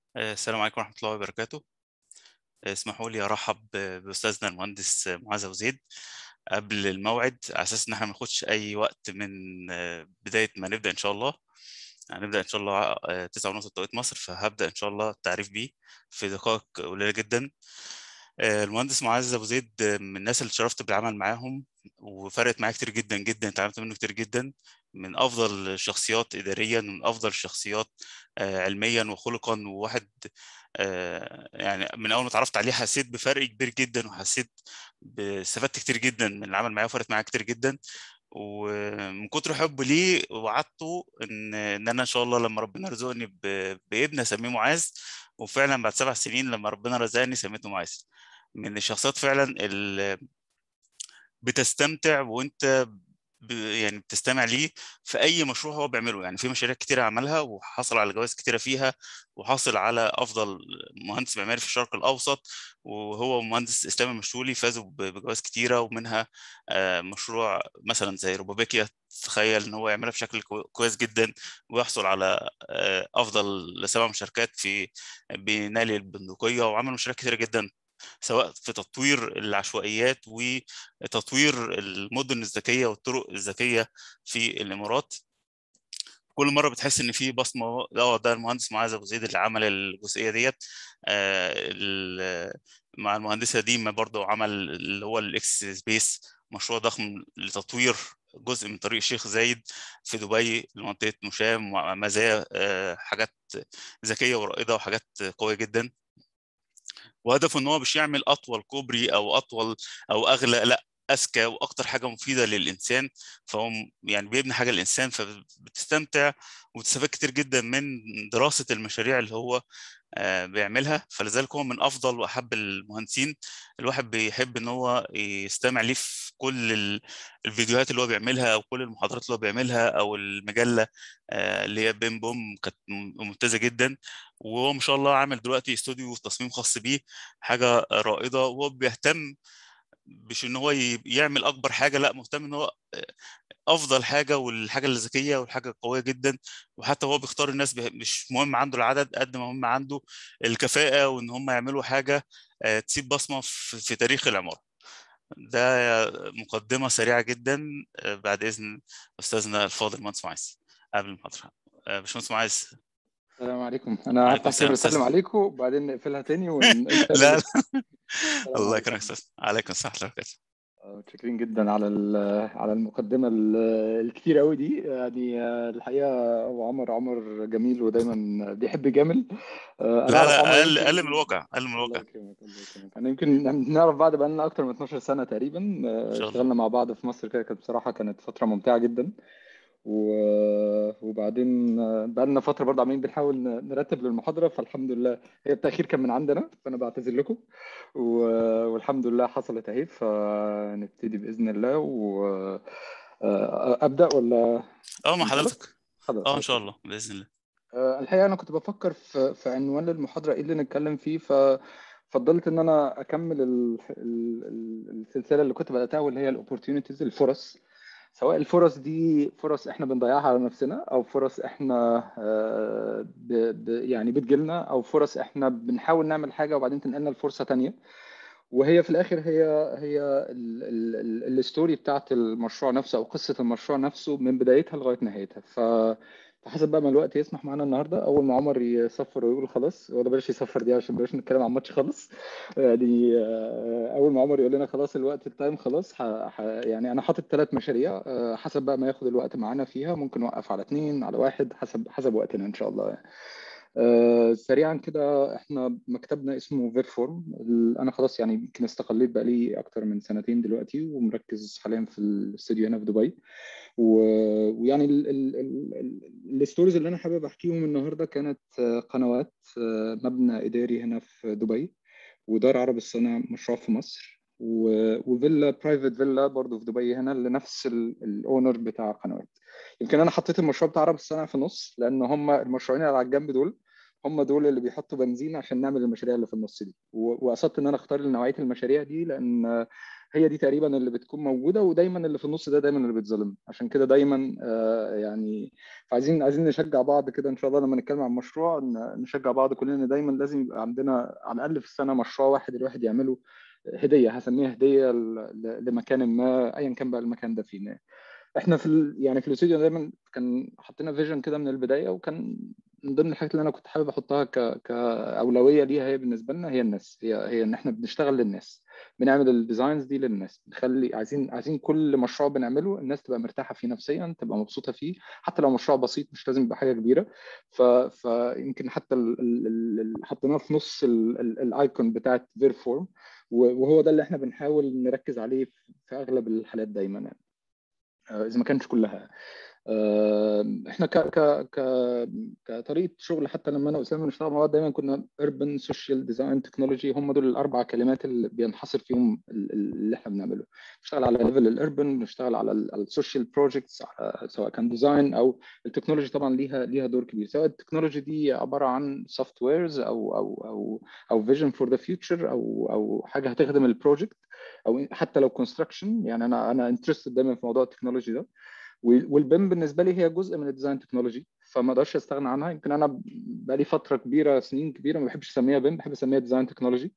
آه، السلام عليكم ورحمة الله وبركاته آه، اسمحوا لي أرحب ب- بأستاذنا المهندس معاذ أبو زيد قبل الموعد على أساس إن احنا ما ناخدش أي وقت من آه، بداية ما نبدأ إن شاء الله هنبدأ إن شاء الله آه، تسعة ونص بتوقيت مصر فهبدأ إن شاء الله التعريف بيه في دقائق قليلة جدا آه، المهندس معاذ أبو زيد آه، من الناس اللي اتشرفت بالعمل معاهم وفرقت معايا كتير جدا جدا اتعلمت منه كتير جدا من أفضل الشخصيات إداريا ومن أفضل الشخصيات آه، علميا وخلقا وواحد آه، يعني من أول ما اتعرفت عليه حسيت بفرق كبير جدا وحسيت ب- استفدت كتير جدا من العمل معاه وفرقت معايا كتير جدا ومن كتر حبي ليه وعدته ان ان انا ان شاء الله لما ربنا يرزقني ب- بابن اسميه معاذ وفعلا بعد سبع سنين لما ربنا رزقني سميته معاذ من الشخصيات فعلا اللي بتستمتع وانت ب... يعني بتستمع ليه في اي مشروع هو بيعمله يعني في مشاريع كتيره عملها وحصل على جوائز كتيره فيها وحصل على افضل مهندس معماري في الشرق الاوسط وهو مهندس اسلامي مشهولي فازوا ب- بجوائز كتيره ومنها آه، مشروع مثلا زي روبابيكيا تخيل ان هو يعملها بشكل كوي- كويس جدا ويحصل على آه، افضل سبع مشاركات في بنالي البندقيه وعمل مشاريع كتيره جدا سواء في تطوير العشوائيات وتطوير المدن الذكية والطرق الذكية في الإمارات كل مرة بتحس إن في بصمة اه ده المهندس معاذ أبو زيد اللي عمل الجزئية ديت آه، ال- مع المهندسة ديما برضو عمل اللي هو الإكس سبيس مشروع ضخم لتطوير جزء من طريق الشيخ زايد في دبي لمنطقة مشام ومزايا آه، حاجات ذكية ورائدة وحاجات قوية جدا وهدفه ان هو مش يعمل اطول كوبري او اطول او اغلى لا اذكى واكتر حاجه مفيده للانسان فهو م- يعني بيبني حاجه للانسان فبتستمتع وبتستفاد كتير جدا من دراسه المشاريع اللي هو آه، بيعملها فلذلك هو من افضل واحب المهندسين الواحد بيحب ان هو يستمع ليه في كل ال- الفيديوهات اللي هو بيعملها او كل المحاضرات اللي هو بيعملها او المجله آه، اللي هي بيم بوم كانت م- ممتازه جدا وهو ما شاء الله عامل دلوقتي استوديو تصميم خاص بيه حاجه رائده وهو بيهتم مش ان هو ي- يعمل اكبر حاجه لا مهتم ان هو افضل حاجه والحاجه اللي ذكيه والحاجه القويه جدا وحتى هو بيختار الناس به- مش مهم عنده العدد قد ما مهم عنده الكفاءه وان هم يعملوا حاجه آه، تسيب بصمه في في تاريخ العماره ده مقدمه سريعه جدا آه، بعد اذن استاذنا الفاضل مهندس معاذ قبل المحاضره آه، باشمهندس معاذ السلام عليكم انا عليكم هفتح كده السلام بسلم استاذ عليكم وبعدين نقفلها تاني ون لا لا السلام الله عليكم يكرمك استاذ عليكم السلام ورحمه الله وبركاته آه، متشكرين جدا على ال- على المقدمه ال- الكتير قوي دي يعني آه، الحقيقه هو عمر عمر جميل ودايما بيحب يجامل آه، انا لا اعرف لا عمر اقل اقل من يمكن الواقع اقل من الله الواقع يكرمك الله يكرمك انا يمكن نعرف بعض بقالنا اكتر من 12 سنه تقريبا ان آه، شاء الله اشتغلنا مع بعض في مصر كده كانت بصراحه كانت فتره ممتعه جدا و- وبعدين بقالنا فترة برضه عمالين بنحاول ن- نرتب للمحاضرة فالحمد لله هي التأخير كان من عندنا فأنا بعتذر لكم و- والحمد لله حصلت أهي فنبتدي بإذن الله وأبدأ ولا اه مع نخلص؟ حضرتك خلاص اه ان شاء أوكي الله باذن الله آه، الحقيقة أنا كنت بفكر في في عنوان المحاضرة إيه اللي نتكلم فيه ففضلت إن أنا أكمل ال- ال- ال- السلسلة اللي كنت بدأتها واللي هي الأوبورتيونيتيز الفرص سواء الفرص دي فرص إحنا بنضيعها على نفسنا أو فرص إحنا آه، ب ب يعني بتجيلنا أو فرص إحنا بنحاول نعمل حاجة وبعدين تنقلنا لفرصة تانية وهي في الاخر هي هي ال- ال- ال- الستوري بتاعت المشروع نفسه او قصه المشروع نفسه من بدايتها لغايه نهايتها ف فحسب بقى ما الوقت يسمح معانا النهارده اول ما عمر يصفر ويقول خلاص ولا بلاش يصفر دي عشان بلاش نتكلم عن الماتش خالص يعني آه، اول ما عمر يقول لنا خلاص الوقت التايم خلاص ح... ح... يعني انا حاطط ثلاث مشاريع آه، حسب بقى ما ياخد الوقت معانا فيها ممكن نوقف على اثنين على واحد حسب حسب وقتنا ان شاء الله يعني. آه، سريعا كده احنا مكتبنا اسمه فيرفورم ال- انا خلاص يعني يمكن استقليت بقى لي اكتر من سنتين دلوقتي ومركز حاليا في الاستوديو هنا في دبي و- ويعني ال- ال- ال- ال- الستوريز اللي انا حابب احكيهم النهارده كانت آه، قنوات آه، مبنى اداري هنا في دبي ودار عرب الصناع مشروع في مصر و- وفيلا برايفت فيلا برضه في دبي هنا لنفس الاونر بتاع قنوات يمكن انا حطيت المشروع بتاع عرب الصناع في النص لان هم المشروعين اللي على الجنب دول هم دول اللي بيحطوا بنزين عشان نعمل المشاريع اللي في النص دي وقصدت ان انا اختار نوعيه المشاريع دي لان هي دي تقريبا اللي بتكون موجوده ودايما اللي في النص ده دايما اللي بيتظلم عشان كده دايما آه يعني عايزين عايزين نشجع بعض كده ان شاء الله لما نتكلم عن مشروع نشجع بعض كلنا دايما لازم يبقى عندنا على الاقل في السنه مشروع واحد الواحد يعمله هديه هسميها هديه لمكان ما ايا كان بقى المكان ده فيه احنا في ال... يعني في الاستوديو دايما كان حطينا فيجن كده من البدايه وكان من ضمن الحاجات اللي انا كنت حابب احطها ك... كاولويه ليها هي بالنسبه لنا هي الناس هي هي ان احنا بنشتغل للناس بنعمل الديزاينز دي للناس بنخلي عايزين عايزين كل مشروع بنعمله الناس تبقى مرتاحه فيه نفسيا تبقى مبسوطه فيه حتى لو مشروع بسيط مش لازم يبقى حاجه كبيره ف... فيمكن حتى ال... ال... حطيناه في نص الايكون بتاعت فير فورم وهو ده اللي احنا بنحاول نركز عليه في اغلب الحالات دايما يعني. اذا ما كانش كلها احنا ك ك ك كطريقه شغل حتى لما انا واسامه بنشتغل مع بعض دايما كنا urban social design technology هم دول الاربع كلمات اللي بينحصر فيهم اللي احنا بنعمله بنشتغل على ليفل الاربن بنشتغل على السوشيال بروجكتس سواء كان ديزاين او التكنولوجي طبعا ليها ليها دور كبير سواء التكنولوجي دي عباره عن سوفت ويرز او او او او فيجن فور ذا فيوتشر او او حاجه هتخدم البروجكت او حتى لو كونستراكشن يعني انا انا انترستد دايما في موضوع التكنولوجي ده والبيم بالنسبه لي هي جزء من الديزاين تكنولوجي فما اقدرش استغنى عنها يمكن انا بقالي فتره كبيره سنين كبيره ما بحبش اسميها بيم بحب اسميها ديزاين تكنولوجي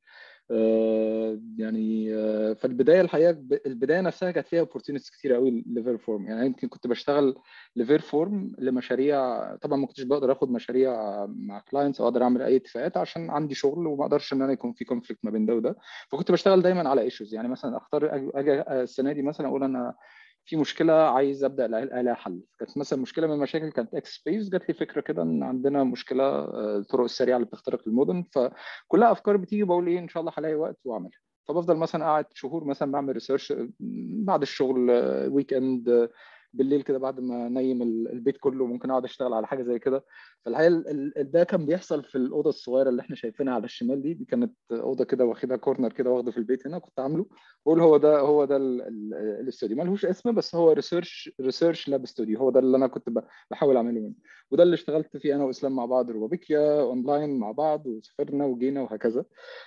آه يعني آه فالبدايه الحقيقه البدايه نفسها كانت فيها اوبورتونيتيز كتير قوي لفير فورم يعني يمكن كنت بشتغل لفير فورم لمشاريع طبعا ما كنتش بقدر اخد مشاريع مع كلاينتس او اقدر اعمل اي اتفاقات عشان عندي شغل وما اقدرش ان انا يكون في كونفليكت ما بين ده وده فكنت بشتغل دايما على ايشوز يعني مثلا اختار اجي السنه دي مثلا اقول انا في مشكله عايز ابدا الاقي حل كانت مثلا مشكله من المشاكل كانت اكس سبيس جات لي فكره كده ان عندنا مشكله الطرق السريعه اللي بتخترق المدن فكلها افكار بتيجي بقول ايه ان شاء الله هلاقي وقت واعملها فبفضل مثلا قاعد شهور مثلا بعمل ريسيرش بعد الشغل ويك اند بالليل كده بعد ما نيم البيت كله ممكن اقعد اشتغل على حاجه زي كده فالحقيقه ده كان بيحصل في الاوضه الصغيره اللي احنا شايفينها على الشمال دي دي كانت اوضه كده واخدها كورنر كده واخده في البيت هنا كنت عامله بقول هو ده هو ده الاستوديو ملهوش اسم بس هو ريسيرش ريسيرش لاب استوديو هو ده اللي انا كنت بحاول اعمله منه وده اللي اشتغلت فيه انا واسلام مع بعض روبابيكيا اونلاين مع بعض وسافرنا وجينا وهكذا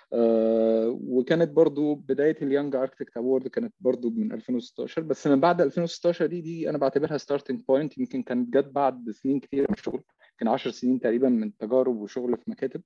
آه وكانت برضو بدايه اليانج اركتكت اوورد كانت برضو من 2016 بس من بعد 2016 دي دي انا بعتبرها ستارتنج بوينت يمكن كانت جت بعد سنين كتير من الشغل يمكن 10 سنين تقريبا من تجارب وشغل في مكاتب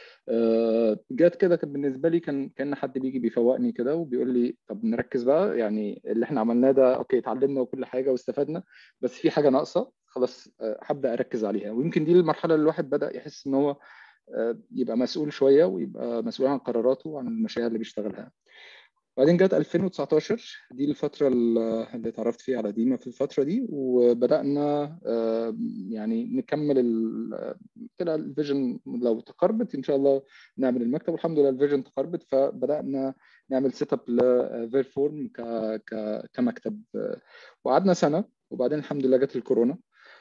آه جت كده كان بالنسبه لي كان كان حد بيجي بيفوقني كده وبيقول لي طب نركز بقى يعني اللي احنا عملناه ده اوكي اتعلمنا وكل حاجه واستفدنا بس في حاجه ناقصه خلاص آه هبدا اركز عليها ويمكن دي المرحله اللي الواحد بدا يحس ان هو آه يبقى مسؤول شويه ويبقى مسؤول عن قراراته وعن المشاريع اللي بيشتغلها بعدين جت 2019 دي الفترة اللي اتعرفت فيها على ديما في الفترة دي وبدأنا يعني نكمل كده الفيجن لو تقربت إن شاء الله نعمل المكتب والحمد لله الفيجن تقربت فبدأنا نعمل سيت اب لفير فورم كمكتب وقعدنا سنة وبعدين الحمد لله جت الكورونا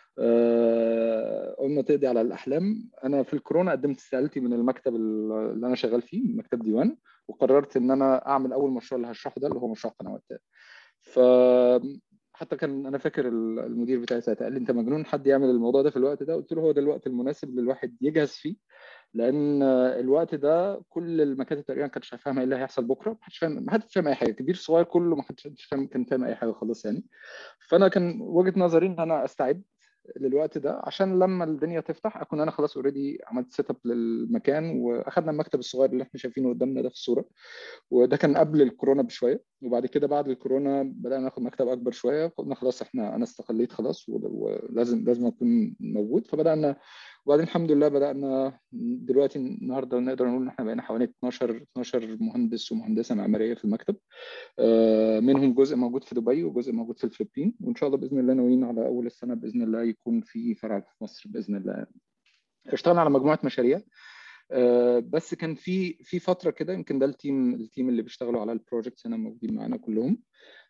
قلنا تقضي على الاحلام انا في الكورونا قدمت استقالتي من المكتب اللي انا شغال فيه مكتب ديوان وقررت ان انا اعمل اول مشروع اللي هشرحه ده اللي هو مشروع قنوات ف حتى كان انا فاكر المدير بتاعي ساعتها قال لي انت مجنون حد يعمل الموضوع ده في الوقت ده قلت له هو ده الوقت المناسب اللي الواحد يجهز فيه لان الوقت ده كل المكاتب تقريبا كانت شايفه ايه اللي هيحصل بكره ما حدش فاهم ما حدش فاهم اي حاجه كبير صغير كله ما حدش فاهم كان فاهم اي حاجه خالص يعني فانا كان وجهه نظري ان انا استعد للوقت ده عشان لما الدنيا تفتح اكون انا خلاص اوريدي عملت سيت اب للمكان واخدنا المكتب الصغير اللي احنا شايفينه قدامنا ده في الصوره وده كان قبل الكورونا بشويه وبعد كده بعد الكورونا بدانا ناخد مكتب اكبر شويه قلنا خلاص احنا انا استقليت خلاص ولازم لازم اكون موجود فبدانا وبعدين الحمد لله بدانا دلوقتي النهارده نقدر نقول ان احنا بقينا حوالي 12 12 مهندس ومهندسه معماريه في المكتب منهم جزء موجود في دبي وجزء موجود في الفلبين وان شاء الله باذن الله ناويين على اول السنه باذن الله يكون في فرع في مصر باذن الله اشتغلنا على مجموعه مشاريع بس كان في في فتره كده يمكن ده التيم التيم اللي بيشتغلوا على البروجكتس هنا موجودين معانا كلهم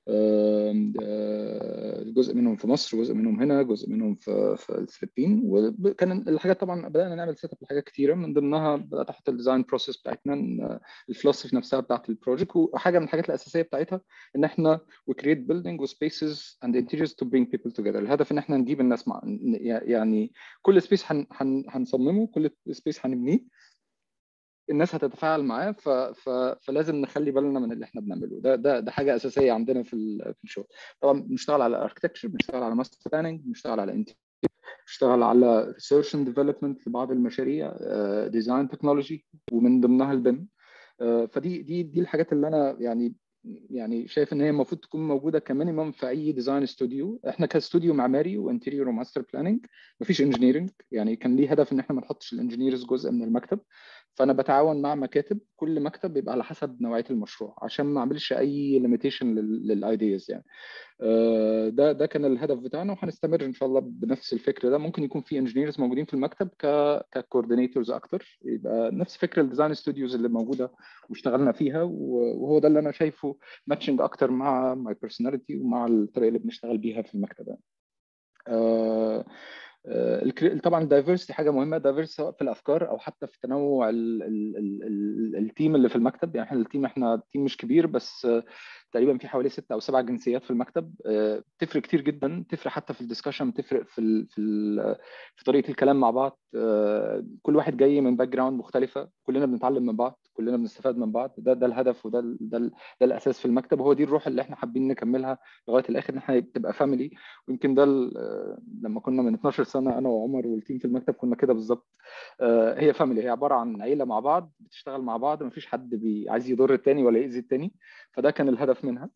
جزء منهم في مصر جزء منهم هنا جزء منهم في, في الفلبين وكان الحاجات طبعا بدانا نعمل سيت اب لحاجات كتيره من ضمنها بدات احط الديزاين بروسيس بتاعتنا الفلوسفي نفسها بتاعت البروجكت وحاجه من الحاجات الاساسيه بتاعتها ان احنا we create building وسبيسز and interiors to bring people together الهدف ان احنا نجيب الناس مع يعني كل سبيس هنصممه كل سبيس هنبنيه الناس هتتفاعل معاه ف... ف... فلازم نخلي بالنا من اللي احنا بنعمله ده ده ده حاجه اساسيه عندنا في ال... في الشغل طبعا بنشتغل على اركتكتشر بنشتغل على ماستر بلاننج بنشتغل على انت بنشتغل على ريسيرش اند ديفلوبمنت لبعض المشاريع ديزاين تكنولوجي ومن ضمنها البيم فدي دي دي الحاجات اللي انا يعني يعني شايف ان هي المفروض تكون موجوده كمينيمم في اي ديزاين استوديو احنا كاستوديو معماري وانتيريور وماستر بلاننج مفيش انجينيرنج يعني كان ليه هدف ان احنا ما نحطش الانجينيرز جزء من المكتب فانا بتعاون مع مكاتب كل مكتب بيبقى على حسب نوعيه المشروع عشان ما اعملش اي ليميتيشن للايدياز يعني ده ده كان الهدف بتاعنا وهنستمر ان شاء الله بنفس الفكر ده ممكن يكون في انجينيرز موجودين في المكتب ك ككوردينيتورز اكتر يبقى نفس فكر الديزاين استوديوز اللي موجوده واشتغلنا فيها وهو ده اللي انا شايفه ماتشنج اكتر مع ماي بيرسوناليتي ومع الطريقه اللي بنشتغل بيها في المكتب يعني. أه طبعا الدايفرستي حاجه مهمه دايفرس سواء في الافكار او حتى في تنوع ال ال ال ال التيم اللي في المكتب يعني احنا التيم احنا تيم مش كبير بس تقريبا في حوالي ستة او سبع جنسيات في المكتب تفرق كتير جدا تفرق حتى في الدسكشن تفرق في ال في ال في طريقه الكلام مع بعض كل واحد جاي من باك جراوند مختلفه كلنا بنتعلم من بعض كلنا بنستفاد من بعض ده ده الهدف وده ال ده, ال ده الاساس في المكتب وهو دي الروح اللي احنا حابين نكملها لغايه الاخر ان احنا تبقى فاميلي ويمكن ده لما كنا من 12 سنه انا وعمر والتيم في المكتب كنا كده بالظبط هي فاميلي هي عباره عن عيله مع بعض بتشتغل مع بعض ما فيش حد بي عايز يضر التاني ولا يأذي التاني فده كان الهدف منها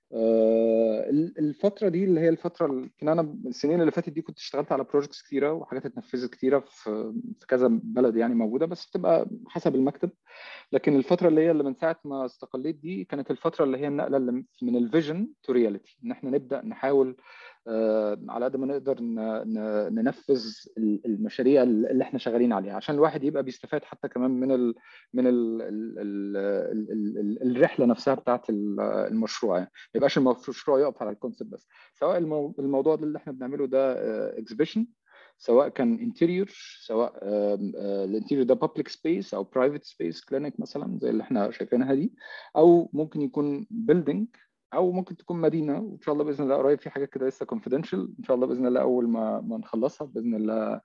الفترة دي اللي هي الفترة يمكن أنا السنين اللي فاتت دي كنت اشتغلت على بروجكتس كتيرة وحاجات اتنفذت كتيرة في في كذا بلد يعني موجودة بس بتبقى حسب المكتب لكن الفترة اللي هي اللي من ساعة ما استقليت دي كانت الفترة اللي هي النقلة اللي من الفيجن تو رياليتي إن إحنا نبدأ نحاول على قد ما نقدر ننفذ المشاريع اللي احنا شغالين عليها عشان الواحد يبقى بيستفاد حتى كمان من ال من ال ال ال ال ال الرحله نفسها بتاعت المشروع يعني ما يبقاش المشروع يقف على الكونسيبت بس سواء الموضوع ده اللي احنا بنعمله ده اكزبيشن سواء كان انتيريور سواء الانتيريور ده بابليك سبيس او برايفت سبيس كلينيك مثلا زي اللي احنا شايفينها دي او ممكن يكون بيلدينج او ممكن تكون مدينه وان شاء الله باذن الله قريب في حاجات كده لسه كونفيدنشال ان شاء الله باذن الله اول ما ما نخلصها باذن الله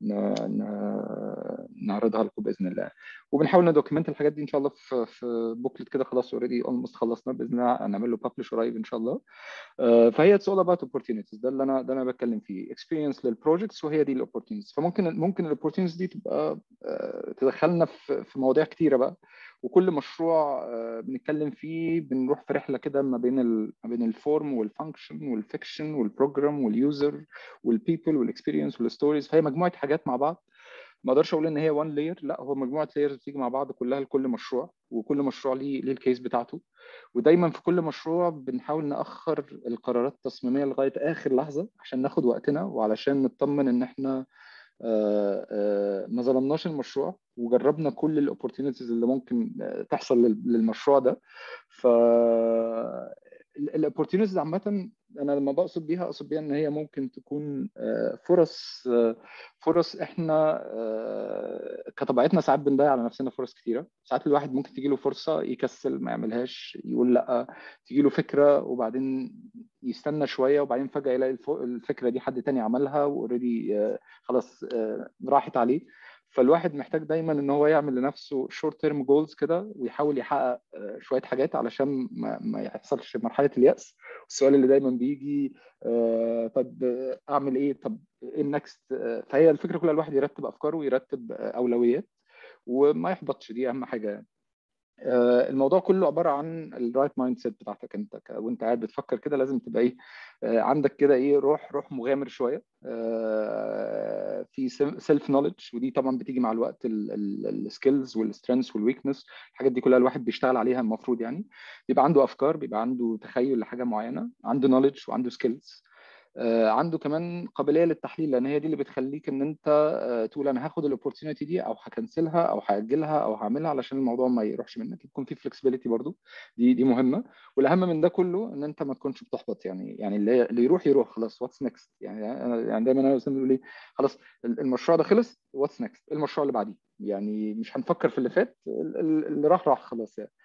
نعرضها لكم باذن الله وبنحاول ندوكيمنت الحاجات دي ان شاء الله في في بوكلت كده خلاص اوريدي اولموست خلصنا باذن الله هنعمل له ببلش قريب ان شاء الله فهي اتس اول اباوت opportunities ده اللي انا ده اللي انا بتكلم فيه اكسبيرينس للبروجكتس وهي دي الاوبورتونيتيز فممكن ممكن الاوبورتونيتيز دي تبقى تدخلنا في في مواضيع كتيره بقى وكل مشروع بنتكلم فيه بنروح في رحله كده ما بين ال... ما بين الفورم والفانكشن والفيكشن والبروجرام واليوزر والبيبل والاكسبيرينس والستوريز فهي مجموعه حاجات مع بعض ما اقدرش اقول ان هي وان لاير لا هو مجموعه لايرز بتيجي مع بعض كلها لكل مشروع وكل مشروع ليه ليه الكيس بتاعته ودايما في كل مشروع بنحاول ناخر القرارات التصميميه لغايه اخر لحظه عشان ناخد وقتنا وعلشان نطمن ان احنا آآ آآ ما ظلمناش المشروع وجربنا كل الاوبورتونيتيز اللي ممكن تحصل للمشروع ده ف الاوبورتونيتيز عامه انا لما بقصد بيها اقصد بيها ان هي ممكن تكون فرص فرص احنا كطبيعتنا ساعات بنضيع على نفسنا فرص كتيره ساعات الواحد ممكن تجي له فرصه يكسل ما يعملهاش يقول لا تجي له فكره وبعدين يستنى شويه وبعدين فجاه يلاقي الفكره دي حد تاني عملها واوريدي خلاص راحت عليه فالواحد محتاج دايما ان هو يعمل لنفسه شورت تيرم جولز كده ويحاول يحقق شويه حاجات علشان ما, ما يحصلش مرحله الياس السؤال اللي دايما بيجي آه طب اعمل ايه طب ايه النكست آه فهي الفكره كلها الواحد يرتب افكاره ويرتب اولويات وما يحبطش دي اهم حاجه يعني. آه الموضوع كله عباره عن الرايت مايند سيت بتاعتك انت وانت قاعد بتفكر كده لازم تبقى ايه عندك كده ايه روح روح مغامر شويه في سيلف نوليدج ودي طبعا بتيجي مع الوقت السكيلز والسترينثs والويكنس الحاجات دي كلها الواحد بيشتغل عليها المفروض يعني بيبقى عنده افكار بيبقى عنده تخيل لحاجه معينه عنده نوليدج وعنده سكيلز عنده كمان قابليه للتحليل لان هي دي اللي بتخليك ان انت تقول انا هاخد الاوبورتيونيتي دي او هكنسلها او هاجلها او هعملها علشان الموضوع ما يروحش منك يكون في فلكسبيليتي برضو دي دي مهمه والاهم من ده كله ان انت ما تكونش بتحبط يعني يعني اللي, اللي يروح يروح خلاص واتس نيكست يعني انا يعني دايما انا بقول لي خلاص المشروع ده خلص واتس نيكست المشروع اللي بعديه يعني مش هنفكر في اللي فات اللي راح راح خلاص يعني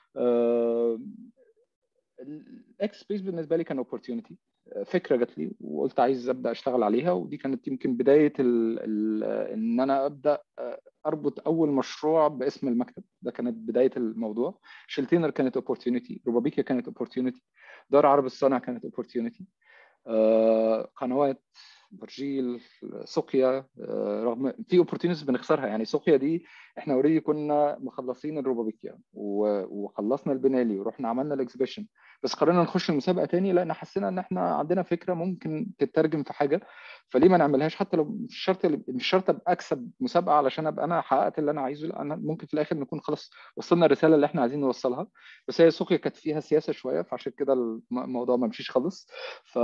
الاكس سبيس بالنسبه لي كان اوبورتيونيتي فكره جات لي وقلت عايز ابدا اشتغل عليها ودي كانت يمكن بدايه ال ال ان انا ابدا اربط اول مشروع باسم المكتب ده كانت بدايه الموضوع شلتينر كانت اوبورتيونيتي روبابيكيا كانت اوبورتيونيتي دار عرب الصانع كانت اوبورتيونيتي آه قنوات برجيل سقيا رغم في اوبورتيونيتيز بنخسرها يعني سقيا دي احنا اوريدي كنا مخلصين الروبابيكيا وخلصنا البنالي ورحنا عملنا الاكسبيشن بس قررنا نخش المسابقه تاني لان حسينا ان احنا عندنا فكره ممكن تترجم في حاجه فليه ما نعملهاش حتى لو مش شرط مش شرط ابقى اكسب مسابقه علشان ابقى انا حققت اللي انا عايزه لا انا ممكن في الاخر نكون خلاص وصلنا الرساله اللي احنا عايزين نوصلها بس هي سقيا كانت فيها سياسه شويه فعشان كده الموضوع ما مشيش خالص ف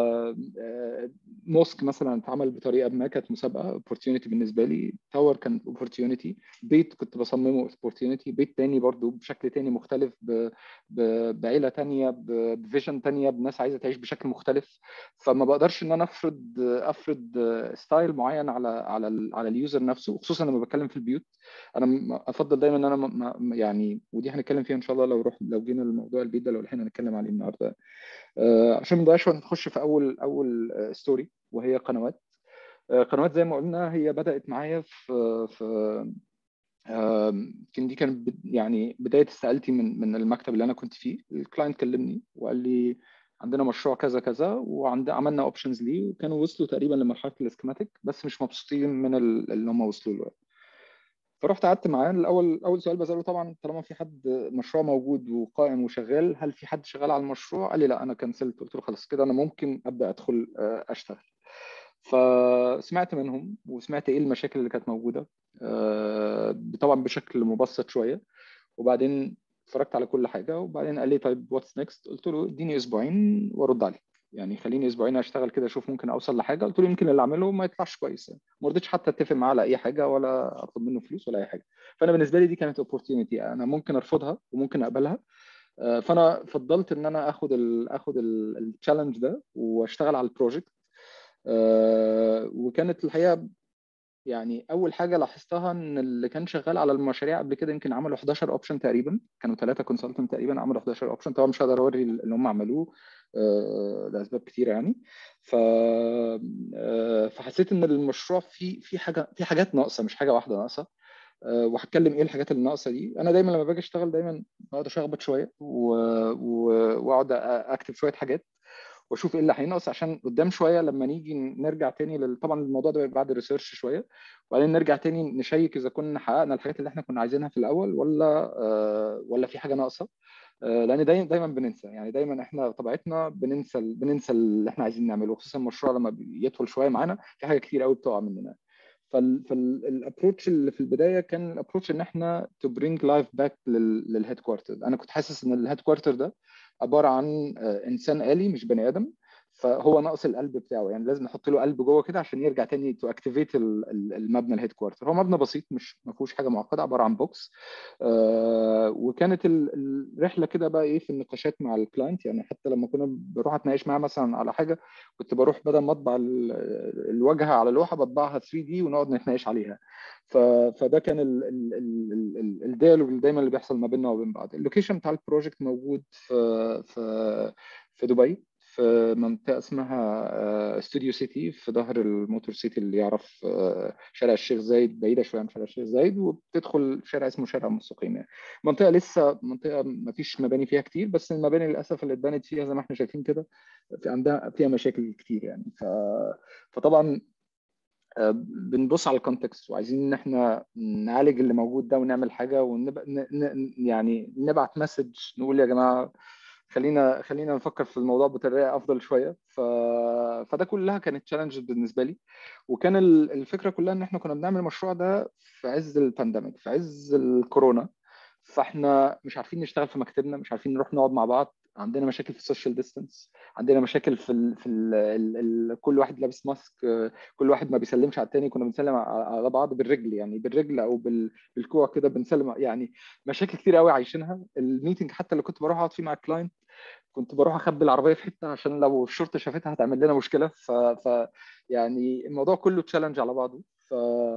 موسك مثلا اتعمل بطريقه ما كانت مسابقه اوبورتيونيتي بالنسبه لي تاور كان اوبورتيونيتي بيت كنت بصممه اوبورتيونيتي بيت تاني برضو بشكل تاني مختلف ب... ب... بعيله تانيه بفيجن تانيه بناس عايزه تعيش بشكل مختلف فما بقدرش ان انا افرض افرض ستايل معين على على ال... على اليوزر نفسه خصوصا لما بتكلم في البيوت انا افضل دايما ان انا ما... يعني ودي هنتكلم فيها ان شاء الله لو رحنا لو جينا لموضوع البيت ده لو لحقنا نتكلم عليه النهارده عشان ما نضيعش وقت نخش في اول اول ستوري وهي قنوات قنوات زي ما قلنا هي بدات معايا في في يمكن دي كانت يعني بدايه استقالتي من من المكتب اللي انا كنت فيه الكلاينت كلمني وقال لي عندنا مشروع كذا كذا وعند عملنا اوبشنز ليه وكانوا وصلوا تقريبا لمرحله الاسكيماتيك بس مش مبسوطين من اللي هم وصلوا له فرحت قعدت معاه الاول اول سؤال بساله طبعا طالما في حد مشروع موجود وقائم وشغال هل في حد شغال على المشروع قال لي لا انا كنسلت قلت له خلاص كده انا ممكن ابدا ادخل اشتغل فسمعت منهم وسمعت ايه المشاكل اللي كانت موجوده طبعا بشكل مبسط شويه وبعدين اتفرجت على كل حاجه وبعدين قال لي طيب واتس نيكست قلت له اديني اسبوعين وارد عليك يعني خليني اسبوعين اشتغل كده اشوف ممكن اوصل لحاجه قلت له يمكن اللي اعمله ما يطلعش كويس يعني. ما رضيتش حتى اتفق معاه على اي حاجه ولا اطلب منه فلوس ولا اي حاجه فانا بالنسبه لي دي كانت اوبورتيونيتي انا ممكن ارفضها وممكن اقبلها فانا فضلت ان انا اخد ال اخد التشالنج ده واشتغل على البروجكت وكانت الحقيقه يعني اول حاجه لاحظتها ان اللي كان شغال على المشاريع قبل كده يمكن عملوا 11 اوبشن تقريبا كانوا ثلاثه كونسلتنت تقريبا عملوا 11 اوبشن طبعا مش هقدر اوري اللي هم عملوه لاسباب كتيره يعني ف فحسيت ان المشروع فيه في حاجه في حاجات ناقصه مش حاجه واحده ناقصه وهتكلم ايه الحاجات اللي ناقصه دي انا دايما لما باجي اشتغل دايما بقعد اشخبط شويه واقعد اكتب شويه حاجات واشوف ايه اللي هينقص عشان قدام شويه لما نيجي نرجع تاني لل... طبعا الموضوع ده بعد ريسيرش شويه وبعدين نرجع تاني نشيك اذا كنا حققنا الحاجات اللي احنا كنا عايزينها في الاول ولا آه ولا في حاجه ناقصه آه لان دايما دايما بننسى يعني دايما احنا طبيعتنا بننسى بننسى اللي احنا عايزين نعمله خصوصا المشروع لما بيدخل شويه معانا في حاجه كتير قوي بتقع مننا فالابروتش اللي في البدايه كان الابروتش ان احنا تو برينج لايف باك للهيد كوارتر انا كنت حاسس ان الهيد كوارتر ده عباره عن انسان آلي مش بني ادم فهو ناقص القلب بتاعه يعني لازم نحط له قلب جوه كده عشان يرجع تاني تو اكتيفيت المبنى الهيد كوارتر هو مبنى بسيط مش ما فيهوش حاجه معقده عباره عن بوكس آه وكانت الرحله كده بقى ايه في النقاشات مع الكلاينت يعني حتى لما كنا بروح اتناقش معاه مثلا على حاجه كنت بروح بدل ما اطبع الواجهه على لوحه بطبعها 3 دي ونقعد نتناقش عليها فده كان الديالوج اللي دايما اللي بيحصل ما بيننا وبين بعض اللوكيشن بتاع البروجكت موجود في في في دبي في منطقه اسمها استوديو سيتي في ظهر الموتور سيتي اللي يعرف شارع الشيخ زايد بعيده شويه عن شارع الشيخ زايد وبتدخل شارع اسمه شارع مستقيم يعني منطقه لسه منطقه ما فيش مباني فيها كتير بس المباني للاسف اللي اتبنت فيها زي ما احنا شايفين كده في عندها فيها مشاكل كتير يعني ف... فطبعا بنبص على الكونتكست وعايزين ان احنا نعالج اللي موجود ده ونعمل حاجه ونبقى ن... يعني نبعت مسج نقول يا جماعه خلينا خلينا نفكر في الموضوع بطريقه افضل شويه ف... فده كلها كانت تشالنج بالنسبه لي وكان الفكره كلها ان احنا كنا بنعمل المشروع ده في عز البانديميك في عز الكورونا فاحنا مش عارفين نشتغل في مكتبنا مش عارفين نروح نقعد مع بعض عندنا مشاكل في السوشيال ديستانس عندنا مشاكل في ال في ال ال ال كل واحد لابس ماسك كل واحد ما بيسلمش على التاني كنا بنسلم على بعض بالرجل يعني بالرجل او بالكوع كده بنسلم يعني مشاكل كتير قوي عايشينها الميتنج حتى اللي كنت بروح اقعد فيه مع الكلاينت كنت بروح اخبي العربيه في حته عشان لو الشرطه شافتها هتعمل لنا مشكله ف, ف يعني الموضوع كله تشالنج على بعضه ف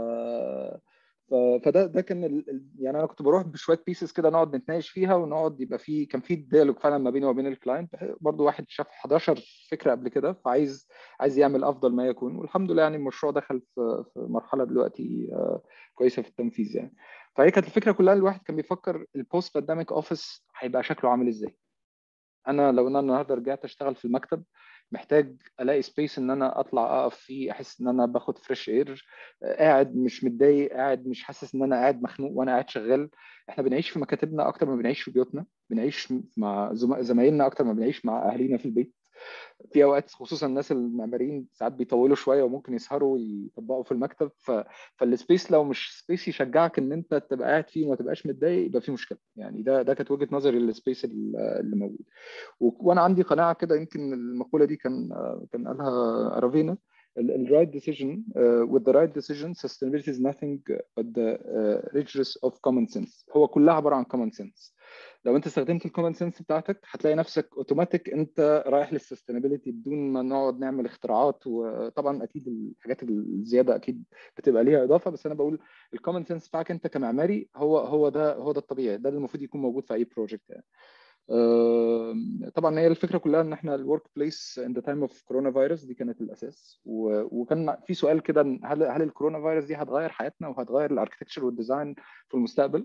فده ده كان ال... يعني انا كنت بروح بشويه بيسز كده نقعد نتناقش فيها ونقعد يبقى في كان في ديالوج فعلا ما بيني وبين الكلاينت برضو واحد شاف 11 فكره قبل كده فعايز عايز يعمل افضل ما يكون والحمد لله يعني المشروع دخل في, في مرحله دلوقتي كويسه في التنفيذ يعني فهي كانت الفكره كلها الواحد كان بيفكر البوست بانديميك اوفيس هيبقى شكله عامل ازاي انا لو انا النهارده رجعت اشتغل في المكتب محتاج الاقي سبيس ان انا اطلع اقف فيه احس ان انا باخد فريش اير قاعد مش متضايق قاعد مش حاسس ان انا قاعد مخنوق وانا قاعد شغال احنا بنعيش في مكاتبنا اكتر ما بنعيش في بيوتنا بنعيش مع زمايلنا اكتر ما بنعيش مع اهالينا في البيت في اوقات خصوصا الناس المعماريين ساعات بيطولوا شويه وممكن يسهروا يطبقوا في المكتب ف... فالسبيس لو مش سبيس يشجعك ان انت تبقى قاعد فيه وما تبقاش متضايق يبقى في مشكله يعني ده ده كانت وجهه نظري للسبيس اللي موجود و... وانا عندي قناعه كده يمكن المقوله دي كان كان قالها رافينا the right decision uh, with the right decision sustainability is nothing but the uh, richness of common sense هو كلها عباره عن common sense لو انت استخدمت الكومن سنس بتاعتك هتلاقي نفسك اوتوماتيك انت رايح للسستينابيلتي بدون ما نقعد نعمل اختراعات وطبعا اكيد الحاجات الزياده اكيد بتبقى ليها اضافه بس انا بقول الكومن سنس بتاعك انت كمعماري هو هو ده هو ده الطبيعي ده اللي المفروض يكون موجود في اي بروجكت يعني. طبعا هي الفكره كلها ان احنا الورك بليس ان ذا تايم اوف كورونا فيروس دي كانت الاساس وكان في سؤال كده هل هل الكورونا فيروس دي هتغير حياتنا وهتغير الاركتكتشر والديزاين في المستقبل؟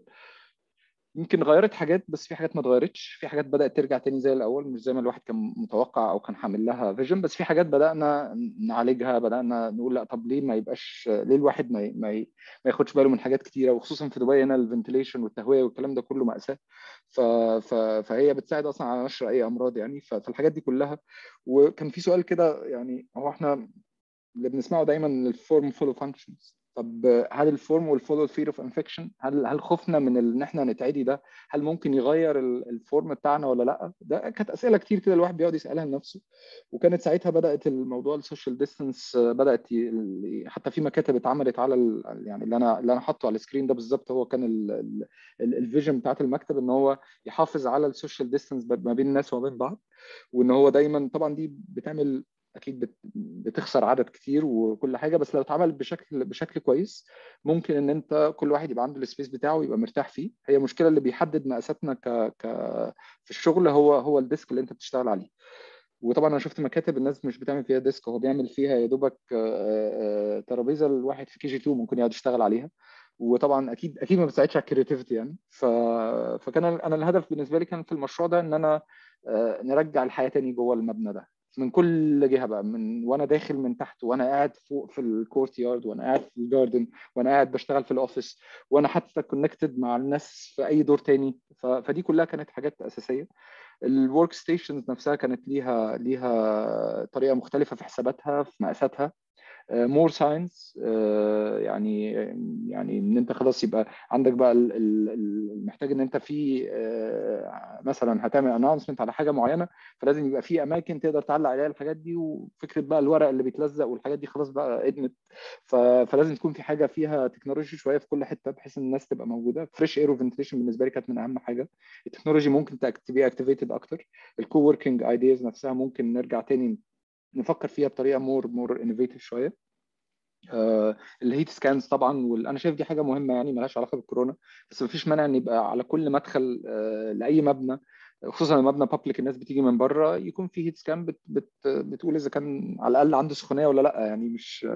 يمكن غيرت حاجات بس في حاجات ما اتغيرتش في حاجات بدات ترجع تاني زي الاول مش زي ما الواحد كان متوقع او كان حامل لها فيجن بس في حاجات بدانا نعالجها بدانا نقول لا طب ليه ما يبقاش ليه الواحد ما ما, ما ياخدش باله من حاجات كتيره وخصوصا في دبي هنا الفنتليشن والتهويه والكلام ده كله ماساه ف... ف... فهي بتساعد اصلا على نشر اي امراض يعني فالحاجات دي كلها وكان في سؤال كده يعني هو احنا اللي بنسمعه دايما الفورم فولو فانكشنز طب هل الفورم والفولو الفير اوف انفكشن هل هل خوفنا من ان احنا نتعدي ده هل ممكن يغير الفورم بتاعنا ولا لا ده كانت اسئله كتير كده الواحد بيقعد يسالها لنفسه وكانت ساعتها بدات الموضوع السوشيال ديستانس بدات ي... حتى في مكاتب اتعملت على ال... يعني اللي انا اللي انا حاطه على السكرين ده بالظبط هو كان الفيجن بتاعت المكتب ان هو يحافظ على السوشيال ديستانس ما بين الناس وما بين بعض وان هو دايما طبعا دي بتعمل اكيد بتخسر عدد كتير وكل حاجه بس لو اتعمل بشكل بشكل كويس ممكن ان انت كل واحد يبقى عنده السبيس بتاعه ويبقى مرتاح فيه هي المشكله اللي بيحدد مقاساتنا ك... ك في الشغل هو هو الديسك اللي انت بتشتغل عليه وطبعا انا شفت مكاتب الناس مش بتعمل فيها ديسك هو بيعمل فيها يا دوبك ترابيزه الواحد في كي جي 2 ممكن يقعد يشتغل عليها وطبعا اكيد اكيد ما بتساعدش على الكرياتيفيتي يعني ف... فكان انا الهدف بالنسبه لي كان في المشروع ده ان انا نرجع الحياه تاني جوه المبنى ده من كل جهه بقى من وانا داخل من تحت وانا قاعد فوق في الكورت يارد وانا قاعد في الجاردن وانا قاعد بشتغل في الاوفيس وانا حتى كونكتد مع الناس في اي دور تاني فدي كلها كانت حاجات اساسيه الورك ستيشنز نفسها كانت ليها ليها طريقه مختلفه في حساباتها في مقاساتها مور ساينس يعني يعني ان انت خلاص يبقى عندك بقى محتاج ان انت في مثلا هتعمل اناونسمنت على حاجه معينه فلازم يبقى في اماكن تقدر تعلق عليها الحاجات دي وفكره بقى الورق اللي بيتلزق والحاجات دي خلاص بقى ادمت فلازم تكون في حاجه فيها تكنولوجي شويه في كل حته بحيث ان الناس تبقى موجوده فريش اير وفنتليشن بالنسبه لي كانت من اهم حاجه التكنولوجي ممكن تبقى اكتيفيتد اكتر الكو وركينج ايدياز نفسها ممكن نرجع تاني نفكر فيها بطريقه مور مور انوفيتيف شويه آه الهيت سكانز طبعا وانا شايف دي حاجه مهمه يعني مالهاش علاقه بالكورونا بس مفيش مانع ان يبقى على كل مدخل آه لاي مبنى خصوصا المبنى بابليك الناس بتيجي من بره يكون في هيت سكان بت بت بتقول اذا كان على الاقل عنده سخونيه ولا لا يعني مش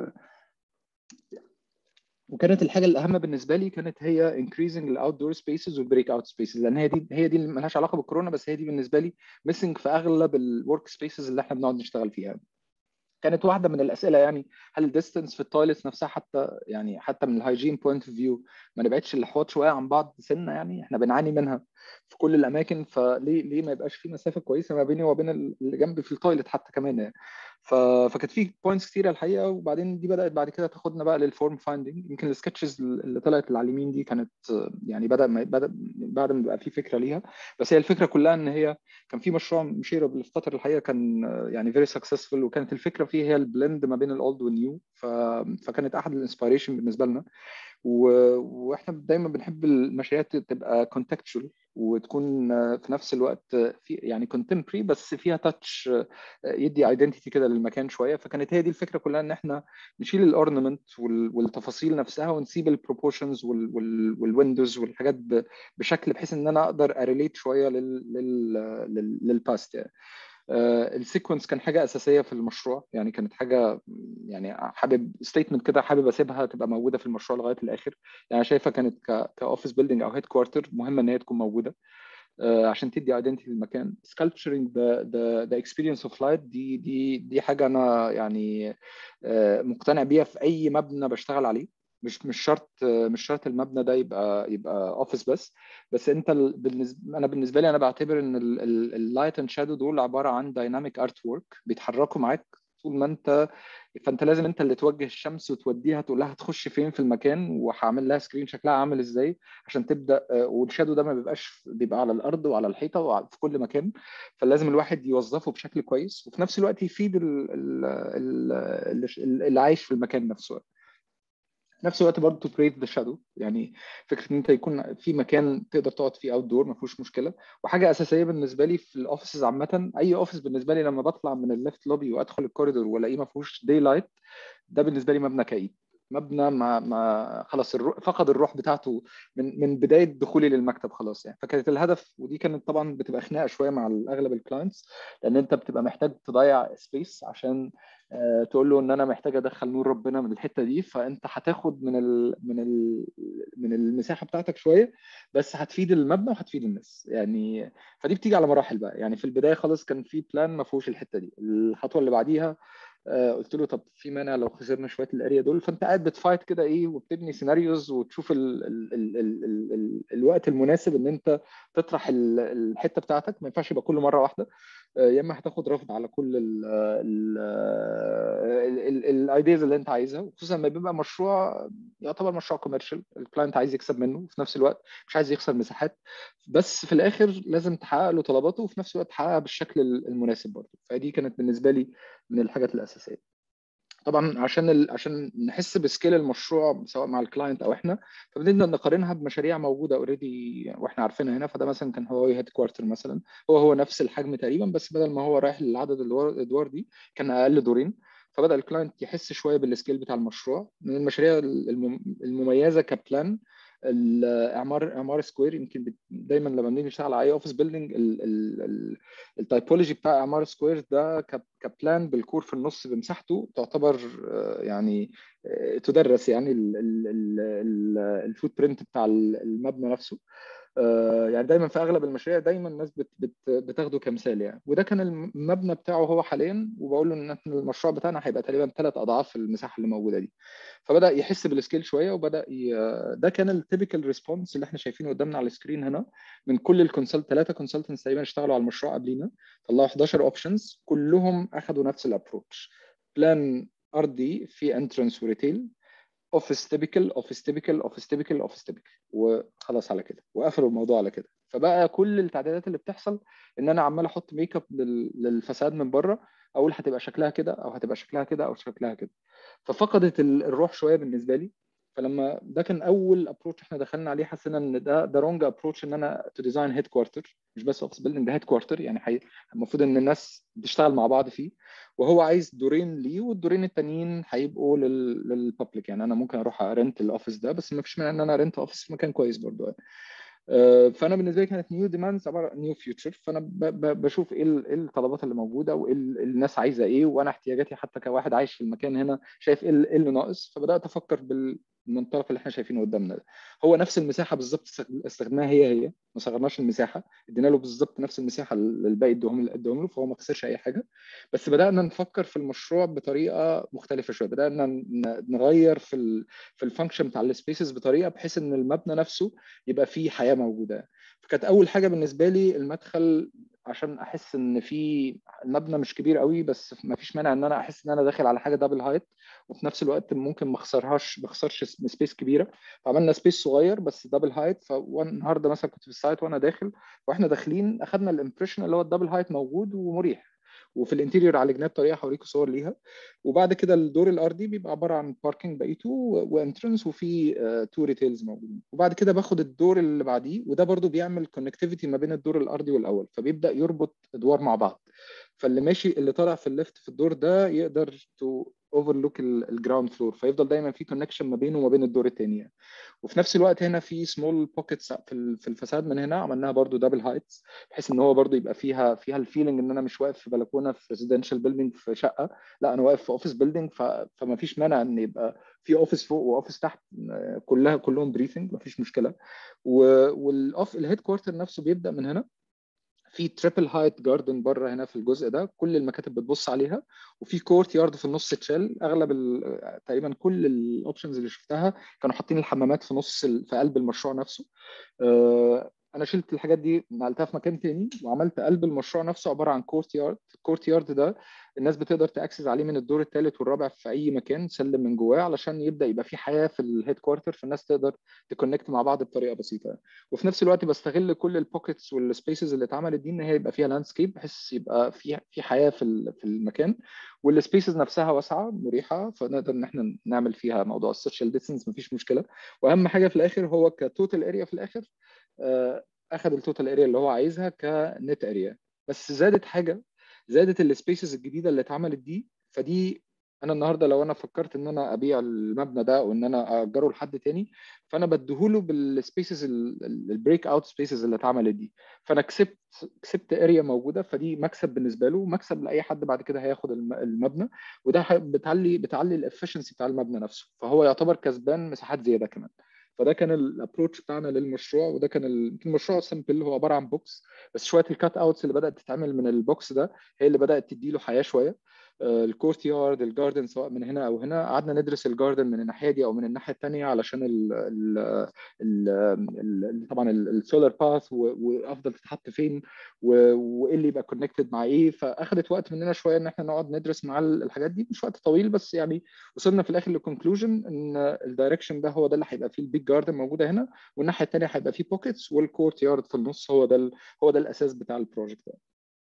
وكانت الحاجه الاهم بالنسبه لي كانت هي increasing الاوتدور سبيسز والبريك اوت سبيسز لان هي دي هي دي اللي مالهاش علاقه بالكورونا بس هي دي بالنسبه لي ميسنج في اغلب الورك سبيسز اللي احنا بنقعد نشتغل فيها كانت واحده من الاسئله يعني هل الديستنس في التويلتس نفسها حتى يعني حتى من الهايجين بوينت اوف فيو ما نبعدش الاحواض شويه عن بعض سنه يعني احنا بنعاني منها في كل الاماكن فليه ليه ما يبقاش في مسافه كويسه ما بيني وبين اللي جنبي في التويلت حتى كمان يعني فكانت في بوينتس كتيره الحقيقه وبعدين دي بدات بعد كده تاخدنا بقى للفورم فايندنج يمكن السكتشز اللي طلعت اللي على اليمين دي كانت يعني بدا ما بدا بعد ما بقى في فكره ليها بس هي الفكره كلها ان هي كان في مشروع مشيره في قطر الحقيقه كان يعني فيري سكسسفول وكانت الفكره فيه هي البلند ما بين الاولد والنيو فكانت احد الانسبيريشن بالنسبه لنا و... واحنا دايما بنحب المشاريع تبقى كونتكتشوال وتكون في نفس الوقت في يعني كونتمبري بس فيها تاتش يدي ايدنتيتي كده للمكان شويه فكانت هي دي الفكره كلها ان احنا نشيل الاورنمنت والتفاصيل نفسها ونسيب البروبورشنز والويندوز والحاجات بشكل بحيث ان انا اقدر اريليت شويه لل لل للباست يعني. السيكونس كان حاجه اساسيه في المشروع يعني كانت حاجه يعني حابب ستيتمنت كده حابب اسيبها تبقى موجوده في المشروع لغايه الاخر يعني شايفه كانت كاوفيس بيلدينج او هيد كوارتر مهمه ان هي تكون موجوده عشان تدي ايدنتيتي للمكان sculpturing the the the experience of light دي دي دي حاجه انا يعني مقتنع بيها في اي مبنى بشتغل عليه مش مش شرط مش شرط المبنى ده يبقى يبقى اوفيس بس بس انت بالنسبه انا بالنسبه لي انا بعتبر ان اللايت اند شادو دول عباره عن دايناميك ارت وورك بيتحركوا معاك طول ما انت فانت لازم انت اللي توجه الشمس وتوديها تقول لها تخش فين في المكان وهعمل لها سكرين شكلها عامل ازاي عشان تبدا والشادو ده ما بيبقاش بيبقى على الارض وعلى الحيطه وفي كل مكان فلازم الواحد يوظفه بشكل كويس وفي نفس الوقت يفيد اللي عايش في المكان نفسه نفس الوقت برضه تو بريف ذا شادو يعني فكره ان انت يكون في مكان تقدر تقعد فيه اوت دور ما فيهوش مشكله وحاجه اساسيه بالنسبه لي في الاوفيسز عامه اي اوفيس بالنسبه لي لما بطلع من الليفت لوبي وادخل الكوريدور والاقيه ما فيهوش داي لايت ده بالنسبه لي مبنى كئيب مبنى ما ما خلاص الروح فقد الروح بتاعته من من بدايه دخولي للمكتب خلاص يعني فكانت الهدف ودي كانت طبعا بتبقى خناقه شويه مع اغلب الكلاينتس لان انت بتبقى محتاج تضيع سبيس عشان تقول له ان انا محتاج ادخل نور ربنا من الحته دي فانت هتاخد من ال من ال من المساحه بتاعتك شويه بس هتفيد المبنى وهتفيد الناس يعني فدي بتيجي على مراحل بقى يعني في البدايه خالص كان في بلان ما فيهوش الحته دي الخطوه اللي بعديها قلت له طب في مانع لو خسرنا شويه الاريا دول فانت قاعد بتفايت كده ايه وبتبني سيناريوز وتشوف ال ال ال ال ال ال الوقت المناسب ان انت تطرح الحته بتاعتك ما ينفعش يبقى كل مره واحده يا اما هتاخد رفض على كل الايديز اللي انت عايزها وخصوصا لما بيبقى مشروع يعتبر مشروع كوميرشال الكلاينت عايز يكسب منه في نفس الوقت مش عايز يخسر مساحات بس في الاخر لازم تحقق له طلباته وفي نفس الوقت تحققها بالشكل المناسب برضه فدي كانت بالنسبه لي من الحاجات الاساسيه طبعا عشان ال... عشان نحس بسكيل المشروع سواء مع الكلاينت او احنا فبدنا نقارنها بمشاريع موجوده اوريدي واحنا عارفينها هنا فده مثلا كان هواوي هيد كوارتر مثلا هو هو نفس الحجم تقريبا بس بدل ما هو رايح للعدد الادوار دي كان اقل دورين فبدا الكلاينت يحس شويه بالسكيل بتاع المشروع من المشاريع المميزه كبلان الاعمار اعمار سكوير يمكن دايما لما بنيجي نشتغل على اي اوفيس بيلدينج التايبولوجي بتاع اعمار سكوير ده كبلان بالكور في النص بمساحته تعتبر يعني تدرس يعني الفوت برنت بتاع المبنى نفسه يعني دايما في اغلب المشاريع دايما الناس بت بت بتاخده كمثال يعني وده كان المبنى بتاعه هو حاليا وبقول له ان المشروع بتاعنا هيبقى تقريبا ثلاث اضعاف المساحه اللي موجوده دي فبدا يحس بالسكيل شويه وبدا ي... ده كان التيبيكال ريسبونس اللي احنا شايفينه قدامنا على السكرين هنا من كل الكونسلت ثلاثه كونسلتنتس تقريبا اشتغلوا على المشروع قبلينا طلعوا 11 اوبشنز كلهم اخذوا نفس الابروتش بلان ارضي في انترنس وريتيل اوفيس تيبيكال اوفيس تيبيكال اوفيس تيبيكال اوفيس تيبيكال وخلاص على كده وقفلوا الموضوع على كده فبقى كل التعديلات اللي بتحصل ان انا عمال احط ميك اب للفساد من بره اقول هتبقى شكلها كده او هتبقى شكلها كده او شكلها كده ففقدت الروح شويه بالنسبه لي فلما ده كان اول ابروتش احنا دخلنا عليه حسينا ان ده ده رونج ابروتش ان انا تو ديزاين هيد كوارتر مش بس اوفيس بيلدينج ده هيد كوارتر يعني حي... المفروض ان الناس تشتغل مع بعض فيه وهو عايز دورين ليه والدورين التانيين هيبقوا لل... للبابليك يعني انا ممكن اروح ارنت الاوفيس ده بس ما فيش مانع ان انا ارنت اوفيس في مكان كويس برضه يعني. فانا بالنسبه لي كانت نيو ديماندز عباره نيو فيوتشر فانا ب... ب... بشوف ايه الطلبات اللي موجوده وايه الناس عايزه ايه وانا احتياجاتي حتى كواحد عايش في المكان هنا شايف ايه اللي ناقص فبدات افكر بال المنطلق اللي احنا شايفينه قدامنا ده هو نفس المساحه بالظبط استخدمناها هي هي ما صغرناش المساحه ادينا له بالظبط نفس المساحه الباقي ادوهم ادوهم له فهو ما خسرش اي حاجه بس بدانا نفكر في المشروع بطريقه مختلفه شويه بدانا نغير في ال في الفانكشن بتاع السبيسز بطريقه بحيث ان المبنى نفسه يبقى فيه حياه موجوده فكانت اول حاجه بالنسبه لي المدخل عشان احس ان في المبنى مش كبير قوي بس ما فيش مانع ان انا احس ان انا داخل على حاجه دبل هايت وفي نفس الوقت ممكن ما اخسرهاش ما اخسرش سبيس كبيره فعملنا سبيس صغير بس دبل هايت فالنهارده مثلا كنت في السايت وانا داخل واحنا داخلين اخذنا الامبريشن اللي هو الدبل هايت موجود ومريح وفي الانتيريور عالجناه بطريقه هوريكم صور ليها وبعد كده الدور الارضي بيبقى عباره عن باركنج بقيته وانترنس وفي تو ريتيلز موجودين وبعد كده باخد الدور اللي بعديه وده برضو بيعمل كونكتيفيتي ما بين الدور الارضي والاول فبيبدا يربط ادوار مع بعض فاللي ماشي اللي طالع في الليفت في الدور ده يقدر تو اوفرلوك الجراوند فلور فيفضل دايما في كونكشن ما بينه وما بين الدور الثاني يعني. وفي نفس الوقت هنا في سمول بوكيتس في في الفساد من هنا عملناها برضو دبل هايتس بحيث ان هو برضو يبقى فيها فيها الفيلينج ان انا مش واقف في بلكونه في ريزيدنشال بيلدينج في شقه لا انا واقف في اوفيس بيلدينج فما فيش مانع ان يبقى في اوفيس فوق واوفيس تحت كلها كلهم بريفنج ما فيش مشكله والاوف الهيد كوارتر نفسه بيبدا من هنا في تريبل هايت جاردن بره هنا في الجزء ده كل المكاتب بتبص عليها وفي كورت يارد في النص اتشال اغلب تقريبا كل الاوبشنز اللي شفتها كانوا حاطين الحمامات في نص في قلب المشروع نفسه انا شلت الحاجات دي نقلتها في مكان تاني وعملت قلب المشروع نفسه عباره عن كورت يارد الكورت يارد ده الناس بتقدر تاكسس عليه من الدور الثالث والرابع في اي مكان سلم من جواه علشان يبدا يبقى في حياه في الهيد كوارتر فالناس تقدر تكونكت مع بعض بطريقه بسيطه وفي نفس الوقت بستغل كل البوكيتس والسبيسز اللي اتعملت دي ان هي يبقى فيها لاندسكيب بحيث يبقى في في حياه في في المكان والسبيسز نفسها واسعه مريحه فنقدر ان احنا نعمل فيها موضوع السوشيال ديستنس مفيش مشكله واهم حاجه في الاخر هو كتوتال اريا في الاخر اخذ التوتال اريا اللي هو عايزها كنت اريا بس زادت حاجه زادت السبيسز الجديده اللي اتعملت دي فدي انا النهارده لو انا فكرت ان انا ابيع المبنى ده او ان انا اجره لحد تاني فانا بديهوله بالسبيسز البريك اوت سبيسز اللي اتعملت دي فانا كسبت كسبت اريا موجوده فدي مكسب بالنسبه له ومكسب لاي حد بعد كده هياخد المبنى وده بتعلي بتعلي الافشنسي بتاع المبنى نفسه فهو يعتبر كسبان مساحات زياده كمان فده كان الابروتش بتاعنا للمشروع وده كان المشروع سمبل هو عباره عن بوكس بس شويه الكات اوتس اللي بدات تتعمل من البوكس ده هي اللي بدات تدي له حياه شويه الكورت يارد الجاردن سواء من هنا او هنا قعدنا ندرس الجاردن من الناحيه دي او من الناحيه الثانيه علشان ال ال ال طبعا السولار باث وافضل تتحط فين وايه اللي يبقى كونكتد مع ايه فاخذت وقت مننا شويه ان احنا نقعد ندرس مع الحاجات دي مش وقت طويل بس يعني وصلنا في الاخر للكونكلوجن ان الدايركشن ده هو ده اللي هيبقى فيه البيج جاردن موجوده هنا والناحيه الثانيه هيبقى فيه بوكيتس والكورت يارد في النص هو ده هو ده الاساس بتاع البروجكت ده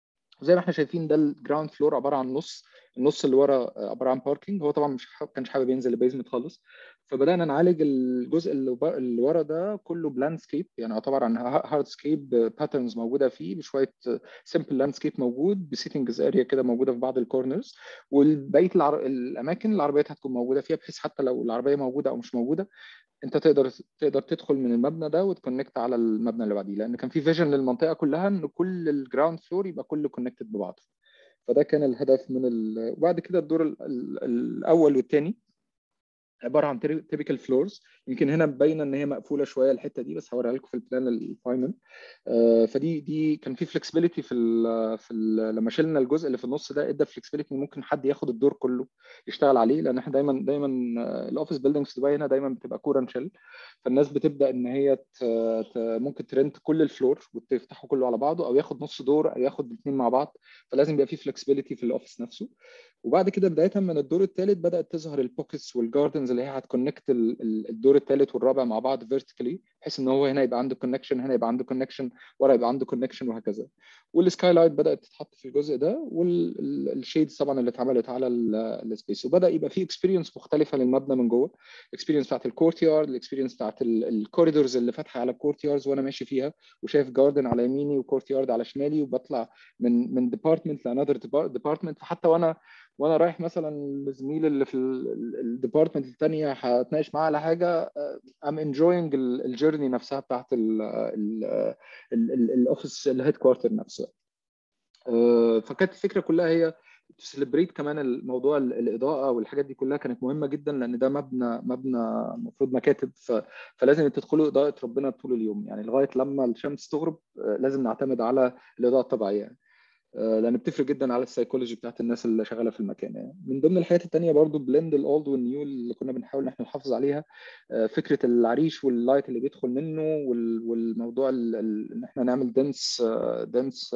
زي ما احنا شايفين ده الجراوند فلور عباره عن نص النص اللي ورا عباره عن باركينج هو طبعا مش كانش حابب ينزل البيزمنت خالص فبدانا نعالج الجزء اللي ورا ده كله بلاندسكيب يعني عباره عن هاردسكيب باترنز موجوده فيه بشويه سمبل لاندسكيب موجود بسيتنجز اريا كده موجوده في بعض الكورنرز والبقيه العر... الاماكن العربيات هتكون موجوده فيها بحيث حتى لو العربيه موجوده او مش موجوده انت تقدر تقدر تدخل من المبنى ده وتكونكت على المبنى اللي بعديه لان كان في فيجن للمنطقه كلها ان كل الجراوند فلور يبقى كله كونكتد ببعضه فده كان الهدف من ال... وبعد كده الدور ال... ال... الاول والثاني عباره عن تيبيكال فلورز يمكن هنا باينه ان هي مقفوله شويه الحته دي بس هوريها لكم في البلان الفاينل آه فدي دي كان في فلكسبيليتي في ال في ال لما شلنا الجزء اللي في النص ده ادى فلكسبيليتي ممكن حد ياخد الدور كله يشتغل عليه لان احنا دايما دايما الاوفيس بيلدينجز في دبي هنا دايما بتبقى كور شيل فالناس بتبدا ان هي ت... ت... ممكن ترنت كل الفلور وتفتحه كله على بعضه او ياخد نص دور او ياخد الاثنين مع بعض فلازم يبقى في فلكسبيليتي في الاوفيس نفسه وبعد كده بدايه من الدور الثالث بدات تظهر البوكيتس والجاردنز اللي هي هتكونكت الدور الثالث والرابع مع بعض فيرتيكالي بحيث ان هو هنا يبقى عنده كونكشن هنا يبقى عنده كونكشن ورا يبقى عنده كونكشن وهكذا والسكاي لايت بدات تتحط في الجزء ده والشيدز طبعا اللي اتعملت على السبيس وبدا يبقى في اكسبيرينس مختلفه للمبنى من جوه الاكسبيرينس بتاعت الكورت يارد الاكسبيرينس بتاعت الكوريدورز اللي فاتحه على الكورت ياردز وانا ماشي فيها وشايف جاردن على يميني وكورت يارد على شمالي وبطلع من من ديبارتمنت لانذر ديبارتمنت فحتى وانا وانا رايح مثلا لزميل اللي في الديبارتمنت الثانيه هتناقش معاه على حاجه ام انجوينج الجيرني نفسها بتاعت الاوفيس الهيد كوارتر نفسه فكانت الفكره كلها هي تسليبريت كمان الموضوع الاضاءه والحاجات دي كلها كانت مهمه جدا لان ده مبنى مبنى المفروض مكاتب فلازم تدخلوا اضاءه ربنا طول اليوم يعني لغايه لما الشمس تغرب لازم نعتمد على الاضاءه الطبيعيه يعني. لان بتفرق جدا على السايكولوجي بتاعت الناس اللي شغاله في المكان يعني من ضمن الحاجات التانية برضو بلند الاولد والنيو اللي كنا بنحاول ان احنا نحافظ عليها فكره العريش واللايت اللي بيدخل منه والموضوع ان احنا نعمل دنس دنس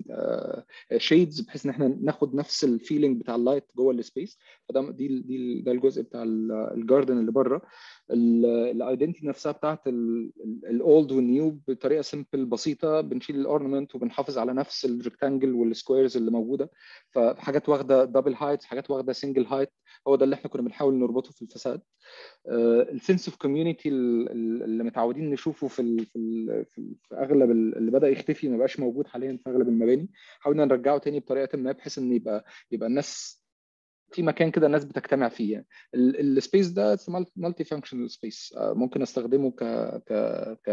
شيدز بحيث ان احنا ناخد نفس الفيلينج بتاع اللايت جوه السبيس فده دي دي ده الجزء بتاع الجاردن اللي بره الايدنتي نفسها بتاعت الاولد والنيو بطريقه سمبل بسيطه بنشيل الاورنمنت وبنحافظ على نفس الريكتانجل والسكويرز اللي موجوده فحاجات واخده دبل هايتس حاجات واخده سنجل هايت هو ده اللي احنا كنا بنحاول نربطه في الفساد السنس اوف كوميونتي اللي متعودين نشوفه في ال في, ال في اغلب اللي بدا يختفي ما بقاش موجود حاليا في اغلب المباني حاولنا نرجعه تاني بطريقه ما بحيث ان يبقى يبقى الناس في مكان كده الناس بتجتمع فيه يعني السبيس ده مالتي فانكشنال سبيس ممكن استخدمه ك ك ك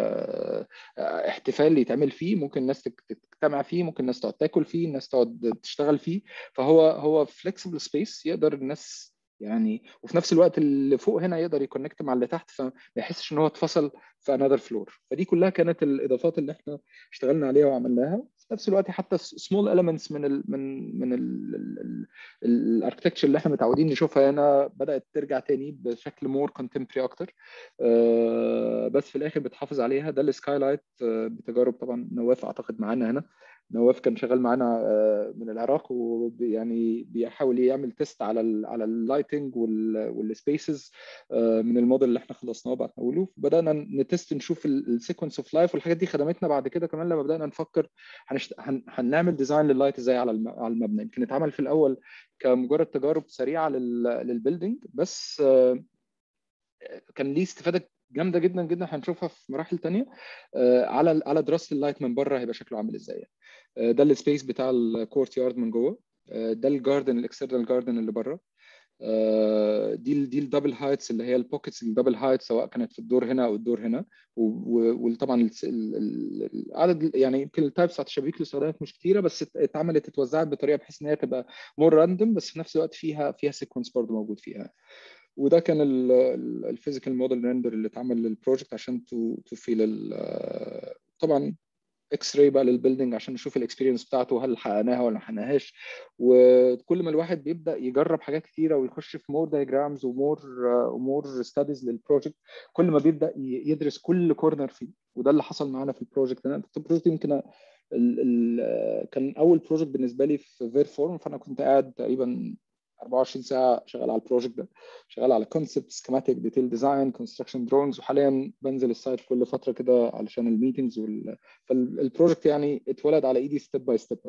احتفال يتعمل فيه ممكن الناس تجتمع فيه ممكن الناس تقعد تاكل فيه الناس تقعد تشتغل فيه فهو هو فليكسبل سبيس يقدر الناس يعني وفي نفس الوقت اللي فوق هنا يقدر يكونكت مع اللي تحت فما يحسش ان هو اتفصل في انذر فلور فدي كلها كانت الاضافات اللي احنا اشتغلنا عليها وعملناها في نفس الوقت حتى سمول اليمنتس من ال من من الاركتكتشر اللي احنا متعودين نشوفها هنا بدات ترجع تاني بشكل مور كونتمبري اكتر بس في الاخر بتحافظ عليها ده السكاي لايت بتجارب طبعا نواف اعتقد معانا هنا نواف كان شغال معانا من العراق ويعني بيحاول يعمل تيست على ال على اللايتنج والسبيسز من الموديل اللي احنا خلصناه وبعتناه له بدانا نتست نشوف السيكونس اوف لايف والحاجات دي خدمتنا بعد كده كمان لما بدانا نفكر هنشت... هن... هنعمل ديزاين لللايت ازاي على الم... على المبنى يمكن اتعمل في الاول كمجرد تجارب سريعه لل... للبيلدينج بس كان ليه استفاده جامده جدا جدا هنشوفها في مراحل تانية على على دراسه اللايت من بره هيبقى شكله عامل ازاي ده السبيس بتاع الكورت يارد من جوه ده الجاردن الاكسترنال جاردن اللي بره دي دي الدبل هايتس اللي هي البوكيتس الدبل هايت سواء كانت في الدور هنا او الدور هنا وطبعا العدد يعني يمكن التايبس بتاعت الشبابيك اللي استخدمت مش كتيره بس اتعملت اتوزعت بطريقه بحيث ان هي تبقى مور راندوم بس في نفس الوقت فيها فيها سيكونس برضه موجود فيها وده كان الفيزيكال موديل ريندر اللي اتعمل للبروجكت عشان تو تو فيل طبعا اكس راي بقى للبيلدنج عشان نشوف الاكسبيرينس بتاعته هل حققناها ولا ما حققناهاش وكل ما الواحد بيبدا يجرب حاجات كتيره ويخش في مور دايجرامز ومور ومور ستاديز للبروجكت كل ما بيبدا يدرس كل كورنر فيه وده اللي حصل معانا في البروجكت انا البروجكت يمكن ال ال كان اول بروجكت بالنسبه لي في فير فورم فانا كنت قاعد تقريبا 24 ساعه شغال على البروجكت ده شغال على كونسبت سكيماتيك ديتيل ديزاين كونستراكشن دروينجز وحاليا بنزل السايت كل فتره كده علشان الميتنجز وال... فالبروجكت يعني اتولد على ايدي ستيب باي ستيب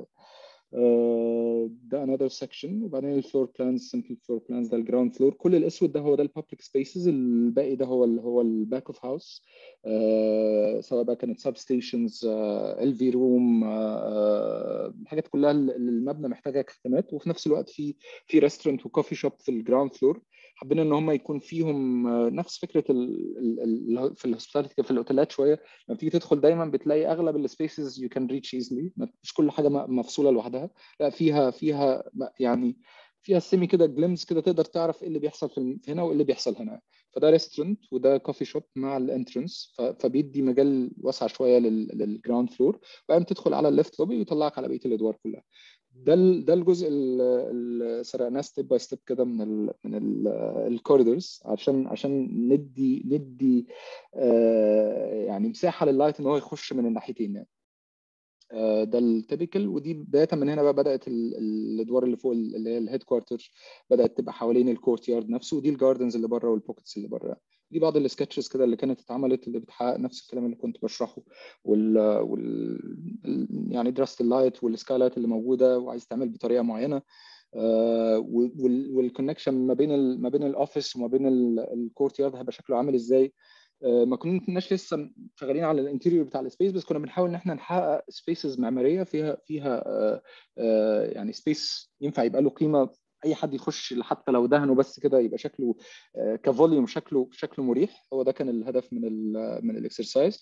ده انذر سكشن وبعدين الفلور بلانز سمبل فلور بلانز ده الجراوند فلور كل الاسود ده هو ده البابليك سبيسز الباقي ده هو ال هو الباك اوف هاوس سواء بقى كانت سب ستيشنز ال في روم الحاجات كلها المبنى محتاجه خدمات وفي نفس الوقت في في ريستورنت وكوفي شوب في الجراوند فلور حابين ان هم يكون فيهم نفس فكره ال ال في الهوسبيتاليتي في الاوتيلات شويه لما تيجي تدخل دايما بتلاقي اغلب السبيسز يو كان ريتش ايزلي مش كل حاجه مفصوله لوحدها لا فيها فيها يعني فيها سيمي كده جليمز كده تقدر تعرف ايه اللي بيحصل في هنا وايه اللي بيحصل هنا فده ريستورنت وده كوفي شوب مع الانترنس فبيدي مجال واسع شويه للجراوند فلور وبعدين تدخل على الليفت لوبي ويطلعك على بقيه الادوار كلها ده ده الجزء اللي سرقناه ستيب باي ستيب كده من ال من الكوريدورز عشان عشان ندي ندي آه يعني مساحه لللايت ان هو يخش من الناحيتين يعني ده التيبيكال ودي بدايه من هنا بقى بدات الادوار اللي فوق اللي هي الهيد كوارتر بدات تبقى حوالين الكورت يارد نفسه ودي الجاردنز اللي بره والبوكيتس اللي بره دي بعض السكتشز كده اللي كانت اتعملت اللي بتحقق نفس الكلام اللي كنت بشرحه وال, وال... يعني دراسه اللايت والسكاي لايت اللي موجوده وعايز تعمل بطريقه معينه آه والكونكشن ما بين ال... ما بين الاوفيس وما بين الكورت يارد هيبقى شكله عامل ازاي ما كناش لسه شغالين على الانتيريور بتاع السبيس بس كنا بنحاول ان احنا نحقق سبيسز معماريه فيها فيها يعني سبيس ينفع يبقى له قيمه اي حد يخش حتى لو دهنه بس كده يبقى شكله كفوليوم شكله شكله مريح هو ده كان الهدف من ال من الاكسرسايز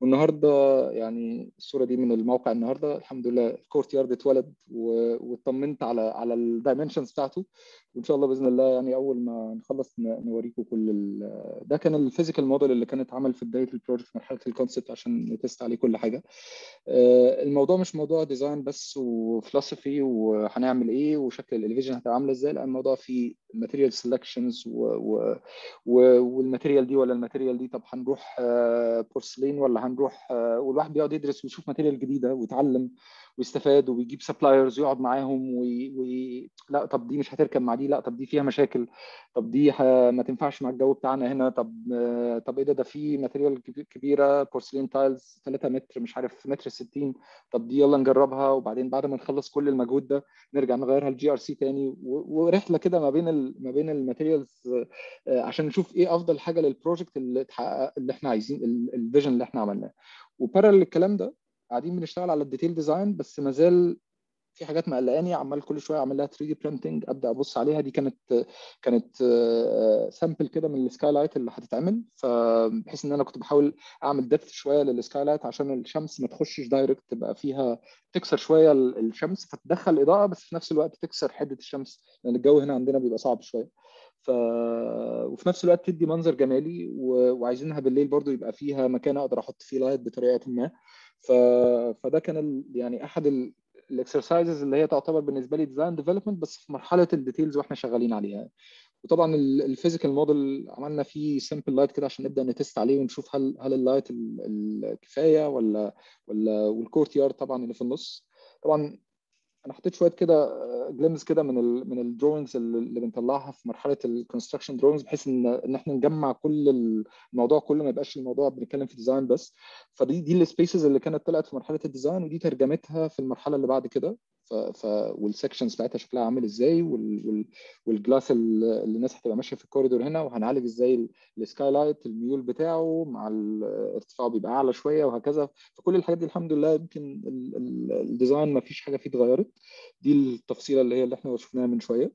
والنهارده يعني الصوره دي من الموقع النهارده الحمد لله الكورت يارد اتولد واطمنت على على الدايمنشنز بتاعته وان شاء الله باذن الله يعني اول ما نخلص نوريكم كل ده كان الفيزيكال موديل اللي كان اتعمل في بدايه البروجكت مرحله الكونسبت عشان نتست عليه كل حاجه الموضوع مش موضوع ديزاين بس وفلسفي وهنعمل ايه وشكل الاليفيجن هتبقى عامله ازاي لا الموضوع فيه ماتيريال سيلكشنز والماتيريال دي ولا الماتيريال دي طب هنروح بورسلين ولا هنروح والواحد بيقعد يدرس ويشوف ماتيريال جديده ويتعلم ويستفاد ويجيب سبلايرز ويقعد معاهم وي... وي... لا طب دي مش هتركب مع دي لا طب دي فيها مشاكل طب دي ه... ما تنفعش مع الجو بتاعنا هنا طب طب ايه ده ده في ماتيريال كبيره بورسلين تايلز 3 متر مش عارف متر 60 طب دي يلا نجربها وبعدين بعد ما نخلص كل المجهود ده نرجع نغيرها الجي ار سي تاني و... ورحله كده ما بين ال... ما بين الماتيريالز عشان نشوف ايه افضل حاجه للبروجكت اللي تحقق اللي احنا عايزين الفيجن اللي احنا عملناه وبارل الكلام ده قاعدين بنشتغل على الديتيل ديزاين بس ما زال في حاجات مقلقاني عمال كل شويه اعمل لها 3 دي برينتنج ابدا ابص عليها دي كانت كانت سامبل كده من السكاي لايت اللي هتتعمل فبحيث ان انا كنت بحاول اعمل ديبث شويه للسكاي لايت عشان الشمس ما تخشش دايركت تبقى فيها تكسر شويه الشمس فتدخل اضاءه بس في نفس الوقت تكسر حده الشمس لان الجو هنا عندنا بيبقى صعب شويه ف... وفي نفس الوقت تدي منظر جمالي و... وعايزينها بالليل برضو يبقى فيها مكان اقدر احط فيه لايت بطريقه ما ف... فده كان ال... يعني احد ال... الاكسرسايزز اللي هي تعتبر بالنسبه لي ديزاين ديفلوبمنت بس في مرحله الديتيلز واحنا شغالين عليها وطبعا الفيزيكال موديل عملنا فيه سمبل لايت كده عشان نبدا نتست عليه ونشوف هل هل اللايت الكفايه ولا ولا والكورت يارد طبعا اللي في النص طبعا انا حطيت شويه كده جليمز كده من ال من الدروينجز اللي بنطلعها في مرحله الكونستراكشن دروينجز بحيث ان ان احنا نجمع كل الموضوع كله ما يبقاش الموضوع بنتكلم في ديزاين بس فدي دي السبيسز اللي كانت طلعت في مرحله الديزاين ودي ترجمتها في المرحله اللي بعد كده ف, ف والسكشنز بتاعتها شكلها عامل ازاي وال وال والجلاس اللي الناس هتبقى ماشيه في الكوريدور هنا وهنعالج ازاي السكاي لايت الميول بتاعه مع ارتفاعه بيبقى اعلى شويه وهكذا فكل الحاجات دي الحمد لله يمكن الديزاين ما فيش حاجه فيه اتغيرت دي التفصيله اللي هي اللي احنا شفناها من شويه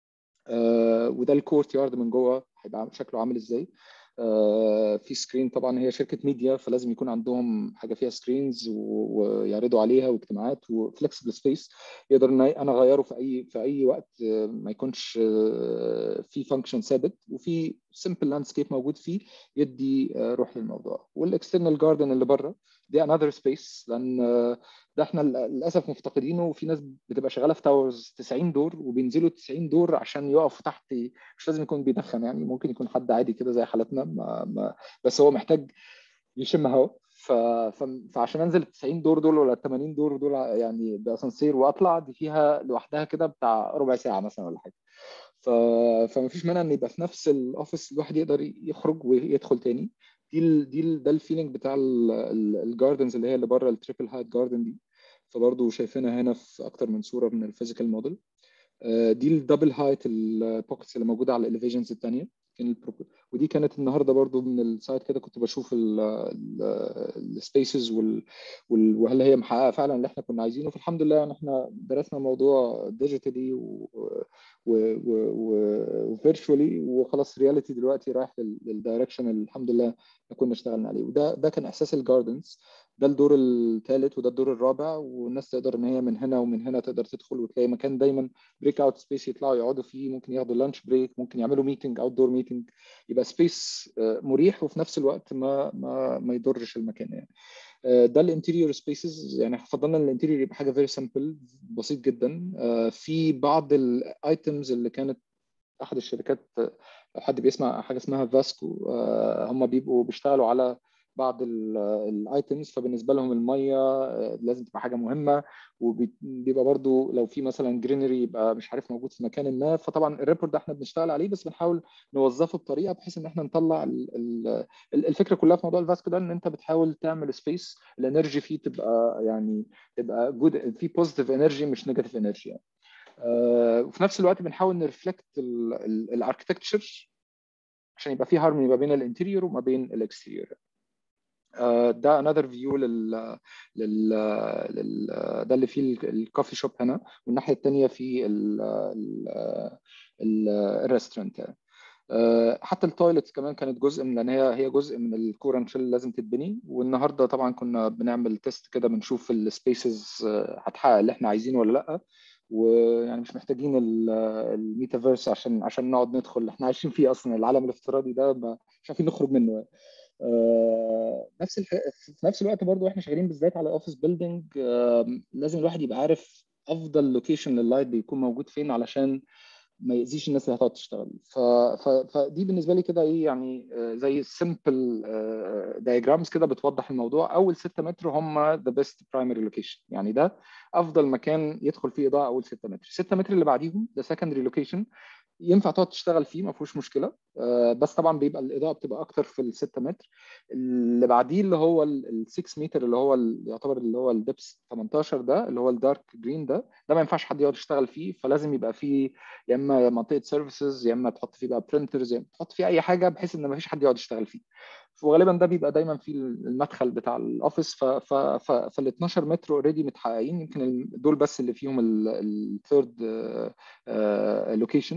آه وده الكورت يارد من جوه هيبقى شكله عامل ازاي آه في سكرين طبعا هي شركه ميديا فلازم يكون عندهم حاجه فيها سكرينز ويعرضوا عليها واجتماعات وفلكسبل سبيس يقدر ان انا اغيره في اي في اي وقت ما يكونش في فانكشن ثابت وفي سمبل لاندسكيب موجود فيه يدي روح للموضوع والاكسترنال جاردن اللي بره دي انذر سبيس لان ده احنا للاسف مفتقدينه وفي ناس بتبقى شغاله في تاورز 90 دور وبينزلوا 90 دور عشان يقفوا تحت مش لازم يكون بيدخن يعني ممكن يكون حد عادي كده زي حالتنا ما ما بس هو محتاج يشم هواء ف... ف... فعشان انزل ال 90 دور دول ولا ال 80 دور دول يعني باسانسير واطلع دي فيها لوحدها كده بتاع ربع ساعه مثلا ولا حاجه ف... فما فيش مانع ان يبقى في نفس الاوفيس الواحد يقدر يخرج ويدخل تاني دي ال دي ال ده الفيلينج بتاع الجاردنز اللي هي اللي بره التريبل هايت جاردن دي فبرضه شايفينها هنا في اكتر من صوره من الفيزيكال موديل دي الدبل هايت البوكيتس اللي موجوده على الاليفيشنز الثانيه ودي كانت النهارده برضو من السايت كده كنت بشوف السبيسز وهل هي محققه فعلا اللي احنا كنا عايزينه فالحمد لله يعني احنا درسنا الموضوع ديجيتالي وفيرتشوالي وخلاص رياليتي دلوقتي رايح للدايركشن الحمد لله كنا اشتغلنا عليه وده ده كان احساس الجاردنز ده الدور الثالث وده الدور الرابع والناس تقدر ان هي من هنا ومن هنا تقدر تدخل وتلاقي مكان دايما بريك اوت سبيس يطلعوا يقعدوا فيه ممكن ياخدوا لانش بريك ممكن يعملوا ميتنج اوت دور ميتنج يبقى سبيس مريح وفي نفس الوقت ما ما ما يضرش المكان يعني ده الانتيريور سبيسز يعني فضلنا الانتيريور يبقى حاجه فيري سمبل بسيط جدا في بعض الايتمز اللي كانت احد الشركات لو حد بيسمع حاجه اسمها فاسكو هم بيبقوا بيشتغلوا على بعض الايتمز فبالنسبه لهم الميه لازم تبقى حاجه مهمه وبيبقى برضو لو في مثلا جرينري يبقى مش عارف موجود في مكان ما فطبعا الريبورت ده احنا بنشتغل عليه بس بنحاول نوظفه بطريقه بحيث ان احنا نطلع الفكره كلها في موضوع الفاسكو ده ان انت بتحاول تعمل سبيس الانرجي فيه تبقى يعني تبقى جود في بوزيتيف انرجي مش نيجاتيف انرجي يعني وفي نفس الوقت بنحاول نرفلكت الاركتكتشر عشان يبقى في هارموني ما بين الانتيريور وما بين الاكستيريور ده انذر فيو لل لل لل ده اللي فيه الكوفي شوب هنا والناحيه الثانيه في الريستورانت حتى التويلتس كمان كانت جزء من لان هي هي جزء من الكورن شيل لازم تتبني والنهارده طبعا كنا بنعمل تيست كده بنشوف السبيسز هتحقق اللي احنا عايزينه ولا لا ويعني مش محتاجين الميتافيرس عشان عشان نقعد ندخل احنا عايشين فيه اصلا العالم الافتراضي ده مش عارفين نخرج منه آه نفس الح... في نفس الوقت برضو احنا شغالين بالذات على اوفيس بيلدينج آه لازم الواحد يبقى عارف افضل لوكيشن لللايت بيكون موجود فين علشان ما يأذيش الناس اللي هتقعد تشتغل ف... ف... فدي بالنسبه لي كده ايه يعني زي سمبل دايجرامز كده بتوضح الموضوع اول 6 متر هم ذا بيست برايمري لوكيشن يعني ده افضل مكان يدخل فيه اضاءه اول 6 متر 6 متر اللي بعديهم ده سكندري لوكيشن ينفع تقعد تشتغل فيه ما فيهوش مشكله بس طبعا بيبقى الاضاءه بتبقى اكتر في ال 6 متر اللي بعديه اللي هو ال 6 متر اللي هو يعتبر اللي هو الدبس 18 ده اللي هو الدارك جرين ده ده ما ينفعش حد يقعد يشتغل فيه فلازم يبقى فيه يا اما منطقه سيرفيسز يا اما تحط فيه بقى برنترز يا اما تحط فيه اي حاجه بحيث ان ما فيش حد يقعد يشتغل فيه وغالبا ده بيبقى دايما في المدخل بتاع الاوفيس فال 12 متر اوريدي متحققين يمكن دول بس اللي فيهم الثيرد لوكيشن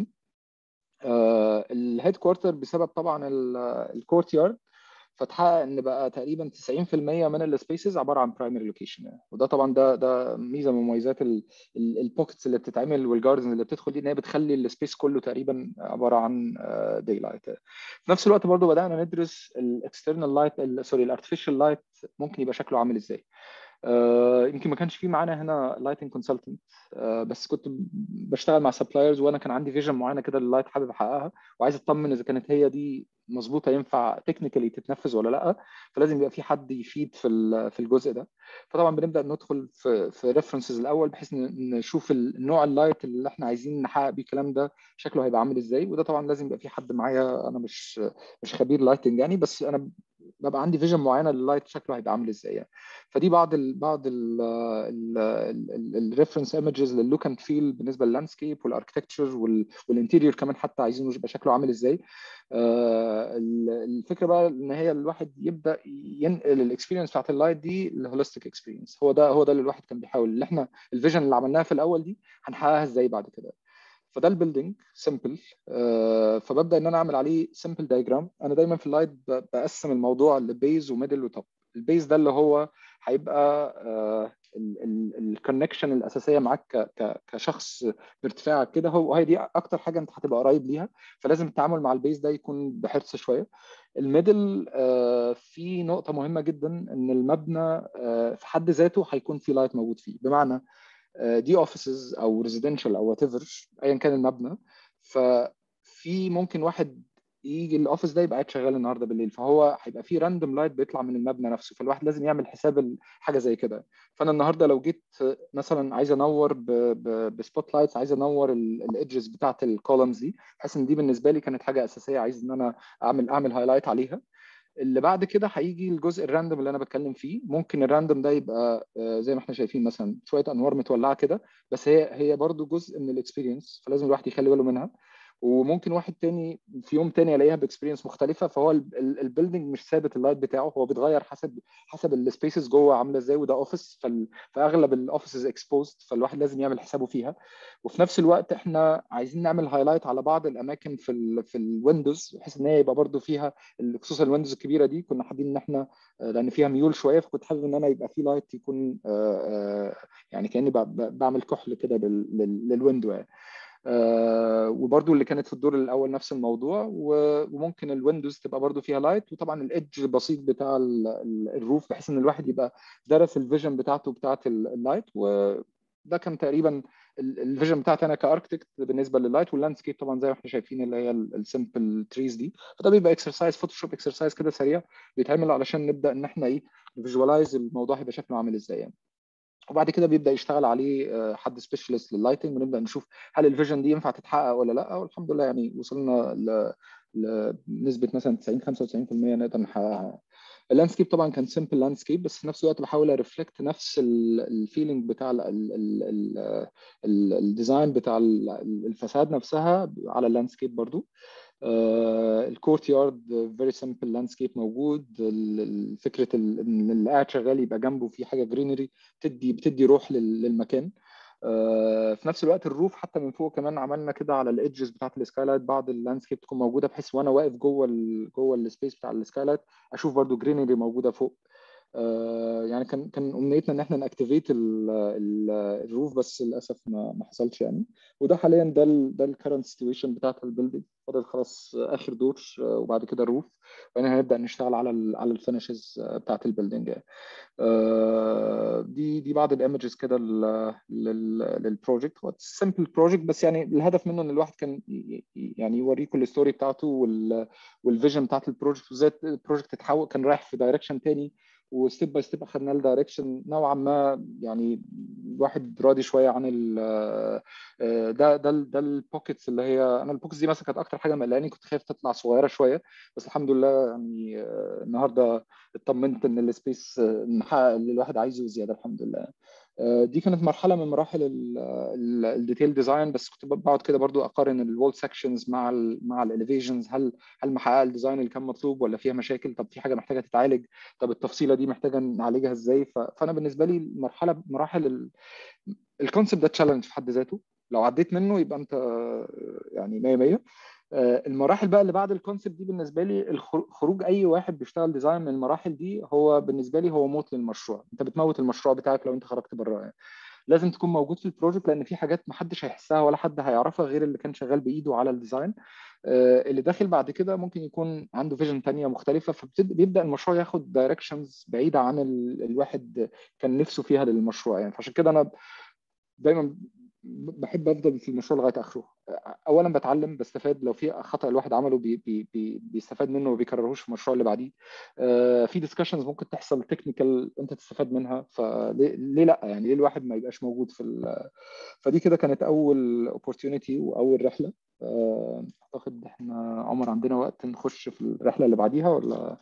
الهيد كوارتر بسبب طبعا الكورت يارد فتحقق ان بقى تقريبا 90% من السبيسز عباره عن برايمري لوكيشن يعني. وده طبعا ده ده ميزه من مميزات البوكيتس اللي بتتعمل والجاردنز اللي بتدخل دي ان هي بتخلي السبيس كله تقريبا عباره عن داي لايت في نفس الوقت برضو بدانا ندرس الاكسترنال لايت سوري الارتفيشال لايت ممكن يبقى شكله عامل ازاي Uh, يمكن ما كانش في معانا هنا لايتنج كونسلتنت uh, بس كنت بشتغل مع سبلايرز وانا كان عندي فيجن معينه كده لللايت حابب احققها وعايز اطمن اذا كانت هي دي مظبوطه ينفع تكنيكالي تتنفذ ولا لا فلازم يبقى في حد يفيد في في الجزء ده فطبعا بنبدا ندخل في في ريفرنسز الاول بحيث نشوف النوع اللايت اللي احنا عايزين نحقق بيه الكلام ده شكله هيبقى عامل ازاي وده طبعا لازم يبقى في حد معايا انا مش مش خبير لايتنج يعني بس انا ببقى عندي فيجن معينه لللايت شكله هيبقى عامل ازاي يعني فدي بعض ال بعض الريفرنس ايمجز للوك اند فيل بالنسبه لللاندسكيب والاركتكتشر والانتيريور كمان حتى عايزينه يبقى شكله عامل ازاي آه الفكره بقى ان هي الواحد يبدا ينقل الاكسبيرينس بتاعت اللايت دي لهوليستيك اكسبيرينس هو ده هو ده اللي الواحد كان بيحاول اللي احنا الفيجن اللي عملناها في الاول دي هنحققها ازاي بعد كده فده البيلدينج سمبل آه فببدا ان انا اعمل عليه سمبل دايجرام انا دايما في اللايت بقسم الموضوع لبيز وميدل وتوب البيز ده اللي هو هيبقى آه الكونكشن الاساسيه معاك كشخص بارتفاعك كده هو هي دي اكتر حاجه انت هتبقى قريب ليها فلازم التعامل مع البيز ده يكون بحرص شويه الميدل آه في نقطه مهمه جدا ان المبنى آه في حد ذاته هيكون في لايت موجود فيه بمعنى دي اوفيسز او ريزيدنشال او وات ايفر ايا كان المبنى ففي ممكن واحد يجي الاوفيس ده يبقى قاعد شغال النهارده بالليل فهو هيبقى في راندوم لايت بيطلع من المبنى نفسه فالواحد لازم يعمل حساب حاجه زي كده فانا النهارده لو جيت مثلا عايز انور بسبوت لايتس عايز انور الايدجز بتاعت الكولمز دي بحيث ان دي بالنسبه لي كانت حاجه اساسيه عايز ان انا اعمل اعمل هايلايت عليها اللي بعد كده هيجي الجزء الراندوم اللي انا بتكلم فيه ممكن الراندوم ده يبقى زي ما احنا شايفين مثلا شويه انوار متولعه كده بس هي هي برضو جزء من الاكسبيرينس فلازم الواحد يخلي باله منها وممكن واحد تاني في يوم تاني الاقيها باكسبيرينس مختلفه فهو البيلدنج مش ثابت اللايت بتاعه هو بيتغير حسب حسب السبيسز جوه عامله ازاي وده اوفيس فاغلب الاوفيسز اكسبوزد فالواحد لازم يعمل حسابه فيها وفي نفس الوقت احنا عايزين نعمل هايلايت على بعض الاماكن في ال في الويندوز بحيث ان هي يبقى برده فيها خصوصا الويندوز الكبيره دي كنا حابين ان احنا لان فيها ميول شويه فكنت حابب ان انا يبقى في لايت يكون يعني كاني بعمل كحل كده للويندو يعني آه وبرده اللي كانت في الدور الاول نفس الموضوع وممكن الويندوز تبقى برده فيها لايت وطبعا الايدج البسيط بتاع الروف بحيث ان الواحد يبقى درس الفيجن بتاعته بتاعت اللايت وده كان تقريبا الفيجن بتاعتي انا كاركتكت بالنسبه لللايت واللاندسكيب طبعا زي ما احنا شايفين اللي هي السمبل تريز دي فده بيبقى اكسرسايز فوتوشوب اكسرسايز كده سريع بيتعمل علشان نبدا ان احنا ايه فيجوالايز الموضوع هيبقى شكله عامل ازاي يعني وبعد كده بيبدا يشتغل عليه حد سبيشالست لللايتنج ونبدا نشوف هل الفيجن دي ينفع تتحقق ولا لا والحمد لله يعني وصلنا لنسبه مثلا 90 95% نقدر نحققها اللاندسكيب طبعا كان سمبل لاندسكيب بس في نفس الوقت بحاول ارفلكت نفس الفيلينج بتاع الديزاين بتاع الفساد نفسها على اللاندسكيب برضو الكورت يارد فيري سمبل لاندسكيب موجود فكره ان اللي قاعد شغال يبقى جنبه في حاجه جرينري بتدي بتدي روح للمكان في نفس الوقت الروف حتى من فوق كمان عملنا كده على الايدجز بتاعت السكايلايت بعض اللاندسكيب تكون موجوده بحيث وانا واقف جوه ال جوه السبيس بتاع السكايلايت اشوف برضو جرينري موجوده فوق يعني كان كان امنيتنا ان احنا ناكتيفيت الروف بس للاسف ما ما حصلش يعني وده حاليا ده ال ده الكرنت سيتويشن بتاعت البيلدينج فاضل خلاص اخر دور وبعد كده الروف وبعدين هنبدا نشتغل على ال على الفينشز بتاعت البيلدينج يعني. دي دي بعض الايمجز كده للبروجكت هو سمبل بروجكت بس يعني الهدف منه ان الواحد كان يعني يوريكم الستوري بتاعته والفيجن بتاعت البروجكت وازاي البروجكت اتحول كان رايح في دايركشن تاني وستيب باي ستيب اخذنا الدايركشن نوعا ما يعني الواحد راضي شويه عن ال ده ده ده البوكيتس اللي هي انا البوكيتس دي مثلا كانت اكتر حاجه مقلقاني كنت خايف تطلع صغيره شويه بس الحمد لله يعني النهارده اطمنت ان السبيس محقق اللي الواحد عايزه زياده الحمد لله دي كانت مرحله من مراحل الديتيل ديزاين بس كنت بقعد كده برضو اقارن الوول سكشنز مع ال مع الاليفيشنز هل هل محققه الديزاين اللي كان مطلوب ولا فيها مشاكل طب في حاجه محتاجه تتعالج طب التفصيله دي محتاجه نعالجها ازاي فانا بالنسبه لي مرحله مراحل الكونسبت ده تشالنج في حد ذاته لو عديت منه يبقى انت يعني 100 100 المراحل بقى اللي بعد الكونسبت دي بالنسبه لي خروج اي واحد بيشتغل ديزاين من المراحل دي هو بالنسبه لي هو موت للمشروع انت بتموت المشروع بتاعك لو انت خرجت بره يعني. لازم تكون موجود في البروجكت لان في حاجات ما حدش هيحسها ولا حد هيعرفها غير اللي كان شغال بايده على الديزاين اللي داخل بعد كده ممكن يكون عنده فيجن تانية مختلفة فبيبدأ المشروع ياخد دايركشنز بعيدة عن ال... الواحد كان نفسه فيها للمشروع يعني فعشان كده أنا دايما بحب افضل في المشروع لغايه اخره اولا بتعلم بستفاد لو في خطا الواحد عمله بي بي بي بيستفاد منه وما بيكررهوش في المشروع اللي بعديه في ديسكشنز ممكن تحصل تكنيكال انت تستفاد منها فليه لا يعني ليه الواحد ما يبقاش موجود في فدي كده كانت اول اوبورتيونيتي واول رحله اعتقد احنا عمر عندنا وقت نخش في الرحله اللي بعديها ولا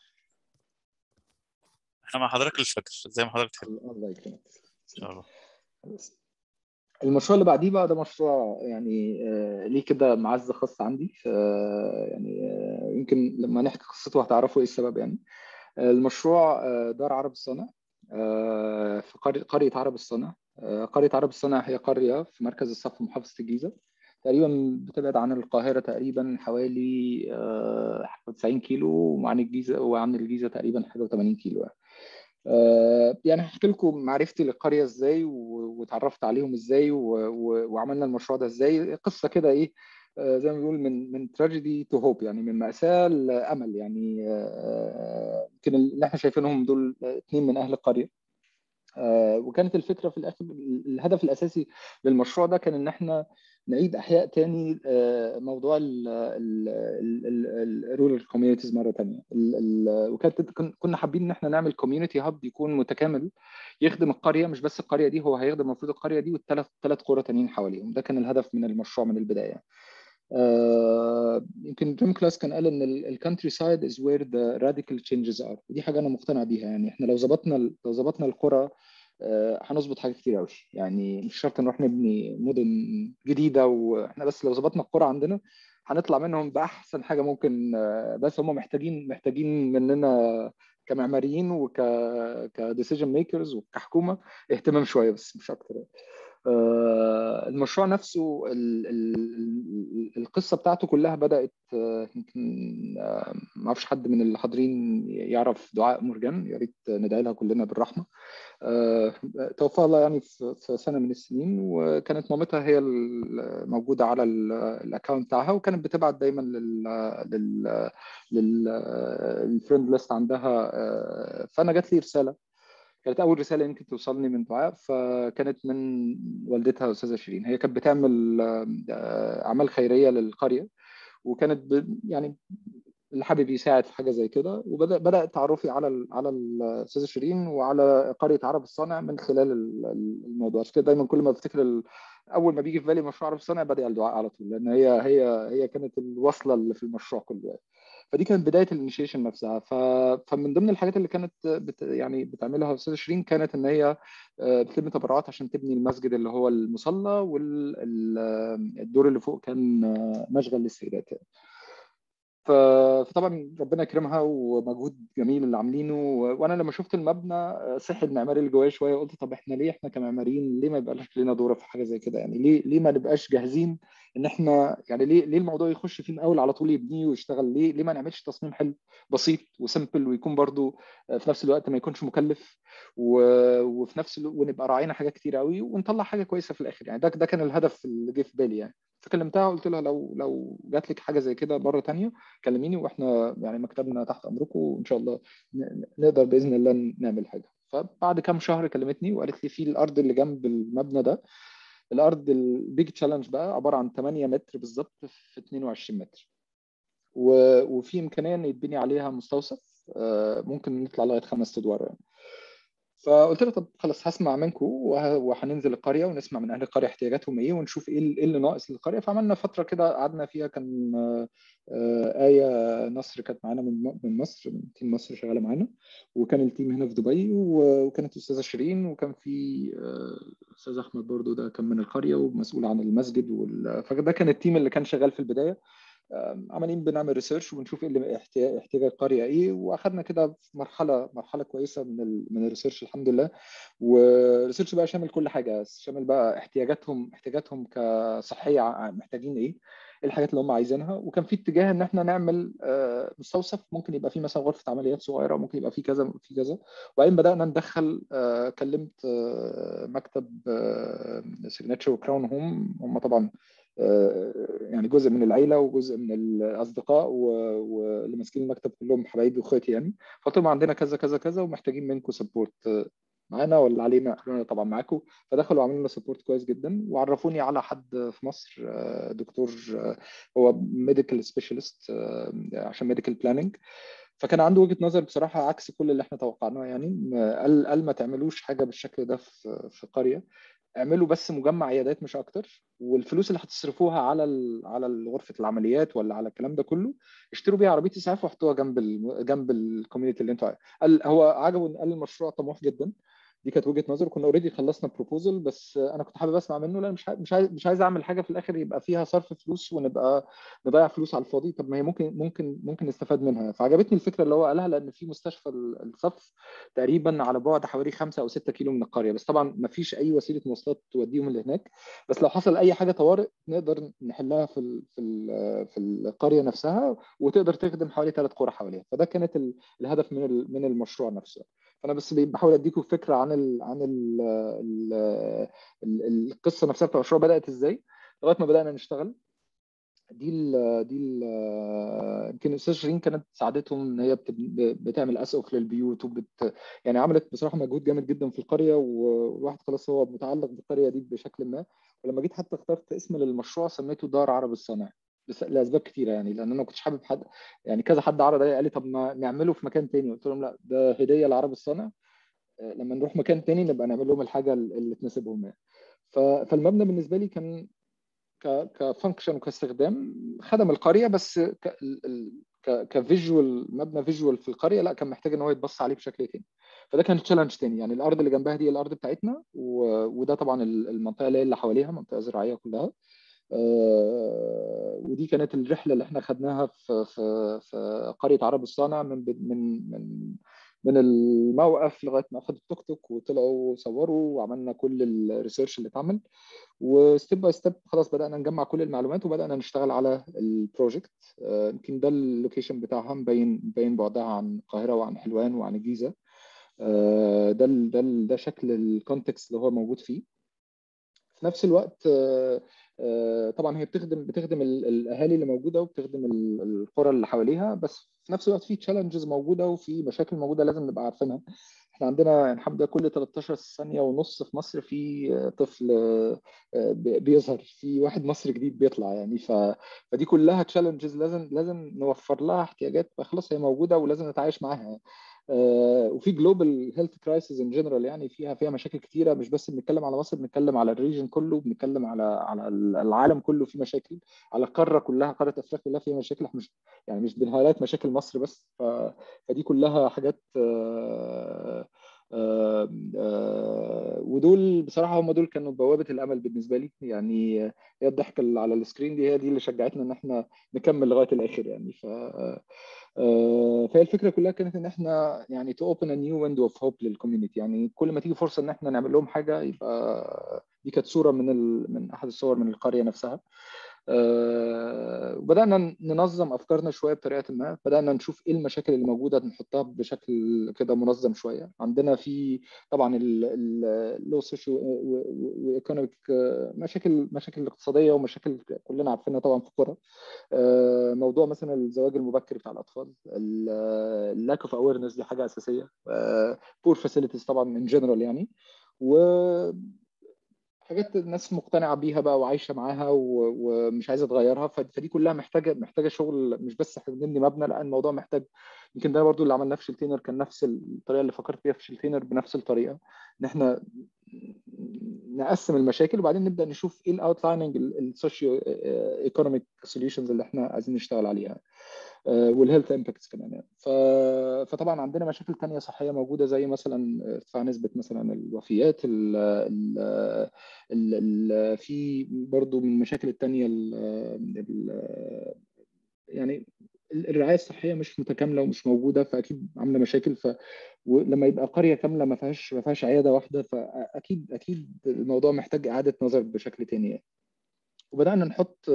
احنا مع حضرتك للفجر زي ما حضرتك تحب الله يكرمك ان شاء الله المشروع اللي بعديه بقى ده مشروع يعني آه ليه كده معزه خاصه عندي آه يعني آه يمكن لما نحكي قصته هتعرفوا ايه السبب يعني المشروع دار عرب الصنع في قريه عرب الصنع قريه عرب الصنع هي قريه في مركز الصف محافظه الجيزه تقريبا بتبعد عن القاهره تقريبا حوالي 90 كيلو وعن الجيزه وعن الجيزه تقريبا حاجه و80 كيلو يعني. يعني هحكي لكم معرفتي للقريه ازاي واتعرفت عليهم ازاي وعملنا المشروع ده ازاي قصه كده ايه زي ما بنقول من من تراجيدي تو هوب يعني من مأساة لأمل يعني يمكن اللي احنا شايفينهم دول اثنين من أهل القرية وكانت الفكرة في الآخر الهدف الأساسي للمشروع ده كان إن احنا نعيد احياء تاني موضوع الرورال كوميونيتيز مره ثانيه وكانت كنا حابين ان احنا نعمل كوميونتي هاب يكون متكامل يخدم القريه مش بس القريه دي هو هيخدم المفروض القريه دي والثلاث ثلاث قرى تانيين حواليهم ده كان الهدف من المشروع من البدايه آه يمكن جيم كلاس كان قال ان الكانتري سايد از وير ذا راديكال تشينجز ار ودي حاجه انا مقتنع بيها يعني احنا لو ظبطنا لو ظبطنا القرى هنظبط حاجات كتير قوي يعني مش شرط نروح نبني مدن جديده واحنا بس لو ظبطنا القرى عندنا هنطلع منهم باحسن حاجه ممكن بس هم محتاجين محتاجين مننا كمعماريين وك كديسيجن ميكرز وكحكومه اهتمام شويه بس مش اكتر المشروع نفسه القصه بتاعته كلها بدات يمكن ما اعرفش حد من اللي حاضرين يعرف دعاء مرجان يا ريت ندعي لها كلنا بالرحمه توفى الله يعني في سنه من السنين وكانت مامتها هي الموجوده على الاكونت بتاعها وكانت بتبعت دايما لل لل للفريند ليست عندها فانا جات لي رساله كانت اول رساله يمكن توصلني من دعاء فكانت من والدتها استاذه شيرين هي كانت بتعمل اعمال خيريه للقريه وكانت يعني اللي حابب يساعد في حاجه زي كده وبدا بدا تعرفي على على الاستاذه شيرين وعلى قريه عرب الصانع من خلال الموضوع عشان كده دايما كل ما بفتكر اول ما بيجي في بالي مشروع عرب الصانع بدأ الدعاء على طول لان هي هي هي كانت الوصله اللي في المشروع كله فدي كانت بدايه الانيشيشن نفسها ف... فمن ضمن الحاجات اللي كانت بت... يعني بتعملها الاستاذه شيرين كانت ان هي بتلم تبرعات عشان تبني المسجد اللي هو المصلى والدور اللي فوق كان مشغل للسيدات فطبعا ربنا يكرمها ومجهود جميل اللي عاملينه وانا لما شفت المبنى صحي المعماري اللي جوايا شويه قلت طب احنا ليه احنا كمعماريين ليه ما يبقاش لنا دور في حاجه زي كده يعني ليه ليه ما نبقاش جاهزين ان احنا يعني ليه ليه الموضوع يخش فيه من اول على طول يبنيه ويشتغل ليه ليه ما نعملش تصميم حلو بسيط وسمبل ويكون برضو في نفس الوقت ما يكونش مكلف و... وفي نفس الوقت ونبقى راعينا حاجات كتير قوي ونطلع حاجه كويسه في الاخر يعني ده ده كان الهدف اللي جه في بالي يعني فكلمتها قلت لها لو لو جات لك حاجه زي كده مره تانية كلميني واحنا يعني مكتبنا تحت امركم وان شاء الله نقدر باذن الله نعمل حاجه فبعد كام شهر كلمتني وقالت لي في الارض اللي جنب المبنى ده الارض البيج تشالنج بقى عباره عن 8 متر بالظبط في 22 متر وفي امكانيه ان يتبني عليها مستوصف ممكن نطلع لغايه خمس ادوار يعني. فقلت له طب خلاص هسمع منكم وهننزل القريه ونسمع من اهل القريه احتياجاتهم ايه ونشوف ايه اللي ناقص للقريه فعملنا فتره كده قعدنا فيها كان آية نصر كانت معانا من من مصر من تيم مصر شغاله معانا وكان التيم هنا في دبي وكانت الاستاذه شيرين وكان في استاذ احمد برضو ده كان من القريه ومسؤول عن المسجد وال... فده كان التيم اللي كان شغال في البدايه عمالين بنعمل ريسيرش ونشوف ايه اللي احتياج احتياج القريه ايه واخدنا كده في مرحله مرحله كويسه من ال من الريسيرش الحمد لله والريسيرش بقى شامل كل حاجه شامل بقى احتياجاتهم احتياجاتهم كصحيه محتاجين ايه الحاجات اللي هم عايزينها وكان في اتجاه ان احنا نعمل مستوصف ممكن يبقى فيه مثلا غرفه عمليات صغيره ممكن يبقى فيه كذا في كذا وبعدين بدانا ندخل كلمت مكتب سيجنتشر وكراون هوم هم طبعا يعني جزء من العيله وجزء من الاصدقاء واللي ماسكين المكتب كلهم حبايبي واخواتي يعني فقلت لهم عندنا كذا كذا كذا ومحتاجين منكم سبورت معانا ولا علينا قالوا طبعا معاكم فدخلوا عملوا لنا سبورت كويس جدا وعرفوني على حد في مصر دكتور هو ميديكال سبيشالست عشان ميديكال بلاننج فكان عنده وجهه نظر بصراحه عكس كل اللي احنا توقعناه يعني قال قال ما تعملوش حاجه بالشكل ده في في قريه اعملوا بس مجمع عيادات مش اكتر والفلوس اللي هتصرفوها على ال على غرفه العمليات ولا على الكلام ده كله اشتروا بيها عربيه اسعاف وحطوها جنب ال جنب الكوميونتي اللي انتوا قال هو عجبه قال المشروع طموح جدا دي كانت وجهه نظر كنا اوريدي خلصنا بروبوزل بس انا كنت حابب اسمع منه لا مش مش عايز مش عايز اعمل حاجه في الاخر يبقى فيها صرف فلوس ونبقى نضيع فلوس على الفاضي طب ما هي ممكن ممكن ممكن نستفاد منها فعجبتني الفكره اللي هو قالها لان في مستشفى الصف تقريبا على بعد حوالي 5 او 6 كيلو من القريه بس طبعا ما فيش اي وسيله مواصلات توديهم لهناك بس لو حصل اي حاجه طوارئ نقدر نحلها في ال في ال في القريه نفسها وتقدر تخدم حوالي ثلاث قرى حواليها فده كانت الهدف من من المشروع نفسه فانا بس بحاول اديكم فكره عن ال عن ال ال ال القصه نفسها بتاع المشروع بدات ازاي لغايه ما بدانا نشتغل دي ال دي ال يمكن الاستاذ شيرين كانت ساعدتهم ان هي بتعمل اسقف للبيوت وبت يعني عملت بصراحه مجهود جامد جدا في القريه والواحد خلاص هو متعلق بالقريه دي بشكل ما ولما جيت حتى اخترت اسم للمشروع سميته دار عرب الصناعي لاسباب كتيره يعني لان انا ما كنتش حابب حد يعني كذا حد عرض عليا قال لي طب ما نعمله في مكان تاني قلت لهم لا ده هديه لعرب الصنع لما نروح مكان تاني نبقى نعمل لهم الحاجه اللي تناسبهم يعني فالمبنى بالنسبه لي كان كفانكشن وكاستخدام خدم القريه بس كفيجوال مبنى فيجوال في القريه لا كان محتاج ان هو يتبص عليه بشكل تاني فده كان تشالنج تاني يعني الارض اللي جنبها دي الارض بتاعتنا وده طبعا المنطقه اللي حواليها منطقه زراعيه كلها آه ودي كانت الرحله اللي احنا خدناها في في في قريه عرب الصانع من من من من الموقف لغايه ما اخذوا التوك توك وطلعوا وصوروا وعملنا كل الريسيرش اللي اتعمل وستيب باي ستيب خلاص بدانا نجمع كل المعلومات وبدانا نشتغل على البروجكت يمكن آه ده اللوكيشن بتاعها مبين مبين بعدها عن القاهره وعن حلوان وعن الجيزه آه ده ده ده شكل الكونتكست اللي هو موجود فيه في نفس الوقت طبعا هي بتخدم بتخدم الاهالي اللي موجوده وبتخدم القرى اللي حواليها بس في نفس الوقت في تشالنجز موجوده وفي مشاكل موجوده لازم نبقى عارفينها احنا عندنا الحمد لله كل 13 ثانيه ونص في مصر في طفل بيظهر في واحد مصري جديد بيطلع يعني ف... فدي كلها تشالنجز لازم لازم نوفر لها احتياجات خلاص هي موجوده ولازم نتعايش معاها آه وفي جلوبال هيلث كرايسيس ان جنرال يعني فيها فيها مشاكل كتيره مش بس بنتكلم على مصر بنتكلم على الريجن كله بنتكلم على على العالم كله في مشاكل على القاره كلها قاره افريقيا كلها فيها مشاكل مش يعني مش بنهايلايت مشاكل مصر بس ف... فدي كلها حاجات آه آه ودول بصراحه هم دول كانوا بوابه الامل بالنسبه لي يعني هي الضحكه اللي على السكرين دي هي دي اللي شجعتنا ان احنا نكمل لغايه الاخر يعني ف فهي الفكره كلها كانت ان احنا يعني تو اوبن ا نيو ويندو اوف هوب للكوميونتي يعني كل ما تيجي فرصه ان احنا نعمل لهم حاجه يبقى دي كانت صوره من ال... من احد الصور من القريه نفسها وبدانا ننظم افكارنا شويه بطريقه ما بدانا نشوف ايه المشاكل اللي موجوده نحطها بشكل كده منظم شويه عندنا في طبعا اللو سوشيو وايكونوميك مشاكل مشاكل اقتصاديه ومشاكل كلنا عارفينها طبعا في القرى موضوع مثلا الزواج المبكر بتاع الاطفال اللاك اوف اويرنس دي حاجه اساسيه بور فاسيلتيز طبعا ان جنرال يعني و حاجات الناس مقتنعه بيها بقى وعايشه معاها ومش عايزه تغيرها فدي كلها محتاجه محتاجه شغل مش بس احنا بنبني مبنى لا الموضوع محتاج يمكن ده برضو اللي عملناه في شلتينر كان نفس الطريقه اللي فكرت فيها في شلتينر بنفس الطريقه ان احنا نقسم المشاكل وبعدين نبدا نشوف ايه الاوتلايننج السوشيو ايكونوميك سوليوشنز اللي احنا عايزين نشتغل عليها والهيلث امباكتس كمان يعني ف... فطبعا عندنا مشاكل تانية صحيه موجوده زي مثلا ارتفاع نسبه مثلا الوفيات ال... ال... ال... ال... في برضو من المشاكل التانية ال... ال... يعني الرعايه الصحيه مش متكامله ومش موجوده فاكيد عامله مشاكل ف ولما يبقى قريه كامله ما فيهاش ما فيهاش عياده واحده فاكيد اكيد الموضوع محتاج اعاده نظر بشكل تاني يعني. وبدانا نحط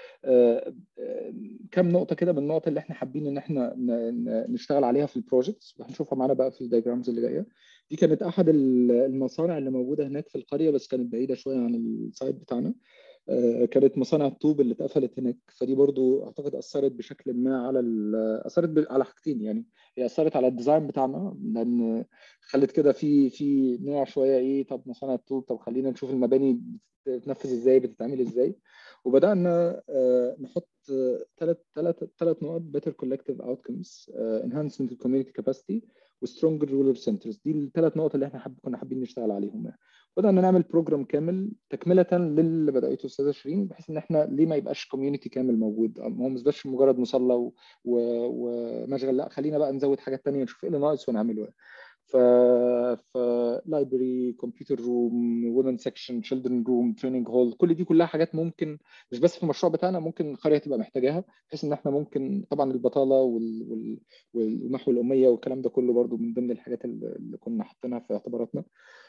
كم نقطه كده من النقط اللي احنا حابين ان احنا نشتغل عليها في البروجكتس وهنشوفها معانا بقى في الدياجرامز اللي جايه دي كانت احد المصانع اللي موجوده هناك في القريه بس كانت بعيده شويه عن السايت بتاعنا كانت مصانع الطوب اللي اتقفلت هناك فدي برضو اعتقد اثرت بشكل ما على اثرت على حاجتين يعني هي اثرت على الديزاين بتاعنا لان خلت كده في في نوع شويه ايه طب مصانع الطوب طب خلينا نشوف المباني بتتنفذ ازاي بتتعمل ازاي وبدانا نحط ثلاث ثلاث ثلاث نقط better collective outcomes enhancement of community capacity وسترونجر رولر سنترز دي الثلاث نقط اللي احنا حب كنا حابين نشتغل عليهم يعني. بدأنا نعمل بروجرام كامل تكملة للي بدأته أستاذة شيرين بحيث إن إحنا ليه ما يبقاش كوميونتي كامل موجود هو مش بس مجرد مصلى و... و... ومشغل لا خلينا بقى نزود حاجات تانية نشوف إيه اللي ناقص ونعمله ف ف لايبرري كمبيوتر روم وومن سكشن تشيلدرن روم تريننج هول كل دي كلها حاجات ممكن مش بس في المشروع بتاعنا ممكن القريه تبقى محتاجاها بحيث ان احنا ممكن طبعا البطاله وال... وال... والمحو الاميه والكلام ده كله برضو من ضمن الحاجات اللي كنا حاطينها في اعتباراتنا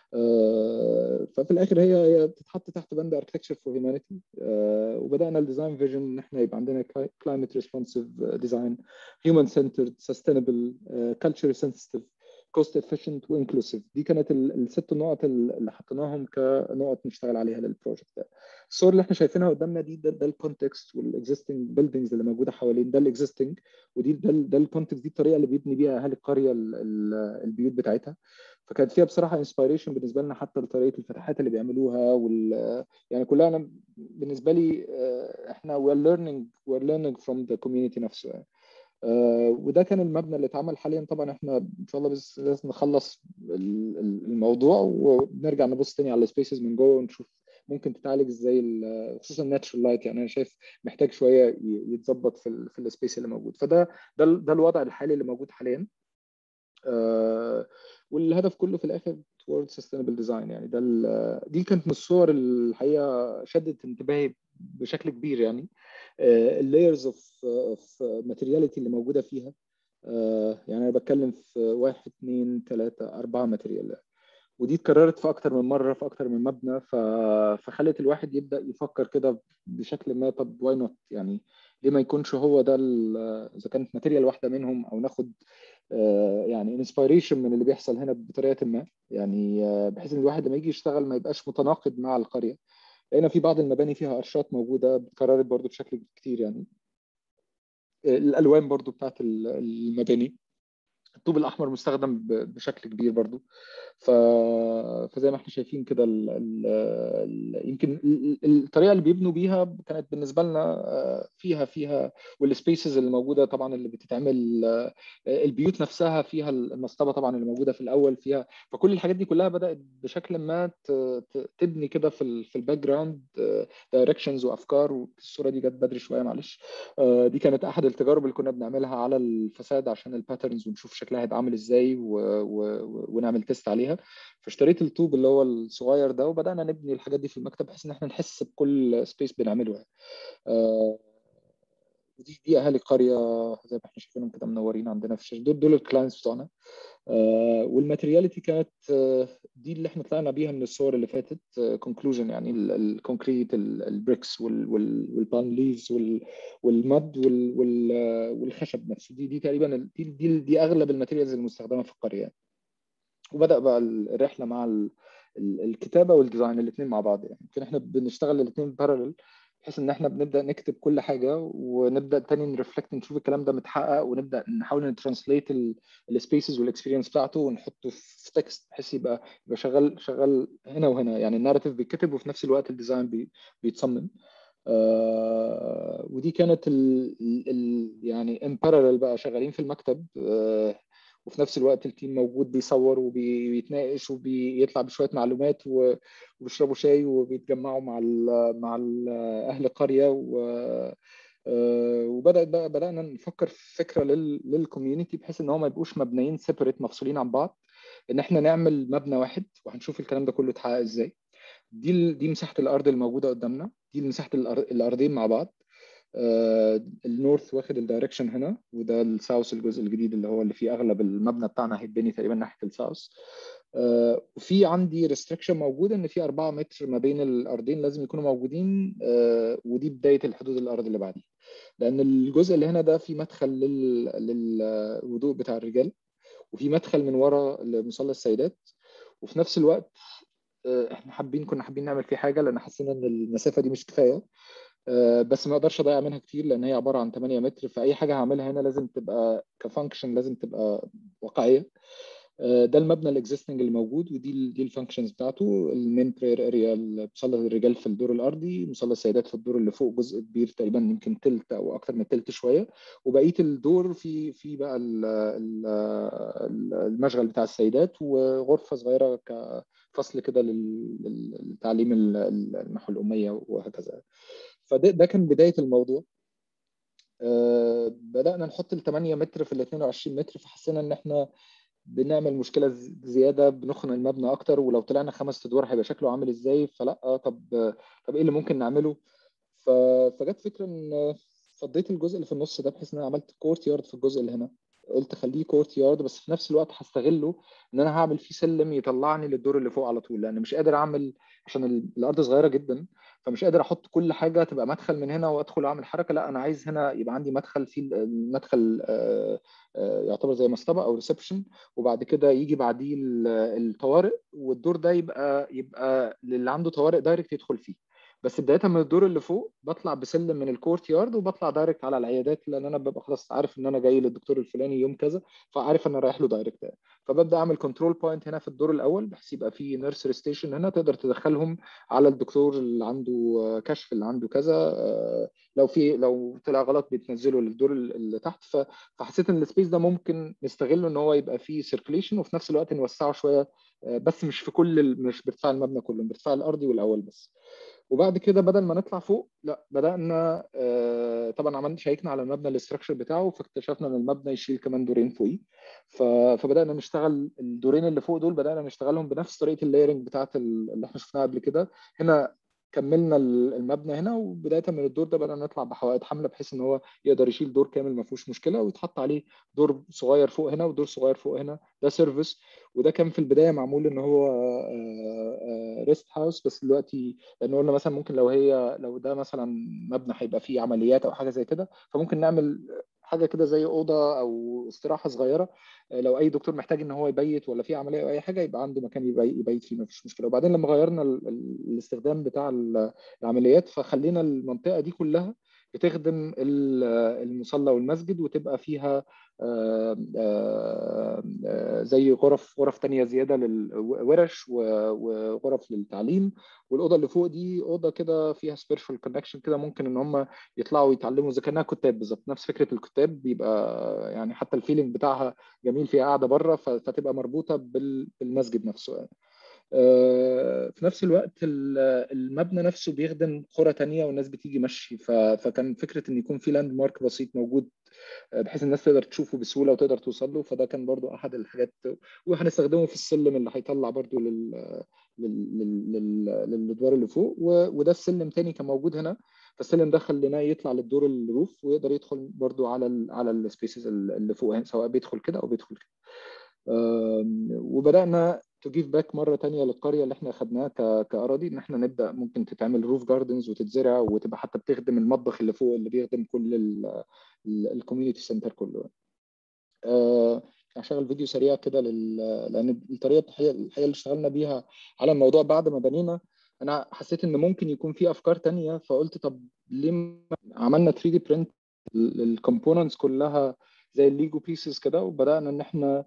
ففي الاخر هي هي بتتحط تحت بند اركتكتشر فور هيومانيتي وبدانا الديزاين فيجن ان احنا يبقى عندنا كلايمت ريسبونسيف ديزاين هيومن سنترد سستينبل كلتشر سنسيتيف كوست افيشنت وانكلوسيف دي كانت الست نقط اللي حطيناهم كنقط نشتغل عليها للبروجكت ده الصور اللي احنا شايفينها قدامنا دي ده, ده الكونتكست والاكزيستنج بيلدينجز اللي موجوده حوالين ده الاكزيستنج ودي ده, ده الكونتكست دي الطريقه اللي بيبني بيها اهالي القريه البيوت بتاعتها فكانت فيها بصراحه انسبيريشن بالنسبه لنا حتى لطريقه الفتحات اللي بيعملوها وال يعني كلها انا بالنسبه لي احنا we're learning we're learning from the community نفسه يعني. آه وده كان المبنى اللي اتعمل حاليا طبعا احنا ان شاء الله بس لازم نخلص الموضوع ونرجع نبص تاني على السبيسز من جوه ونشوف ممكن تتعالج ازاي خصوصا الناتشرال لايت يعني انا شايف محتاج شويه يتظبط في ال في السبيس اللي موجود فده ده ده الوضع الحالي اللي موجود حاليا آه والهدف كله في الاخر towards sustainable design يعني ده دي كانت من الصور الحقيقه شدت انتباهي بشكل كبير يعني اللايرز اوف اوف ماتيرياليتي اللي موجوده فيها يعني انا بتكلم في واحد اثنين ثلاثة أربعة ماتيريال ودي اتكررت في أكتر من مرة في أكتر من مبنى ف... فخلت الواحد يبدأ يفكر كده بشكل ما طب واي نوت يعني ليه ما يكونش هو ده إذا كانت ماتيريال واحدة منهم أو ناخد يعني انسبيريشن من اللي بيحصل هنا بطريقة ما يعني بحيث إن الواحد لما يجي يشتغل ما يبقاش متناقض مع القرية لقينا في بعض المباني فيها ارشات موجوده اتكررت برضو بشكل كتير يعني الالوان برضو بتاعت المباني الطوب الاحمر مستخدم بشكل كبير برضو ف... فزي ما احنا شايفين كده ال... ال... يمكن الطريقه اللي بيبنوا بيها كانت بالنسبه لنا فيها فيها والسبيسز اللي موجوده طبعا اللي بتتعمل البيوت نفسها فيها المصطبه طبعا اللي موجوده في الاول فيها فكل الحاجات دي كلها بدات بشكل ما تبني كده في ال... في الباك جراوند دايركشنز وافكار والصوره دي جت بدري شويه معلش دي كانت احد التجارب اللي كنا بنعملها على الفساد عشان الباترنز ونشوف شكل شكلها هيبقى عامل ازاي و... و... ونعمل تيست عليها فاشتريت الطوب اللي هو الصغير ده وبدانا نبني الحاجات دي في المكتب بحيث ان احنا نحس بكل سبيس بنعمله يعني. آه دي دي اهالي القريه زي ما احنا شايفينهم كده منورين عندنا في الشاشه دول دول الكلاينتس بتوعنا آه والماتيرياليتي كانت آه دي اللي احنا طلعنا بيها من الصور اللي فاتت كونكلوجن يعني الكونكريت البريكس والبان ليفز والمد والخشب نفسه دي دي تقريبا دي دي, دي اغلب الماتيريالز المستخدمه في القريه يعني. وبدا بقى الرحله مع الكتابه والديزاين الاثنين مع بعض يعني يمكن احنا بنشتغل الاثنين بارلل بحيث ان احنا بنبدا نكتب كل حاجه ونبدا تاني نرفلكت نشوف الكلام ده متحقق ونبدا نحاول نترانسليت السبيسز والاكسبيرينس بتاعته ونحطه في تكست بحيث يبقى يبقى شغال شغال هنا وهنا يعني الناراتيف بيتكتب وفي نفس الوقت الديزاين بي بيتصمم آه ودي كانت ال ال يعني ان بارلل بقى شغالين في المكتب آه وفي نفس الوقت التيم موجود بيصور وبيتناقش وبيطلع بشويه معلومات وبيشربوا شاي وبيتجمعوا مع ال مع ال اهل القريه و وبدات بقى بدانا نفكر في فكره للكوميونتي بحيث ان هم ما يبقوش مبنيين سيبريت مفصولين عن بعض ان احنا نعمل مبنى واحد وهنشوف الكلام ده كله اتحقق ازاي دي دي مساحه الارض الموجوده قدامنا دي مساحه الارضين مع بعض آه النورث واخد الدايركشن هنا وده الساوث الجزء الجديد اللي هو اللي فيه اغلب المبنى بتاعنا هيتبني تقريبا ناحيه الساوث آه وفي عندي ريستريكشن موجود ان في 4 متر ما بين الارضين لازم يكونوا موجودين آه ودي بدايه الحدود الارض اللي بعديه لان الجزء اللي هنا ده في مدخل لل... للوضوء بتاع الرجال وفي مدخل من ورا لمصلى السيدات وفي نفس الوقت احنا حابين كنا حابين نعمل فيه حاجه لان حسينا ان المسافه دي مش كفايه بس ما اقدرش اضيع منها كتير لان هي عباره عن 8 متر فاي حاجه هعملها هنا لازم تبقى كفانكشن لازم تبقى واقعيه ده المبنى الاكزيستنج اللي موجود ودي دي الفانكشنز بتاعته المين براير اريا مصلى الرجال في الدور الارضي مصلى السيدات في الدور اللي فوق جزء كبير تقريبا يمكن تلت او اكتر من تلت شويه وبقيه الدور في في بقى المشغل بتاع السيدات وغرفه صغيره كفصل كده للتعليم النحو الاميه وهكذا فده ده كان بدايه الموضوع أه بدانا نحط ال 8 متر في ال 22 متر فحسينا ان احنا بنعمل مشكله زياده بنخن المبنى اكتر ولو طلعنا خمس ادوار هيبقى شكله عامل ازاي فلا طب طب ايه اللي ممكن نعمله فجت فكره ان فضيت الجزء اللي في النص ده بحيث ان انا عملت كورت يارد في الجزء اللي هنا قلت خليه كورت يارد بس في نفس الوقت هستغله ان انا هعمل فيه سلم يطلعني للدور اللي فوق على طول لان مش قادر اعمل عشان الارض صغيره جدا فمش قادر احط كل حاجه تبقى مدخل من هنا وادخل اعمل حركه لا انا عايز هنا يبقى عندي مدخل فيه المدخل يعتبر زي مصطبه او ريسبشن وبعد كده يجي بعديه الطوارئ والدور ده يبقى يبقى للي عنده طوارئ دايركت يدخل فيه بس بدايه من الدور اللي فوق بطلع بسلم من الكورت يارد وبطلع دايركت على العيادات لان انا ببقى خلاص عارف ان انا جاي للدكتور الفلاني يوم كذا فعارف ان انا رايح له دايركت فببدا اعمل كنترول بوينت هنا في الدور الاول بحيث يبقى في نيرسري ستيشن هنا تقدر تدخلهم على الدكتور اللي عنده كشف اللي عنده كذا لو في لو طلع غلط بيتنزلوا للدور اللي تحت فحسيت ان السبيس ده ممكن نستغله ان هو يبقى فيه سيركليشن وفي نفس الوقت نوسعه شويه بس مش في كل مش بارتفاع المبنى كله بارتفاع الارضي والاول بس وبعد كده بدل ما نطلع فوق لا بدانا آه طبعا عملنا شيكنا على المبنى الاستراكشر بتاعه فاكتشفنا ان المبنى يشيل كمان دورين فوقيه فبدانا نشتغل الدورين اللي فوق دول بدانا نشتغلهم بنفس طريقه اللايرنج بتاعه اللي احنا شفناها قبل كده هنا كملنا المبنى هنا وبدايه من الدور ده بدانا نطلع بحوائط حمله بحيث ان هو يقدر يشيل دور كامل ما فيهوش مشكله ويتحط عليه دور صغير فوق هنا ودور صغير فوق هنا ده سيرفيس وده كان في البدايه معمول ان هو ريست هاوس بس دلوقتي لان قلنا مثلا ممكن لو هي لو ده مثلا مبنى هيبقى فيه عمليات او حاجه زي كده فممكن نعمل حاجه كده زي اوضه او استراحه صغيره لو اي دكتور محتاج ان هو يبيت ولا في عمليه او اي حاجه يبقى عنده مكان يبيت فيه ما فيش مشكله وبعدين لما غيرنا الاستخدام بتاع العمليات فخلينا المنطقه دي كلها بتخدم المصلى والمسجد وتبقى فيها زي غرف غرف تانية زيادة للورش وغرف للتعليم والأوضة اللي فوق دي أوضة كده فيها سبيرشوال كونكشن كده ممكن إن هم يطلعوا يتعلموا زي كأنها كتاب بالظبط نفس فكرة الكتاب بيبقى يعني حتى الفيلينج بتاعها جميل فيها قاعدة بره فتبقى مربوطة بالمسجد نفسه يعني. في نفس الوقت المبنى نفسه بيخدم قرى تانية والناس بتيجي مشي فكان فكرة إن يكون في لاند مارك بسيط موجود بحيث الناس تقدر تشوفه بسهوله وتقدر توصل له فده كان برضو احد الحاجات وهنستخدمه في السلم اللي هيطلع برضو لل للادوار اللي فوق وده السلم تاني كان موجود هنا فالسلم ده خليناه يطلع للدور الروف ويقدر يدخل برضو على ال على السبيسز اللي فوق هنا سواء بيدخل كده او بيدخل كده وبدانا تو جيف باك مره تانية للقريه اللي احنا اخدناها كاراضي ان احنا نبدا ممكن تتعمل روف جاردنز وتتزرع وتبقى حتى بتخدم المطبخ اللي فوق اللي بيخدم كل الكوميونتي سنتر كله أه هشغل فيديو سريع كده لل... لان الطريقه الحقيقه اللي اشتغلنا بيها على الموضوع بعد ما بنينا انا حسيت ان ممكن يكون في افكار تانية فقلت طب ليه عملنا 3 دي برنت الكومبوننتس كلها زي الليجو بيسز كده وبدانا ان احنا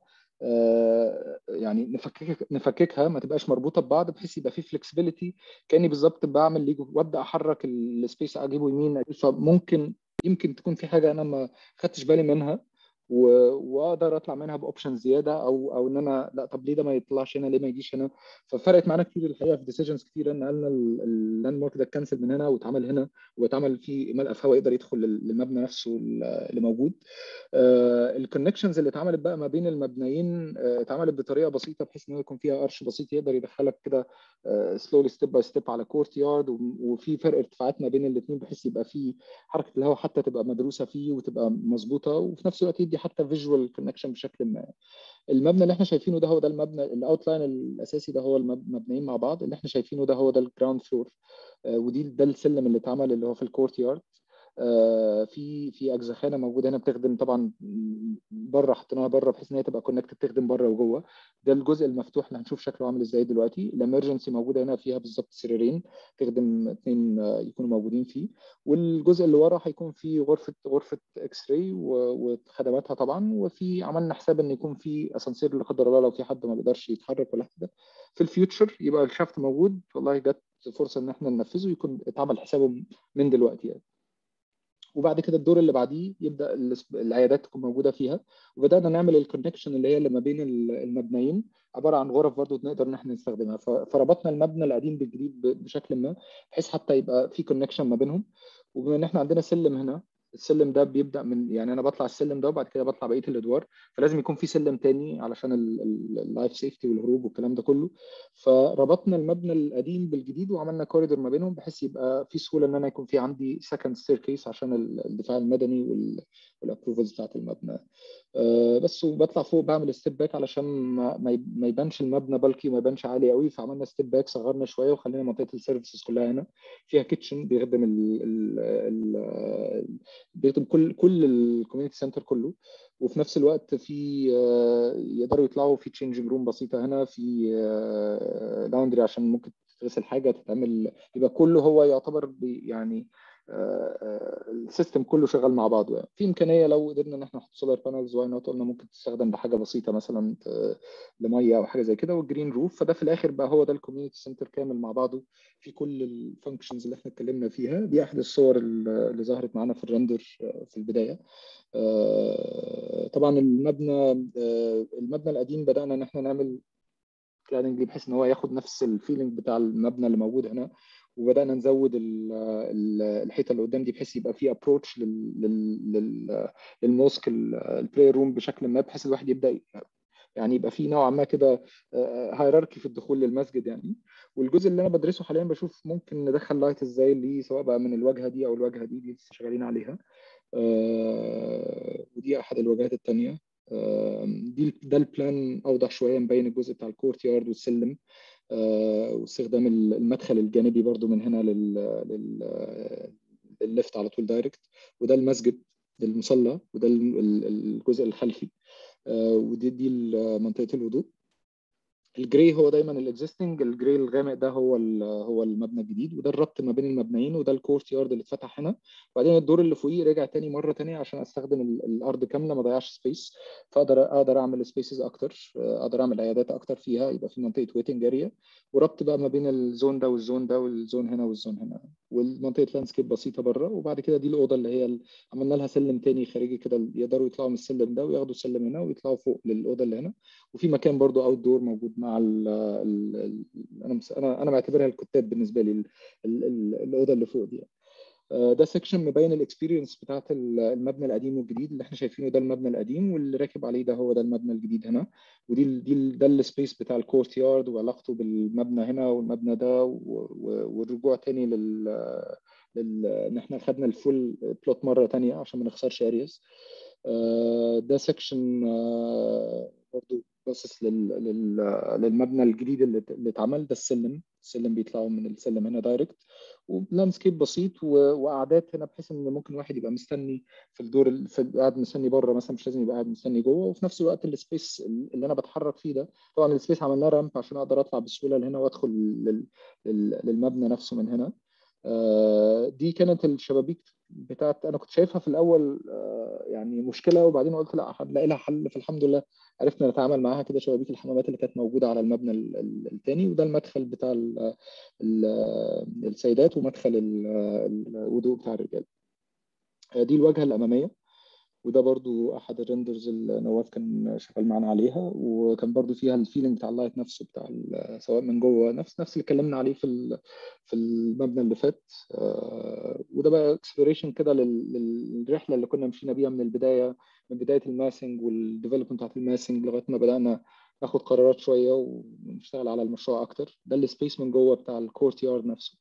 يعني نفكك نفككها ما تبقاش مربوطه ببعض بحيث يبقى في فلكسبيليتي كاني بالظبط بعمل ليجو وابدا احرك السبيس اجيبه يمين فممكن يمكن تكون في حاجه انا ما خدتش بالي منها واقدر اطلع منها باوبشن زياده او او ان انا لا طب ليه ده ما يطلعش هنا ليه ما يجيش هنا ففرقت معانا كتير الحقيقه في ديسيجنز كتير ان قالنا اللاند مارك ده اتكنسل من هنا واتعمل هنا واتعمل فيه ملقف هواء يقدر يدخل للمبنى نفسه اللي موجود الكونكشنز اللي اتعملت بقى ما بين المبنيين اتعملت بطريقه بسيطه بحيث ان يكون فيها قرش بسيط يقدر يدخلك كده سلولي ستيب باي ستيب على كورت يارد وفي فرق ارتفاعات ما بين الاثنين بحيث يبقى في حركه الهواء حتى تبقى مدروسه فيه وتبقى مظبوطه وفي نفس الوقت يدي حتى فيجوال كونكشن بشكل ما المبنى اللي احنا شايفينه ده هو ده المبنى الاوتلاين الاساسي ده هو المبنيين مع بعض اللي احنا شايفينه ده هو ده الجراوند فلور ودي ده السلم اللي اتعمل اللي هو في الكورت يارد في في اجزخانه موجوده هنا بتخدم طبعا بره حطيناها بره بحيث ان هي تبقى كونكتد تخدم بره وجوه ده الجزء المفتوح اللي هنشوف شكله عامل ازاي دلوقتي الامرجنسي موجوده هنا فيها بالظبط سريرين تخدم اثنين يكونوا موجودين فيه والجزء اللي ورا هيكون فيه غرفه غرفه اكس راي وخدماتها طبعا وفي عملنا حساب ان يكون في اسانسير لا قدر الله لو في حد ما بيقدرش يتحرك ولا حاجه في الفيوتشر يبقى الشافت موجود والله جت فرصه ان احنا ننفذه يكون اتعمل حسابه من دلوقتي يعني وبعد كده الدور اللي بعديه يبدا العيادات تكون موجوده فيها وبدانا نعمل الكونكشن اللي هي اللي ما بين المبنيين عباره عن غرف برضو نقدر ان احنا نستخدمها فربطنا المبنى القديم بالجديد بشكل ما بحيث حتى يبقى في كونكشن ما بينهم وبما ان احنا عندنا سلم هنا السلم ده بيبدا من يعني انا بطلع السلم ده وبعد كده بطلع بقيه الادوار فلازم يكون في سلم تاني علشان اللايف سيفتي والهروب والكلام ده كله فربطنا المبنى القديم بالجديد وعملنا كوريدور ما بينهم بحيث يبقى في سهوله ان انا يكون في عندي سكند ستير كيس عشان الدفاع المدني والابروفلز بتاعت المبنى أه بس وبطلع فوق بعمل ستيب باك علشان ما, ما يبانش المبنى بالكي وما يبانش عالي قوي فعملنا ستيب باك صغرنا شويه وخلينا منطقه السيرفيسز كلها هنا فيها كيتشن بيخدم ال ال بيخدم كل كل الكوميونتي سنتر كله وفي نفس الوقت في يقدروا يطلعوا في تشينجنج روم بسيطه هنا في لاوندري عشان ممكن تغسل حاجه تتعمل يبقى كله هو يعتبر يعني السيستم كله شغال مع بعضه يعني في امكانيه لو قدرنا ان احنا نحط سولار بانلز واي نوت قلنا ممكن تستخدم لحاجه بسيطه مثلا لميه او حاجه زي كده والجرين روف فده في الاخر بقى هو ده الكوميونتي سنتر كامل مع بعضه في كل الفانكشنز اللي احنا اتكلمنا فيها دي احد الصور اللي ظهرت معانا في الرندر في البدايه طبعا المبنى المبنى القديم بدانا ان احنا نعمل كلادنج بحيث ان هو ياخد نفس الفيلينج بتاع المبنى اللي موجود هنا وبدانا نزود الحيطه اللي قدام دي بحيث يبقى في ابروتش للموسك البلاي روم بشكل ما بحيث الواحد يبدا يعني يبقى في نوعا ما كده هيراركي في الدخول للمسجد يعني والجزء اللي انا بدرسه حاليا بشوف ممكن ندخل لايت ازاي اللي سواء بقى من الواجهه دي او الواجهه دي دي لسه شغالين عليها ودي احد الواجهات الثانيه دي ده البلان اوضح شويه مبين الجزء بتاع الكورت يارد والسلم واستخدام المدخل الجانبي برضو من هنا لل للليفت على طول دايركت وده المسجد المصلى وده الجزء الخلفي ودي دي منطقه الوضوء الجراي هو دايما الاكزيستنج الجراي الغامق ده هو هو المبنى الجديد وده الربط ما بين المبنيين وده الكورت يارد اللي اتفتح هنا وبعدين الدور اللي فوقيه رجع تاني مره تانية عشان استخدم الارض كامله ما ضيعش سبيس فاقدر اقدر اعمل سبيسز اكتر اقدر اعمل عيادات اكتر فيها يبقى في منطقه ويتنج اريا وربط بقى ما بين الزون ده والزون ده والزون هنا والزون هنا والمنطقه لاندسكيب بسيطه بره وبعد كده دي الاوضه اللي هي عملنا لها سلم تاني خارجي كده يقدروا يطلعوا من السلم ده وياخدوا السلم هنا ويطلعوا فوق للاوضه اللي هنا وفي مكان برضو اوت دور موجود مع ال ال انا انا انا معتبرها الكتاب بالنسبه لي ال ال الاوضه اللي فوق دي ده سيكشن مبين الاكسبيرينس بتاعت المبنى القديم والجديد اللي احنا شايفينه ده المبنى القديم واللي راكب عليه ده هو ده المبنى الجديد هنا ودي دي ده السبيس بتاع الكورت يارد وعلاقته بالمبنى هنا والمبنى ده والرجوع تاني لل لل ان احنا خدنا الفول بلوت مره تانية عشان ما نخسرش ارياز ده سيكشن برضه باصص لل... لل... للمبنى الجديد اللي اللي اتعمل ده السلم السلم بيطلعوا من السلم هنا دايركت ولاندسكيب بسيط و... وقعدات هنا بحيث ان ممكن واحد يبقى مستني في الدور ال... في قاعد مستني بره مثلا مش لازم يبقى قاعد مستني جوه وفي نفس الوقت السبيس اللي انا بتحرك فيه ده طبعا السبيس عملناه رامب عشان اقدر اطلع بسهوله لهنا وادخل لل... لل... للمبنى نفسه من هنا دي كانت الشبابيك بتاعت انا كنت شايفها في الاول يعني مشكله وبعدين قلت لا هنلاقي لها حل فالحمد لله عرفنا نتعامل معاها كده شبابيك الحمامات اللي كانت موجوده على المبنى الثاني وده المدخل بتاع ال ال السيدات ومدخل الوضوء بتاع الرجال دي الواجهه الاماميه وده برضو احد الريندرز اللي نواف كان شغال معانا عليها وكان برضو فيها الفيلينج بتاع اللايت نفسه بتاع سواء من جوه نفس نفس اللي اتكلمنا عليه في في المبنى اللي فات وده بقى اكسبلوريشن كده للرحله اللي كنا مشينا بيها من البدايه من بدايه الماسنج والديفلوبمنت بتاعت الماسنج لغايه ما بدانا ناخد قرارات شويه ونشتغل على المشروع اكتر ده السبيس من جوه بتاع الكورت يارد نفسه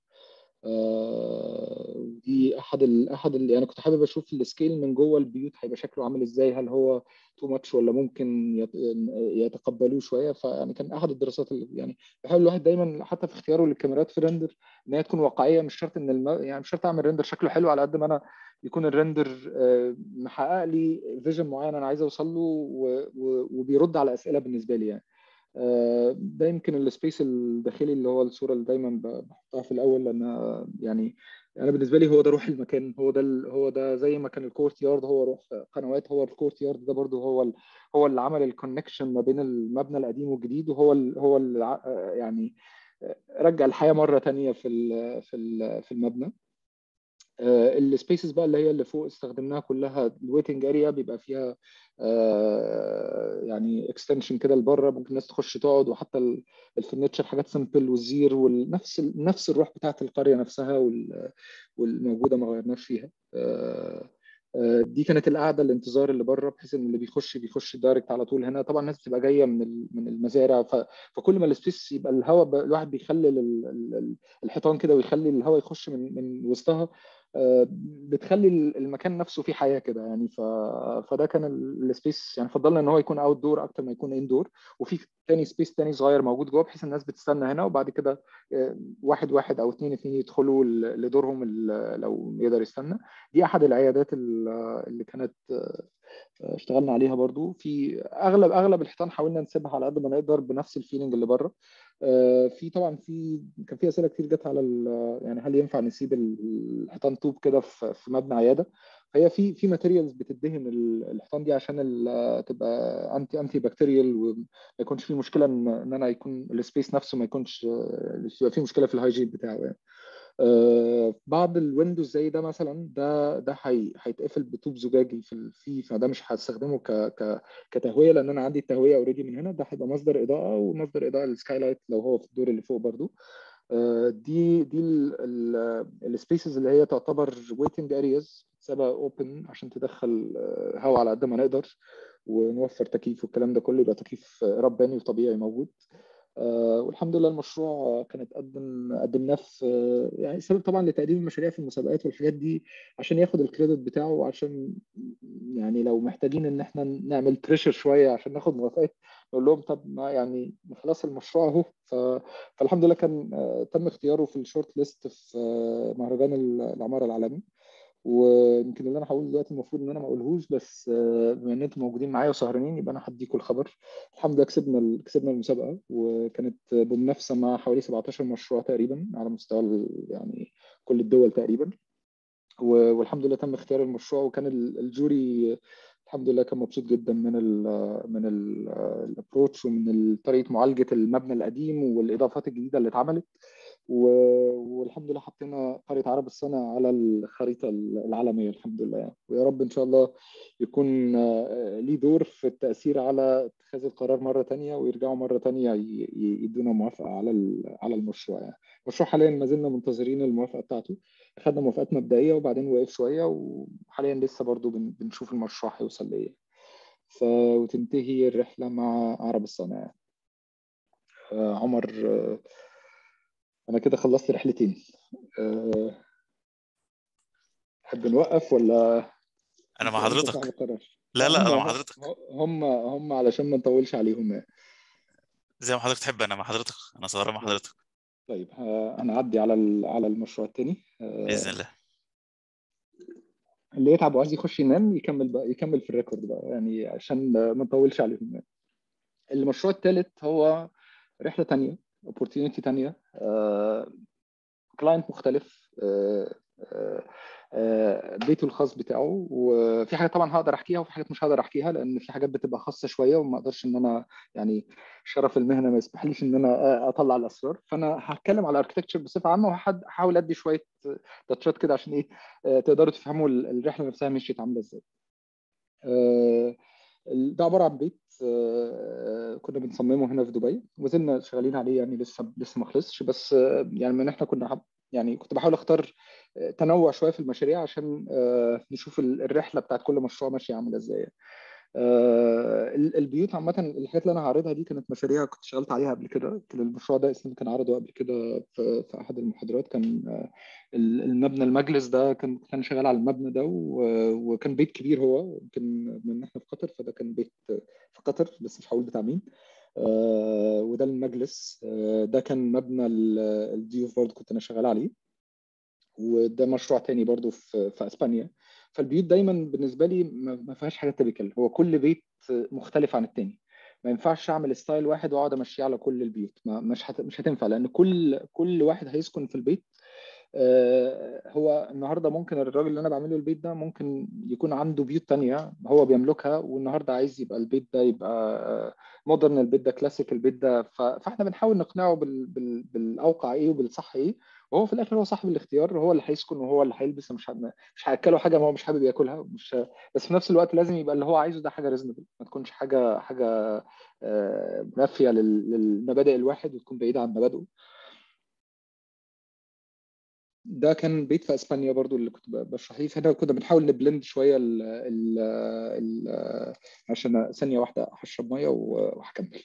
آه دي احد ال احد ال يعني كنت حابب اشوف السكيل من جوه البيوت هيبقى شكله عامل ازاي هل هو تو ماتش ولا ممكن يتقبلوه شويه فيعني كان احد الدراسات اللي يعني بحاول الواحد دايما حتى في اختياره للكاميرات في الريندر ان هي تكون واقعيه مش شرط ان الم... يعني مش شرط اعمل ريندر شكله حلو على قد ما انا يكون الريندر محقق لي فيجن معين انا عايز اوصل له و... و... وبيرد على اسئله بالنسبه لي يعني ده يمكن السبيس الداخلي اللي هو الصوره اللي دايما بحطها في الاول لان يعني انا بالنسبه لي هو ده روح المكان هو ده هو ده زي ما كان الكورت يارد هو روح قنوات هو الكورت يارد ده برضو هو ال هو اللي عمل الكونكشن ما بين المبنى القديم والجديد وهو ال هو اللي يعني رجع الحياه مره ثانيه في ال في ال في المبنى السبيسز بقى اللي هي اللي فوق استخدمناها كلها الويتنج اريا بيبقى فيها يعني اكستنشن كده لبره ممكن الناس تخش تقعد وحتى الفرنتشر حاجات سمبل والزير ونفس نفس الروح بتاعت القريه نفسها والموجوده ما غيرناش فيها دي كانت القعده الانتظار اللي بره بحيث ان اللي بيخش بيخش دايركت على طول هنا طبعا الناس بتبقى جايه من من المزارع فكل ما السبيس يبقى الهواء الواحد بيخلي الحيطان كده ويخلي الهواء يخش من من وسطها بتخلي المكان نفسه فيه حياه كده يعني ف... فده كان السبيس يعني فضلنا ان هو يكون اوت دور اكتر ما يكون ان دور وفي تاني سبيس تاني صغير موجود جوه بحيث الناس بتستنى هنا وبعد كده واحد واحد او اثنين اثنين يدخلوا لدورهم لو يقدر يستنى دي احد العيادات اللي كانت اشتغلنا عليها برضو في اغلب اغلب الحيطان حاولنا نسيبها على قد ما نقدر بنفس الفيلينج اللي بره في طبعا في كان في اسئله كتير جت على يعني هل ينفع نسيب الحيطان طوب كده في مبنى عياده فهي في في ماتيريالز بتدهن الحيطان دي عشان تبقى انتي انتي بكتيريال وما يكونش في مشكله ان ان انا يكون السبيس نفسه ما يكونش يبقى في مشكله في الهايجين بتاعه يعني آه بعض الويندوز زي ده مثلا ده ده هيتقفل بطوب زجاجي في فيه فده مش هستخدمه ك ك كتهويه لان انا عندي التهويه اوريدي من هنا ده هيبقى مصدر اضاءه ومصدر اضاءه للسكاي لايت لو هو في الدور اللي فوق برضو آه دي دي السبيسز اللي هي تعتبر ويتنج ارياز سابها اوبن عشان تدخل هواء على قد ما نقدر ونوفر تكييف والكلام ده كله يبقى تكييف رباني وطبيعي موجود آه والحمد لله المشروع كان اتقدم قدمناه في يعني سبب طبعا لتقديم المشاريع في المسابقات والحاجات دي عشان ياخد الكريدت بتاعه وعشان يعني لو محتاجين ان احنا نعمل بريشر شويه عشان ناخد موافقات نقول لهم طب ما يعني خلاص المشروع اهو فالحمد لله كان تم اختياره في الشورت ليست في مهرجان العماره العالمي ويمكن اللي انا هقوله دلوقتي المفروض ان انا ما اقولهوش بس بما ان انتم موجودين معايا وسهرانين يبقى انا هديكم الخبر الحمد لله كسبنا كسبنا المسابقه وكانت بمنافسه مع حوالي 17 مشروع تقريبا على مستوى يعني كل الدول تقريبا والحمد لله تم اختيار المشروع وكان الجوري الحمد لله كان مبسوط جدا من ال من الابروتش ومن طريقه معالجه المبنى القديم والاضافات الجديده اللي اتعملت والحمد لله حطينا قريه عرب الصنع على الخريطه العالميه الحمد لله يعني. ويا رب ان شاء الله يكون ليه دور في التاثير على اتخاذ القرار مره تانية ويرجعوا مره تانية يدونا موافقه على على المشروع يعني. المشروع حاليا ما زلنا منتظرين الموافقه بتاعته اخذنا موافقات مبدئيه وبعدين وقف شويه وحاليا لسه برضو بنشوف المشروع هيوصل لايه ف... وتنتهي الرحله مع عرب الصنع عمر انا كده خلصت رحلتين تحب نوقف ولا انا مع حضرتك لا لا انا مع حضرتك هم هم علشان ما نطولش عليهم يعني. زي ما حضرتك تحب انا مع حضرتك انا صغيره مع حضرتك طيب هنعدي على على المشروع الثاني باذن الله اللي يتعب وعايز يخش ينام يكمل بقى يكمل في الريكورد بقى يعني عشان ما نطولش عليهم يعني. المشروع الثالث هو رحله ثانيه اوبورتيونيتي ثانيه كلاينت مختلف uh, uh, بيته الخاص بتاعه وفي حاجات طبعا هقدر احكيها وفي حاجات مش هقدر احكيها لان في حاجات بتبقى خاصه شويه وما اقدرش ان انا يعني شرف المهنه ما يسمحليش ان انا اطلع الاسرار فانا هتكلم على الاركتكتشر بصفه عامه وهحاول ادي شويه تاتشات كده عشان ايه تقدروا تفهموا الرحله نفسها مشيت عامله ازاي. ده عباره عن بيت كنا بنصممه هنا في دبي وزلنا شغالين عليه يعني لسه لسه ما خلصش بس يعني من احنا كنا يعني كنت بحاول اختار تنوع شويه في المشاريع عشان نشوف الرحله بتاعت كل مشروع ماشيه عامله ازاي البيوت عامه الحاجات اللي انا هعرضها دي كانت مشاريع كنت اشتغلت عليها قبل كده المشروع ده اسلام كان عرضه قبل كده في, في احد المحاضرات كان المبنى المجلس ده كان كان شغال على المبنى ده وكان بيت كبير هو يمكن من احنا في قطر فده كان بيت في قطر بس مش هقول بتاع مين وده المجلس ده كان مبنى الضيوف برضه كنت انا شغال عليه وده مشروع تاني برضو في, في اسبانيا فالبيوت دايما بالنسبه لي ما فيهاش حاجه تبيكال هو كل بيت مختلف عن التاني ما ينفعش اعمل ستايل واحد واقعد امشيه على كل البيوت ما مش هت... مش هتنفع لان كل كل واحد هيسكن في البيت هو النهارده ممكن الراجل اللي انا بعمله البيت ده ممكن يكون عنده بيوت تانية هو بيملكها والنهارده عايز يبقى البيت ده يبقى مودرن البيت ده كلاسيك البيت ده فاحنا بنحاول نقنعه بال... بال... بالاوقع ايه وبالصح ايه وهو في الاخر هو صاحب الاختيار هو اللي هيسكن وهو اللي هيلبس مش مش هياكله حاجه هو مش حابب ياكلها مش بس في نفس الوقت لازم يبقى اللي هو عايزه ده حاجه ريزونبل ما تكونش حاجه حاجه منافيه للمبادئ الواحد وتكون بعيده عن مبادئه ده كان بيت في اسبانيا برضو اللي كنت بشرح فيه فهنا كنا بنحاول نبلند شويه ال ال ال عشان ثانيه واحده هشرب ميه وهكمل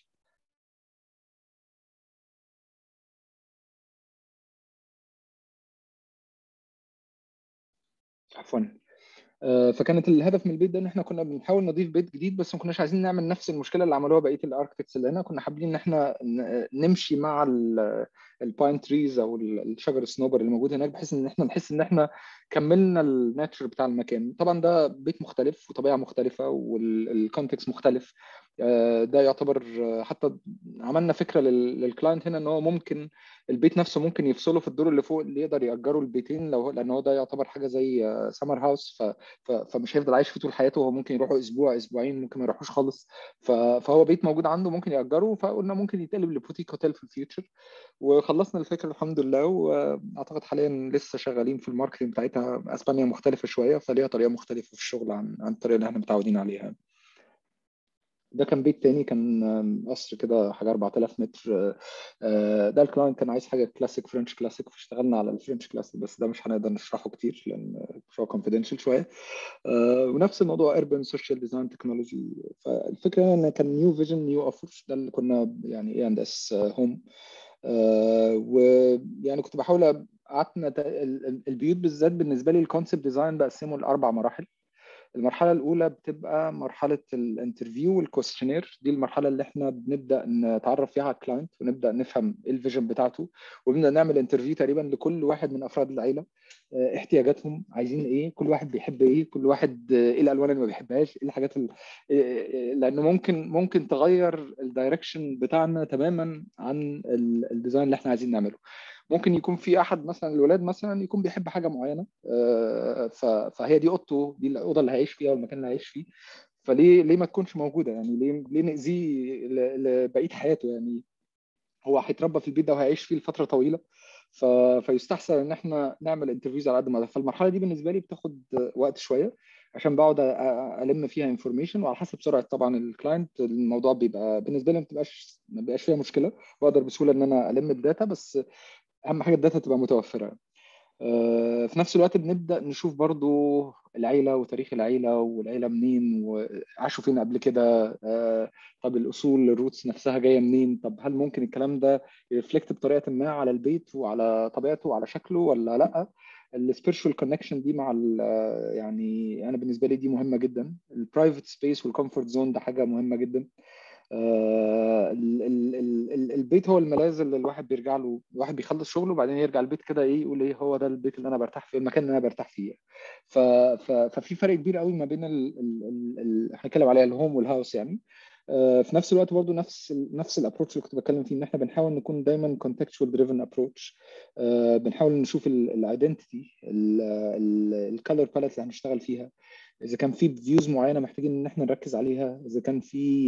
عفوا فكانت الهدف من البيت ده ان احنا كنا بنحاول نضيف بيت جديد بس ما كناش عايزين نعمل نفس المشكله اللي عملوها بقيه الاركتكتس اللي هنا كنا حابين ان احنا نمشي مع الباين تريز او الشجر الصنوبر اللي موجود هناك بحيث ان احنا نحس ان احنا كملنا الناتشر بتاع المكان طبعا ده بيت مختلف وطبيعه مختلفه والكونتكست مختلف ده يعتبر حتى عملنا فكره للكلاينت هنا ان هو ممكن البيت نفسه ممكن يفصله في الدور اللي فوق اللي يقدر ياجره البيتين لو لان هو ده يعتبر حاجه زي سمر هاوس فمش هيفضل عايش فيه طول حياته هو ممكن يروحوا اسبوع اسبوعين ممكن ما يروحوش خالص فهو بيت موجود عنده ممكن ياجره فقلنا ممكن يتقلب لبوتيك هوتيل في الفيوتشر وخلصنا الفكره الحمد لله واعتقد حاليا لسه شغالين في الماركتنج بتاعتها اسبانيا مختلفه شويه فليها طريقه مختلفه في الشغل عن عن الطريقه اللي احنا متعودين عليها ده كان بيت تاني كان قصر كده حاجه 4000 متر ده الكلاينت كان عايز حاجه كلاسيك فرنش كلاسيك فاشتغلنا على الفرنش كلاسيك بس ده مش هنقدر نشرحه كتير لان شويه كونفيدنشال شويه ونفس الموضوع اربن سوشيال ديزاين تكنولوجي فالفكره ان كان نيو فيجن نيو اوفر ده اللي كنا يعني ايه اند اس هوم ويعني كنت بحاول قعدنا البيوت بالذات بالنسبه لي الكونسبت ديزاين بقسمه لاربع مراحل المرحلة الأولى بتبقى مرحلة الانترفيو والكوستشنير دي المرحلة اللي احنا بنبدأ نتعرف فيها على الكلاينت ونبدأ نفهم ايه الفيجن بتاعته وبنبدأ نعمل انترفيو تقريبا لكل واحد من أفراد العيلة احتياجاتهم عايزين ايه كل واحد بيحب ايه كل واحد ايه الألوان اللي ما بيحبهاش ايه الحاجات اللي لأنه ممكن ممكن تغير الدايركشن بتاعنا تماما عن الديزاين اللي احنا عايزين نعمله ممكن يكون في احد مثلا الولاد مثلا يكون بيحب حاجه معينه فهي دي اوضته دي الاوضه اللي هيعيش فيها والمكان اللي هيعيش فيه فليه ليه ما تكونش موجوده يعني ليه ليه ناذيه لبقيه حياته يعني هو هيتربى في البيت ده وهيعيش فيه لفتره طويله ف... فيستحسن ان احنا نعمل انترفيوز على قد ما فالمرحله دي بالنسبه لي بتاخد وقت شويه عشان بقعد الم فيها انفورميشن وعلى حسب سرعه طبعا الكلاينت الموضوع بيبقى بالنسبه لي ما بتبقاش ما بيبقاش فيها مشكله بقدر بسهوله ان انا الم الداتا بس اهم حاجه الداتا تبقى متوفره في نفس الوقت بنبدا نشوف برضو العيله وتاريخ العيله والعيله منين وعاشوا فين قبل كده طب الاصول الروتس نفسها جايه منين طب هل ممكن الكلام ده يرفلكت بطريقه ما على البيت وعلى طبيعته وعلى شكله ولا لا السبيرشوال كونكشن دي مع يعني انا بالنسبه لي دي مهمه جدا البرايفت سبيس والكومفورت زون ده حاجه مهمه جدا آه البيت هو الملاذ اللي الواحد بيرجع له الواحد بيخلص شغله وبعدين يرجع البيت كده ايه يقول ايه هو ده البيت اللي انا برتاح فيه المكان اللي انا برتاح فيه ف ففي فرق كبير قوي ما بين هنتكلم عليها الهوم والهاوس يعني آه في نفس الوقت برضه نفس نفس الابروتش اللي كنت بتكلم فيه ان احنا بنحاول نكون دايما contextual driven approach آه بنحاول نشوف الايدنتيتي الكالر باليت اللي هنشتغل فيها اذا كان في فيوز معينه محتاجين ان احنا نركز عليها اذا كان في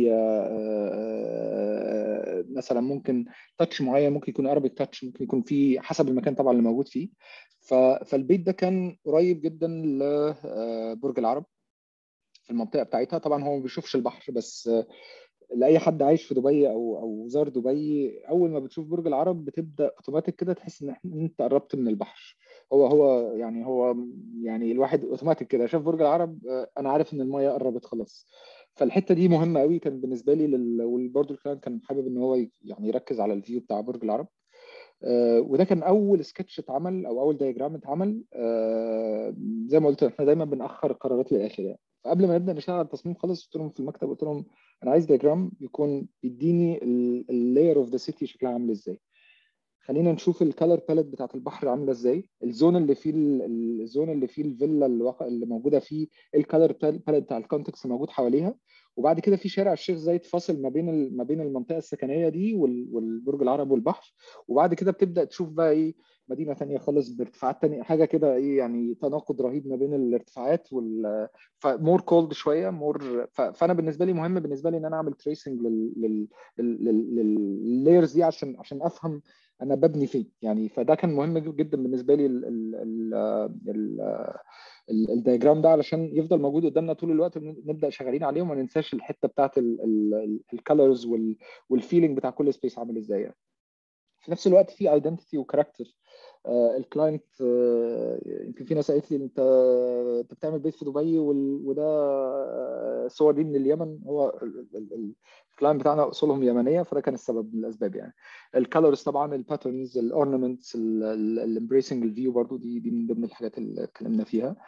مثلا ممكن تاتش معين ممكن يكون ارابيك تاتش ممكن يكون في حسب المكان طبعا اللي موجود فيه فالبيت ده كان قريب جدا لبرج العرب في المنطقه بتاعتها طبعا هو ما بيشوفش البحر بس لاي حد عايش في دبي او او زار دبي اول ما بتشوف برج العرب بتبدا اوتوماتيك كده تحس ان انت قربت من البحر هو هو يعني هو يعني الواحد اوتوماتيك كده شاف برج العرب انا عارف ان المايه قربت خلاص فالحته دي مهمه قوي كان بالنسبه لي لل... وبرده الكلاينت كان حابب ان هو يعني يركز على الفيو بتاع برج العرب آه وده كان اول سكتش اتعمل او اول دايجرام اتعمل آه زي ما قلت احنا دايما بنأخر القرارات للاخر يعني فقبل ما نبدا نشتغل على التصميم خالص قلت لهم في المكتب قلت لهم انا عايز دايجرام يكون بيديني اللاير اوف ذا سيتي شكلها عامل ازاي خلينا نشوف الكالر باليت بتاعت البحر عامله ازاي الزون اللي فيه الزون اللي فيه الفيلا اللي, وق... اللي موجوده فيه الكالر باليت بتاع الكونتكست موجود حواليها وبعد كده في شارع الشيخ زايد فاصل ما بين ال... ما بين المنطقه السكنيه دي وال... والبرج العرب والبحر وبعد كده بتبدا تشوف بقى ايه مدينه ثانيه خالص بارتفاعات ثانيه حاجه كده ايه يعني تناقض رهيب ما بين الارتفاعات وال فمور كولد شويه مور ف... فانا بالنسبه لي مهم بالنسبه لي ان انا اعمل تريسنج لل لللايرز دي عشان عشان افهم انا ببني فين يعني فده كان مهم جدا بالنسبه لي ال ال ال ال الدياجرام ده علشان يفضل موجود قدامنا طول الوقت نبدا شغالين عليه وما ننساش الحته بتاعت الكالرز والفيلينج بتاع كل سبيس عامل ازاي يعني. في نفس الوقت في ايدنتيتي وكاركتر الكلاينت يمكن في ناس قالت لي انت انت بتعمل بيت في دبي وده صور دي من اليمن هو الكلاينت بتاعنا اصولهم يمنيه فده كان السبب من الاسباب يعني الكالرز طبعا الباترنز الاورنمنتس الامبريسنج الفيو برضو دي دي من ضمن الحاجات اللي اتكلمنا فيها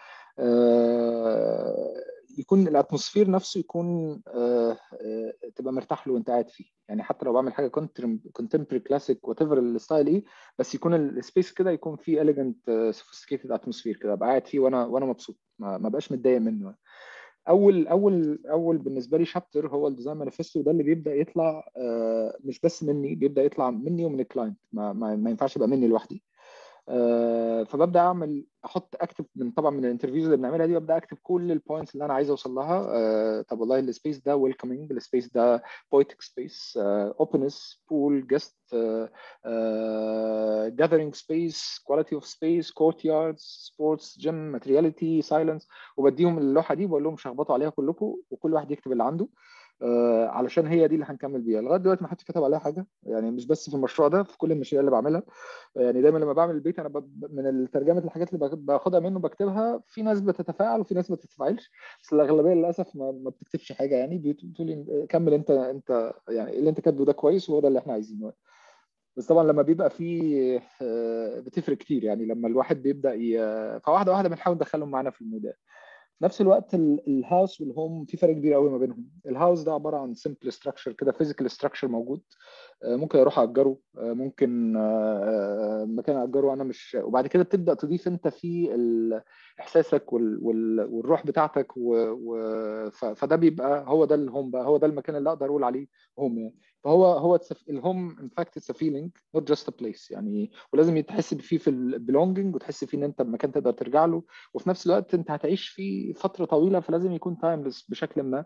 يكون الاتموسفير نفسه يكون تبقى مرتاح له وانت قاعد فيه يعني حتى لو بعمل حاجه كونتمبري كلاسيك وات ايفر الستايل ايه بس يكون السبيس كده يكون فيه اليجنت سوفيستيكيتد اتموسفير كده ابقى قاعد فيه وانا وانا مبسوط ما, ما بقاش متضايق منه اول اول اول بالنسبه لي شابتر هو الديزاين مانيفستو ده اللي بيبدا يطلع مش بس مني بيبدا يطلع مني ومن الكلاينت ما, ما, ما ينفعش يبقى مني لوحدي آه فببدا اعمل احط اكتب من طبعا من الانترفيوز اللي بنعملها دي ببدا اكتب كل البوينتس اللي انا عايز اوصل لها آه طب والله السبيس ده ويلكمينج السبيس ده بويتك سبيس اوبنس بول جيست جاذرينج سبيس كواليتي اوف سبيس كورت ياردز سبورتس جيم ماتيرياليتي سايلنس وبديهم اللوحه دي بقول لهم شخبطوا عليها كلكم وكل واحد يكتب اللي عنده آه علشان هي دي اللي هنكمل بيها لغايه دلوقتي ما حدش كتب عليها حاجه يعني مش بس في المشروع ده في كل المشاريع اللي بعملها يعني دايما لما بعمل البيت انا من الترجمه الحاجات اللي باخدها منه بكتبها في ناس بتتفاعل وفي ناس ما بتتفاعلش بس الاغلبيه للاسف ما, ما بتكتبش حاجه يعني بتقول كمل انت انت يعني اللي انت كاتبه ده كويس وهو ده اللي احنا عايزينه بس طبعا لما بيبقى في بتفرق كتير يعني لما الواحد بيبدا ي... فواحده واحده بنحاول ندخلهم معانا في الموديل في نفس الوقت الهاوس والهوم في فرق كبير قوي ما بينهم الهاوس ده عباره عن سمبل ستراكشر كده فيزيكال ستراكشر موجود ممكن اروح اجره ممكن مكان اجره انا مش وبعد كده بتبدا تضيف انت فيه احساسك وال... وال... والروح بتاعتك و... و... فده بيبقى هو ده الهوم بقى هو ده المكان اللي اقدر اقول عليه هوم يعني فهو هو الهوم ان فاكت اتس فيلينج نوت جاست ا بليس يعني ولازم تحس فيه في البلونجنج وتحس فيه ان انت مكان تقدر ترجع له وفي نفس الوقت انت هتعيش فيه فتره طويله فلازم يكون تايمليس بشكل ما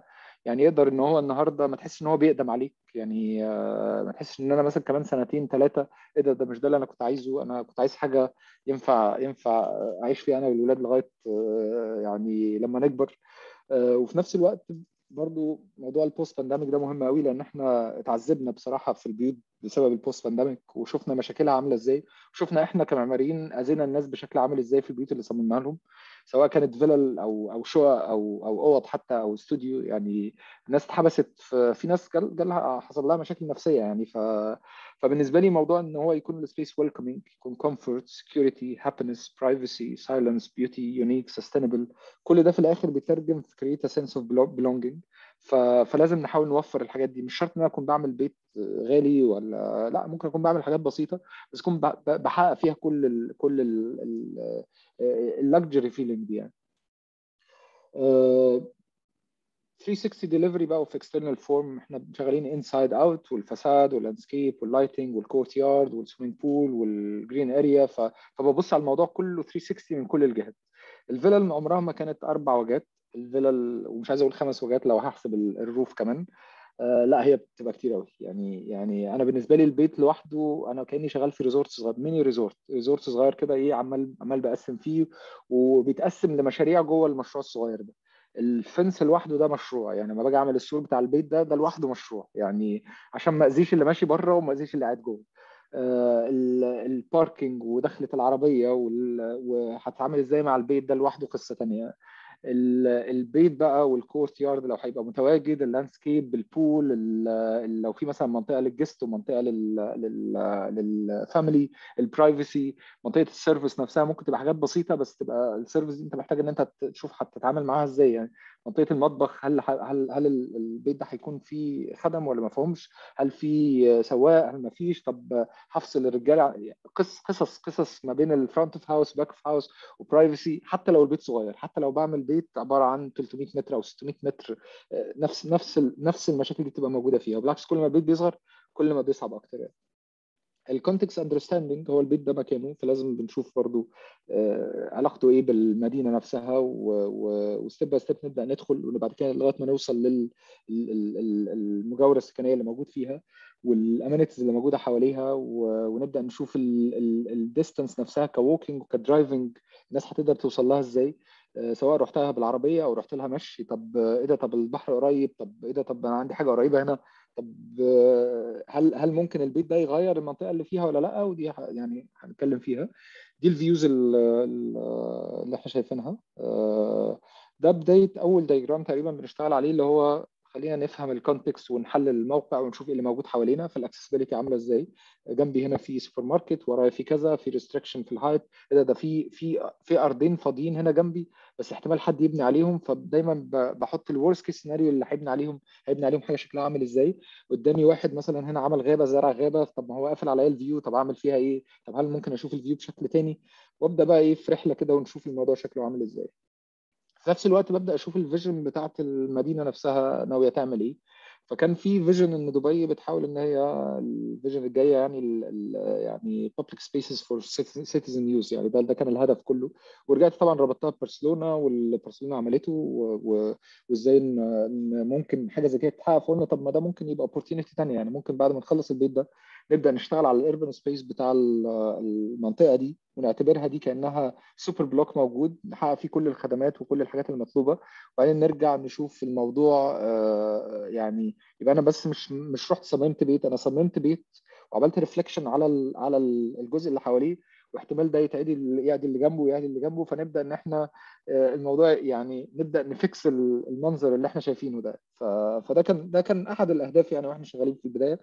يعني يقدر ان هو النهارده ما تحسش ان هو بيقدم عليك يعني ما تحسش ان انا مثلا كمان سنتين ثلاثه ايه ده ده مش ده اللي انا كنت عايزه انا كنت عايز حاجه ينفع ينفع اعيش فيها انا والولاد لغايه يعني لما نكبر وفي نفس الوقت برضو موضوع البوست بانديميك ده مهم قوي لان احنا اتعذبنا بصراحه في البيوت بسبب البوست بانديميك وشفنا مشاكلها عامله ازاي وشفنا احنا كمعماريين اذينا الناس بشكل عامل ازاي في البيوت اللي صممناها لهم سواء كانت فيلل او او شقق او او اوض حتى او استوديو يعني الناس اتحبست في, في ناس جالها حصل لها مشاكل نفسيه يعني ف فبالنسبه لي موضوع ان هو يكون السبيس ويلكمينج يكون كومفورت سكيورتي هابينس برايفسي سايلنس بيوتي يونيك سستينبل كل ده في الاخر بيترجم في كريت سنس اوف belonging ف... فلازم نحاول نوفر الحاجات دي مش شرط ان انا اكون بعمل بيت غالي ولا لا ممكن اكون بعمل حاجات بسيطه بس اكون بحقق فيها كل ال... كل اللكجري فيلينج دي يعني 360 ديليفري بقى وفي اكسترنال فورم احنا شغالين انسايد اوت والفساد واللاندسكيب واللايتنج والكورت يارد والسويمنج بول والجرين اريا ف... فببص على الموضوع كله 360 من كل الجهات الفيلل عمرها ما كانت اربع وجهات الفيلل ومش عايز اقول خمس وجهات لو هحسب الروف كمان آه لا هي بتبقى كتير قوي يعني يعني انا بالنسبه لي البيت لوحده انا كاني شغال في ريزورت صغير ميني ريزورت ريزورت صغير كده ايه عمال عمال بقسم فيه وبيتقسم لمشاريع جوه المشروع الصغير ده الفنس لوحده ده مشروع يعني لما باجي اعمل السور بتاع البيت ده ده لوحده مشروع يعني عشان ما اذيش اللي ماشي بره وما اذيش اللي قاعد جوه آه الباركينج ودخلة العربية وهتتعامل ازاي مع البيت ده لوحده قصة تانية البيت بقى والكورت يارد لو هيبقى متواجد اللاندسكيب البول لو في مثلا منطقه للجست ومنطقه للفاميلي البرايفسي منطقه السيرفيس نفسها ممكن تبقى حاجات بسيطه بس تبقى السيرفيس دي انت محتاج ان انت تشوف هتتعامل معاها ازاي يعني منطقه المطبخ هل هل هل البيت ده هيكون فيه خدم ولا ما فيهمش هل في سواق هل ما فيش طب هفصل الرجاله قصص قصص قصص ما بين الفرونت اوف هاوس باك اوف هاوس وبرايفسي حتى لو البيت صغير حتى لو بعمل بيت عباره عن 300 متر او 600 متر نفس نفس نفس المشاكل دي بتبقى موجوده فيها وبالعكس كل ما البيت بيصغر كل ما بيصعب اكتر يعني الكونتكست اندرستاندنج هو البيت ده مكانه فلازم بنشوف برضو علاقته ايه بالمدينه نفسها وستيب باي ستيب نبدا ندخل وبعد كده لغايه ما نوصل للمجاوره السكنيه اللي موجود فيها والامانيتيز اللي موجوده حواليها ونبدا نشوف الديستانس نفسها كووكينج وكدرايفنج الناس هتقدر توصل لها ازاي سواء رحتها بالعربيه او رحت لها مشي طب ايه ده طب البحر قريب طب ايه ده طب انا عندي حاجه قريبه هنا طب هل هل ممكن البيت ده يغير المنطقه اللي فيها ولا لا ودي يعني هنتكلم فيها دي الفيوز اللي احنا شايفينها ده بدايه اول دايجرام تقريبا بنشتغل عليه اللي هو خلينا نفهم الكونتكست ونحلل الموقع ونشوف ايه اللي موجود حوالينا فالاكسسبيلتي عامله ازاي جنبي هنا في سوبر ماركت ورايا في كذا في ريستريكشن في الهايت ده ده في في في ارضين فاضيين هنا جنبي بس احتمال حد يبني عليهم فدايما بحط الورست كيس سيناريو اللي هيبني عليهم هيبني عليهم حاجه شكلها عامل ازاي قدامي واحد مثلا هنا عمل غابه زرع غابه طب ما هو قافل عليا الفيو طب اعمل فيها ايه طب هل ممكن اشوف الفيو بشكل تاني وابدا بقى ايه في رحله كده ونشوف الموضوع شكله عامل ازاي في نفس الوقت ببدا اشوف الفيجن بتاعت المدينه نفسها ناويه تعمل ايه فكان في فيجن ان دبي بتحاول ان هي الفيجن الجايه يعني ال ال يعني public spaces for citizen use يعني ده ده كان الهدف كله ورجعت طبعا ربطتها ببرشلونه واللي برشلونه عملته وازاي ان ممكن حاجه زي كده تتحقق فقلنا طب ما ده ممكن يبقى opportunity ثانيه يعني ممكن بعد ما نخلص البيت ده نبدا نشتغل على الاربن سبيس بتاع المنطقه دي ونعتبرها دي كانها سوبر بلوك موجود نحقق فيه كل الخدمات وكل الحاجات المطلوبه وبعدين نرجع نشوف الموضوع يعني يبقى انا بس مش مش رحت صممت بيت انا صممت بيت وعملت ريفليكشن على على الجزء اللي حواليه واحتمال ده يتعدي يعدي اللي جنبه ويعدي اللي جنبه فنبدا ان احنا الموضوع يعني نبدا نفكس المنظر اللي احنا شايفينه ده فده كان ده كان احد الاهداف يعني واحنا شغالين في البدايه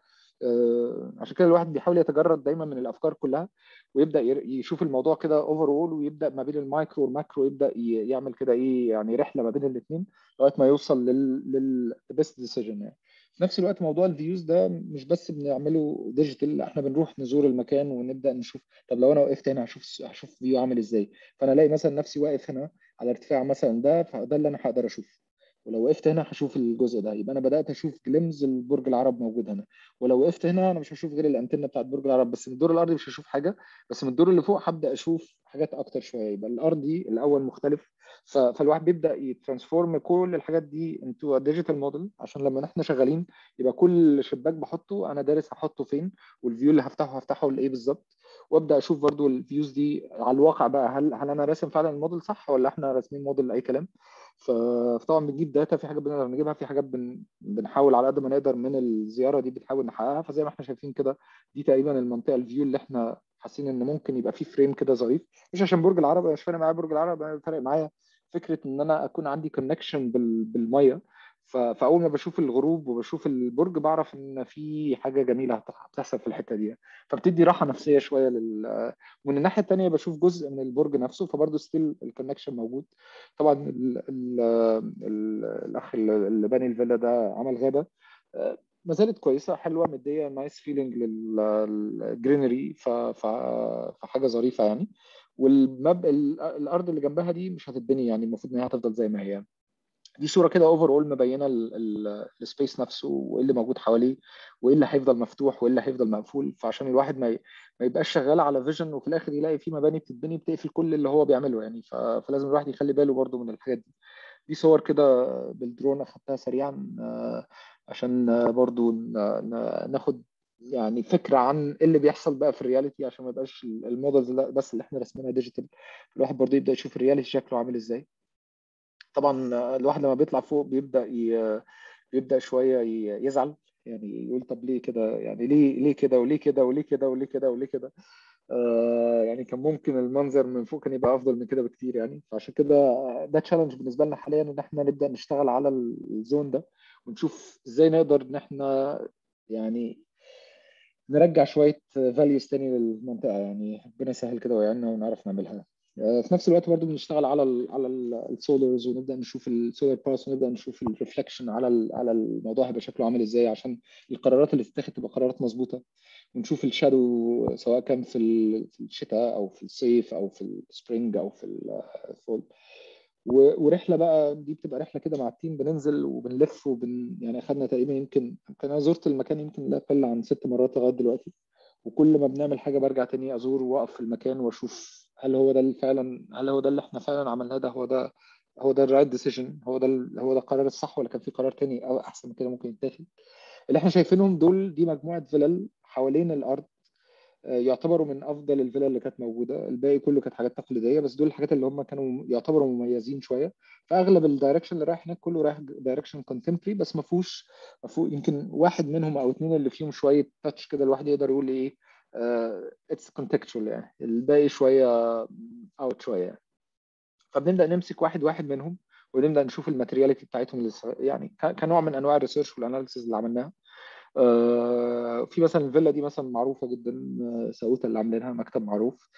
عشان كده الواحد بيحاول يتجرد دايما من الافكار كلها ويبدا يشوف الموضوع كده اوفر اول ويبدا ما بين المايكرو والماكرو يبدا يعمل كده ايه يعني رحله ما بين الاثنين لغايه ما يوصل لل للبيست ديسيجن يعني في نفس الوقت موضوع الفيوز ده مش بس بنعمله ديجيتال احنا بنروح نزور المكان ونبدا نشوف طب لو انا وقفت هنا هشوف هشوف فيو عامل ازاي فانا الاقي مثلا نفسي واقف هنا على ارتفاع مثلا ده فده اللي انا هقدر اشوفه ولو وقفت هنا هشوف الجزء ده يبقى انا بدات اشوف جليمز البرج العرب موجود هنا ولو وقفت هنا انا مش هشوف غير الانتنه بتاعت برج العرب بس من الدور الارضي مش هشوف حاجه بس من الدور اللي فوق هبدا اشوف حاجات اكتر شويه يبقى الارضي الاول مختلف فالواحد بيبدا يترانسفورم كل الحاجات دي انتو ديجيتال موديل عشان لما احنا شغالين يبقى كل شباك بحطه انا دارس هحطه فين والفيو اللي هفتحه هفتحه لايه بالظبط وابدا اشوف برضو الفيوز دي على الواقع بقى هل هل انا راسم فعلا الموديل صح ولا احنا راسمين موديل اي كلام فطبعا بنجيب داتا في حاجات بنقدر نجيبها في حاجات بن... بنحاول على قد ما نقدر من الزياره دي بنحاول نحققها فزي ما احنا شايفين كده دي تقريبا المنطقه الفيو اللي احنا حاسين ان ممكن يبقى في فريم كده ظريف مش عشان برج العرب مش فارق معايا برج العرب فارق معايا فكره ان انا اكون عندي كونكشن بال... بالميه فاول ما بشوف الغروب وبشوف البرج بعرف ان في حاجه جميله هتحصل في الحته دي فبتدي راحه نفسيه شويه لل ومن الناحيه الثانيه بشوف جزء من البرج نفسه فبرضه ستيل الكونكشن موجود طبعا ال ال ال الاخ اللي باني الفيلا ده عمل غابه ما زالت كويسه حلوه مديه نايس فيلينج للجرينري فحاجه ظريفه يعني والمب الارض اللي جنبها دي مش هتتبني يعني المفروض ان هي هتفضل زي ما هي دي صوره كده اوفر اول مبينه السبيس نفسه وايه اللي موجود حواليه وايه اللي هيفضل مفتوح وايه اللي هيفضل مقفول فعشان الواحد ما ما يبقاش شغال على فيجن وفي الاخر يلاقي في مباني بتتبني بتقفل كل اللي هو بيعمله يعني فلازم الواحد يخلي باله برده من الحاجات دي دي صور كده بالدرون اخدتها سريعا عشان برضو ناخد يعني فكره عن ايه اللي بيحصل بقى في الرياليتي عشان ما يبقاش المودلز بس اللي احنا رسمينها ديجيتال الواحد برضو يبدا يشوف الرياليتي شكله عامل ازاي طبعا الواحد لما بيطلع فوق بيبدا ي... بيبدا شويه يزعل يعني يقول طب ليه كده يعني ليه ليه كده وليه كده وليه كده وليه كده وليه كده آه يعني كان ممكن المنظر من فوق كان يبقى افضل من كده بكتير يعني فعشان كده ده تشالنج بالنسبه لنا حاليا ان احنا نبدا نشتغل على الزون ده ونشوف ازاي نقدر ان احنا يعني نرجع شويه فاليوز تاني للمنطقه يعني ربنا يسهل كده ويعيننا ونعرف نعملها في نفس الوقت برضه بنشتغل على ال على السولارز ونبدا نشوف السولار باس ونبدا نشوف الريفلكشن على على الموضوع هيبقى شكله عامل ازاي عشان القرارات اللي تتاخد تبقى قرارات مظبوطه ونشوف الشادو سواء كان في الشتاء او في الصيف او في السبرينج او في الفول ورحله بقى دي بتبقى رحله كده مع التيم بننزل وبنلف وبن يعني اخذنا تقريبا يمكن يمكن انا زرت المكان يمكن لا يقل عن ست مرات لغايه دلوقتي وكل ما بنعمل حاجه برجع تاني ازور واقف في المكان واشوف هل هو ده اللي فعلا هل هو ده اللي احنا فعلا عملناه ده هو ده هو ده الرايت ديسيجن هو ده هو ده القرار الصح ولا كان في قرار تاني او احسن من كده ممكن يتاخد اللي احنا شايفينهم دول دي مجموعه فيلل حوالين الارض يعتبروا من افضل الفيلا اللي كانت موجوده الباقي كله كانت حاجات تقليديه بس دول الحاجات اللي هم كانوا يعتبروا مميزين شويه فاغلب الدايركشن اللي رايح هناك كله رايح دايركشن كونتمبري بس ما فيهوش يمكن واحد منهم او اثنين اللي فيهم شويه تاتش كده الواحد يقدر يقول ايه اتس كونتكتشوال يعني الباقي شويه اوت شويه يعني. فبنبدا نمسك واحد واحد منهم ونبدا نشوف الماتيرياليتي بتاعتهم يعني كنوع من انواع الريسيرش والاناليسيز اللي عملناها آه في مثلا الفيلا دي مثلا معروفه جدا ساوتا اللي عاملينها مكتب معروف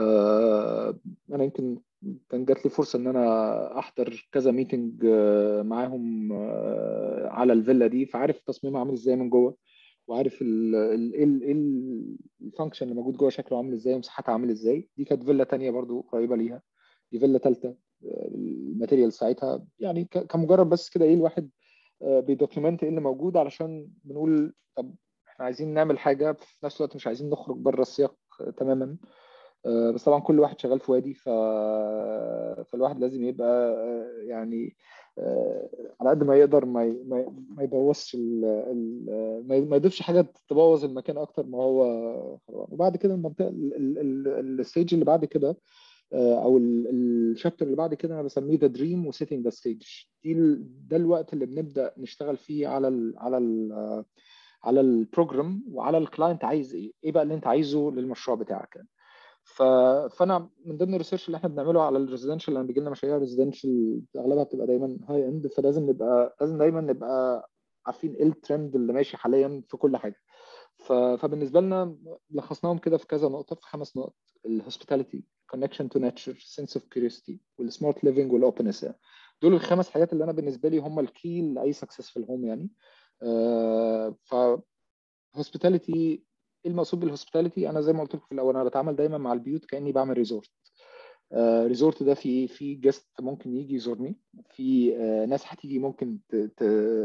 آه انا يمكن كان جات لي فرصه ان انا احضر كذا ميتنج آه معاهم على الفيلا دي فعارف تصميمها عامل ازاي من جوه وعارف ايه الفانكشن اللي موجود جوه شكله عامل ازاي ومساحتها عامل ازاي دي كانت فيلا تانية برضو قريبه ليها دي فيلا ثالثه الماتيريال ساعتها يعني كمجرد بس كده ايه الواحد بيدوكيومنت ايه اللي موجود علشان بنقول طب احنا عايزين نعمل حاجه في نفس الوقت مش عايزين نخرج بره السياق تماما بس طبعا كل واحد شغال في وادي ف... فالواحد لازم يبقى يعني على قد ما يقدر ما ما, ما يبوظش ال... ال... ما يضيفش حاجه تبوظ المكان اكتر ما هو وبعد كده المنطقه الستيج اللي بعد كده او الشابتر اللي بعد كده انا بسميه ذا دريم وسيتنج ذا ستيج دي ده الوقت اللي بنبدا نشتغل فيه على ال على ال على البروجرام وعلى الكلاينت عايز ايه ايه بقى اللي انت عايزه للمشروع بتاعك يعني. ف... فانا من ضمن الريسيرش اللي احنا بنعمله على الريزيدنشال لما بيجي لنا مشاريع ريزيدنشال اغلبها بتبقى دايما هاي اند فلازم نبقى لازم دايما نبقى عارفين ايه الترند اللي ماشي حاليا في كل حاجه ف... فبالنسبه لنا لخصناهم كده في كذا نقطه في خمس نقط الهوسبيتاليتي connection to nature sense of curiosity والسمارت ليفنج والاوبنس يعني. دول الخمس حاجات اللي انا بالنسبه لي هم الكي لاي سكسسفul هوم يعني آه ف hospitality ايه المقصود بالهوسبيتاليتي انا زي ما قلت لكم في الاول انا بتعامل دايما مع البيوت كاني بعمل ريزورت آه ريزورت ده فيه في جيست ممكن يجي يزورني في ناس هتيجي ممكن ت... ت...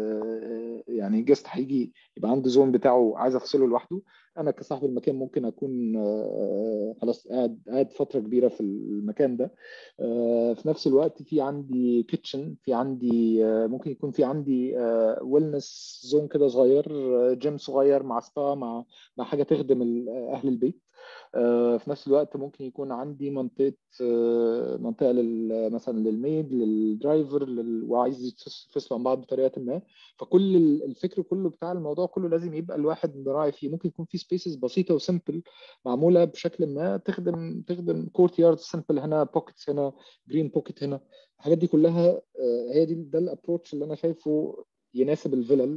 يعني جست هيجي يبقى عنده زون بتاعه عايز افصله لوحده انا كصاحب المكان ممكن اكون خلاص قاعد قاعد فتره كبيره في المكان ده في نفس الوقت في عندي كيتشن في عندي ممكن يكون في عندي ويلنس زون كده صغير جيم صغير مع سبا مع مع حاجه تخدم اهل البيت في نفس الوقت ممكن يكون عندي منطقه منطقه لل مثلا للميد للدرايفر لل... وعايز يفصلوا عن بعض بطريقه ما فكل الفكر كله بتاع الموضوع كله لازم يبقى الواحد مراعي فيه ممكن يكون في سبيسز بسيطه وسمبل معموله بشكل ما تخدم تخدم كورت يارد سمبل هنا بوكيتس هنا جرين بوكيت هنا الحاجات دي كلها هي دي ده الابروتش اللي انا شايفه يناسب الفلل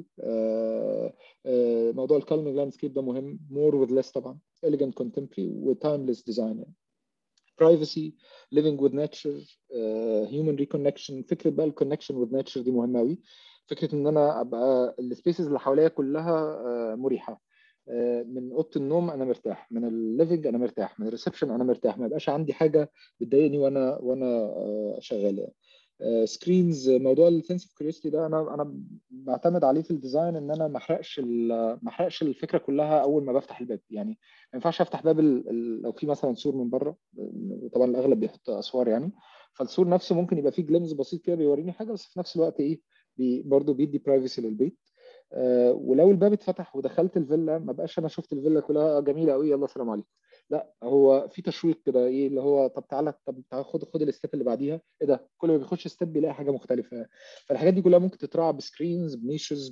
موضوع الكالمينج لاندسكيب ده مهم مور وذ ليس طبعا elegant contemporary وتايمليس ديزاين يعني privacy living with nature uh, human reconnection فكره بقى الكونكشن with nature دي مهمه قوي فكره ان انا ابقى السبيسز اللي حواليا كلها uh, مريحه uh, من اوضه النوم انا مرتاح من الليفنج انا مرتاح من الريسبشن انا مرتاح ما يبقاش عندي حاجه بتضايقني وانا وانا شغال يعني سكرينز موضوع السنس اوف كيوريوسيتي ده انا انا بعتمد عليه في الديزاين ان انا ما احرقش ما احرقش الفكره كلها اول ما بفتح الباب يعني ما ينفعش افتح باب ال ال لو في مثلا سور من بره طبعا الاغلب بيحط اسوار يعني فالسور نفسه ممكن يبقى فيه جلمز بسيط كده بيوريني حاجه بس في نفس الوقت ايه بي برضه بيدي برايفسي للبيت آه ولو الباب اتفتح ودخلت الفيلا ما بقاش انا شفت الفيلا كلها جميله قوي يلا سلام عليكم لا هو في تشويق كده ايه اللي هو طب تعالى طب تعالى خد خد الستيب اللي بعديها ايه ده كل ما بيخش ستيب بيلاقي حاجه مختلفه فالحاجات دي كلها ممكن تتراعى بسكرينز بنيشز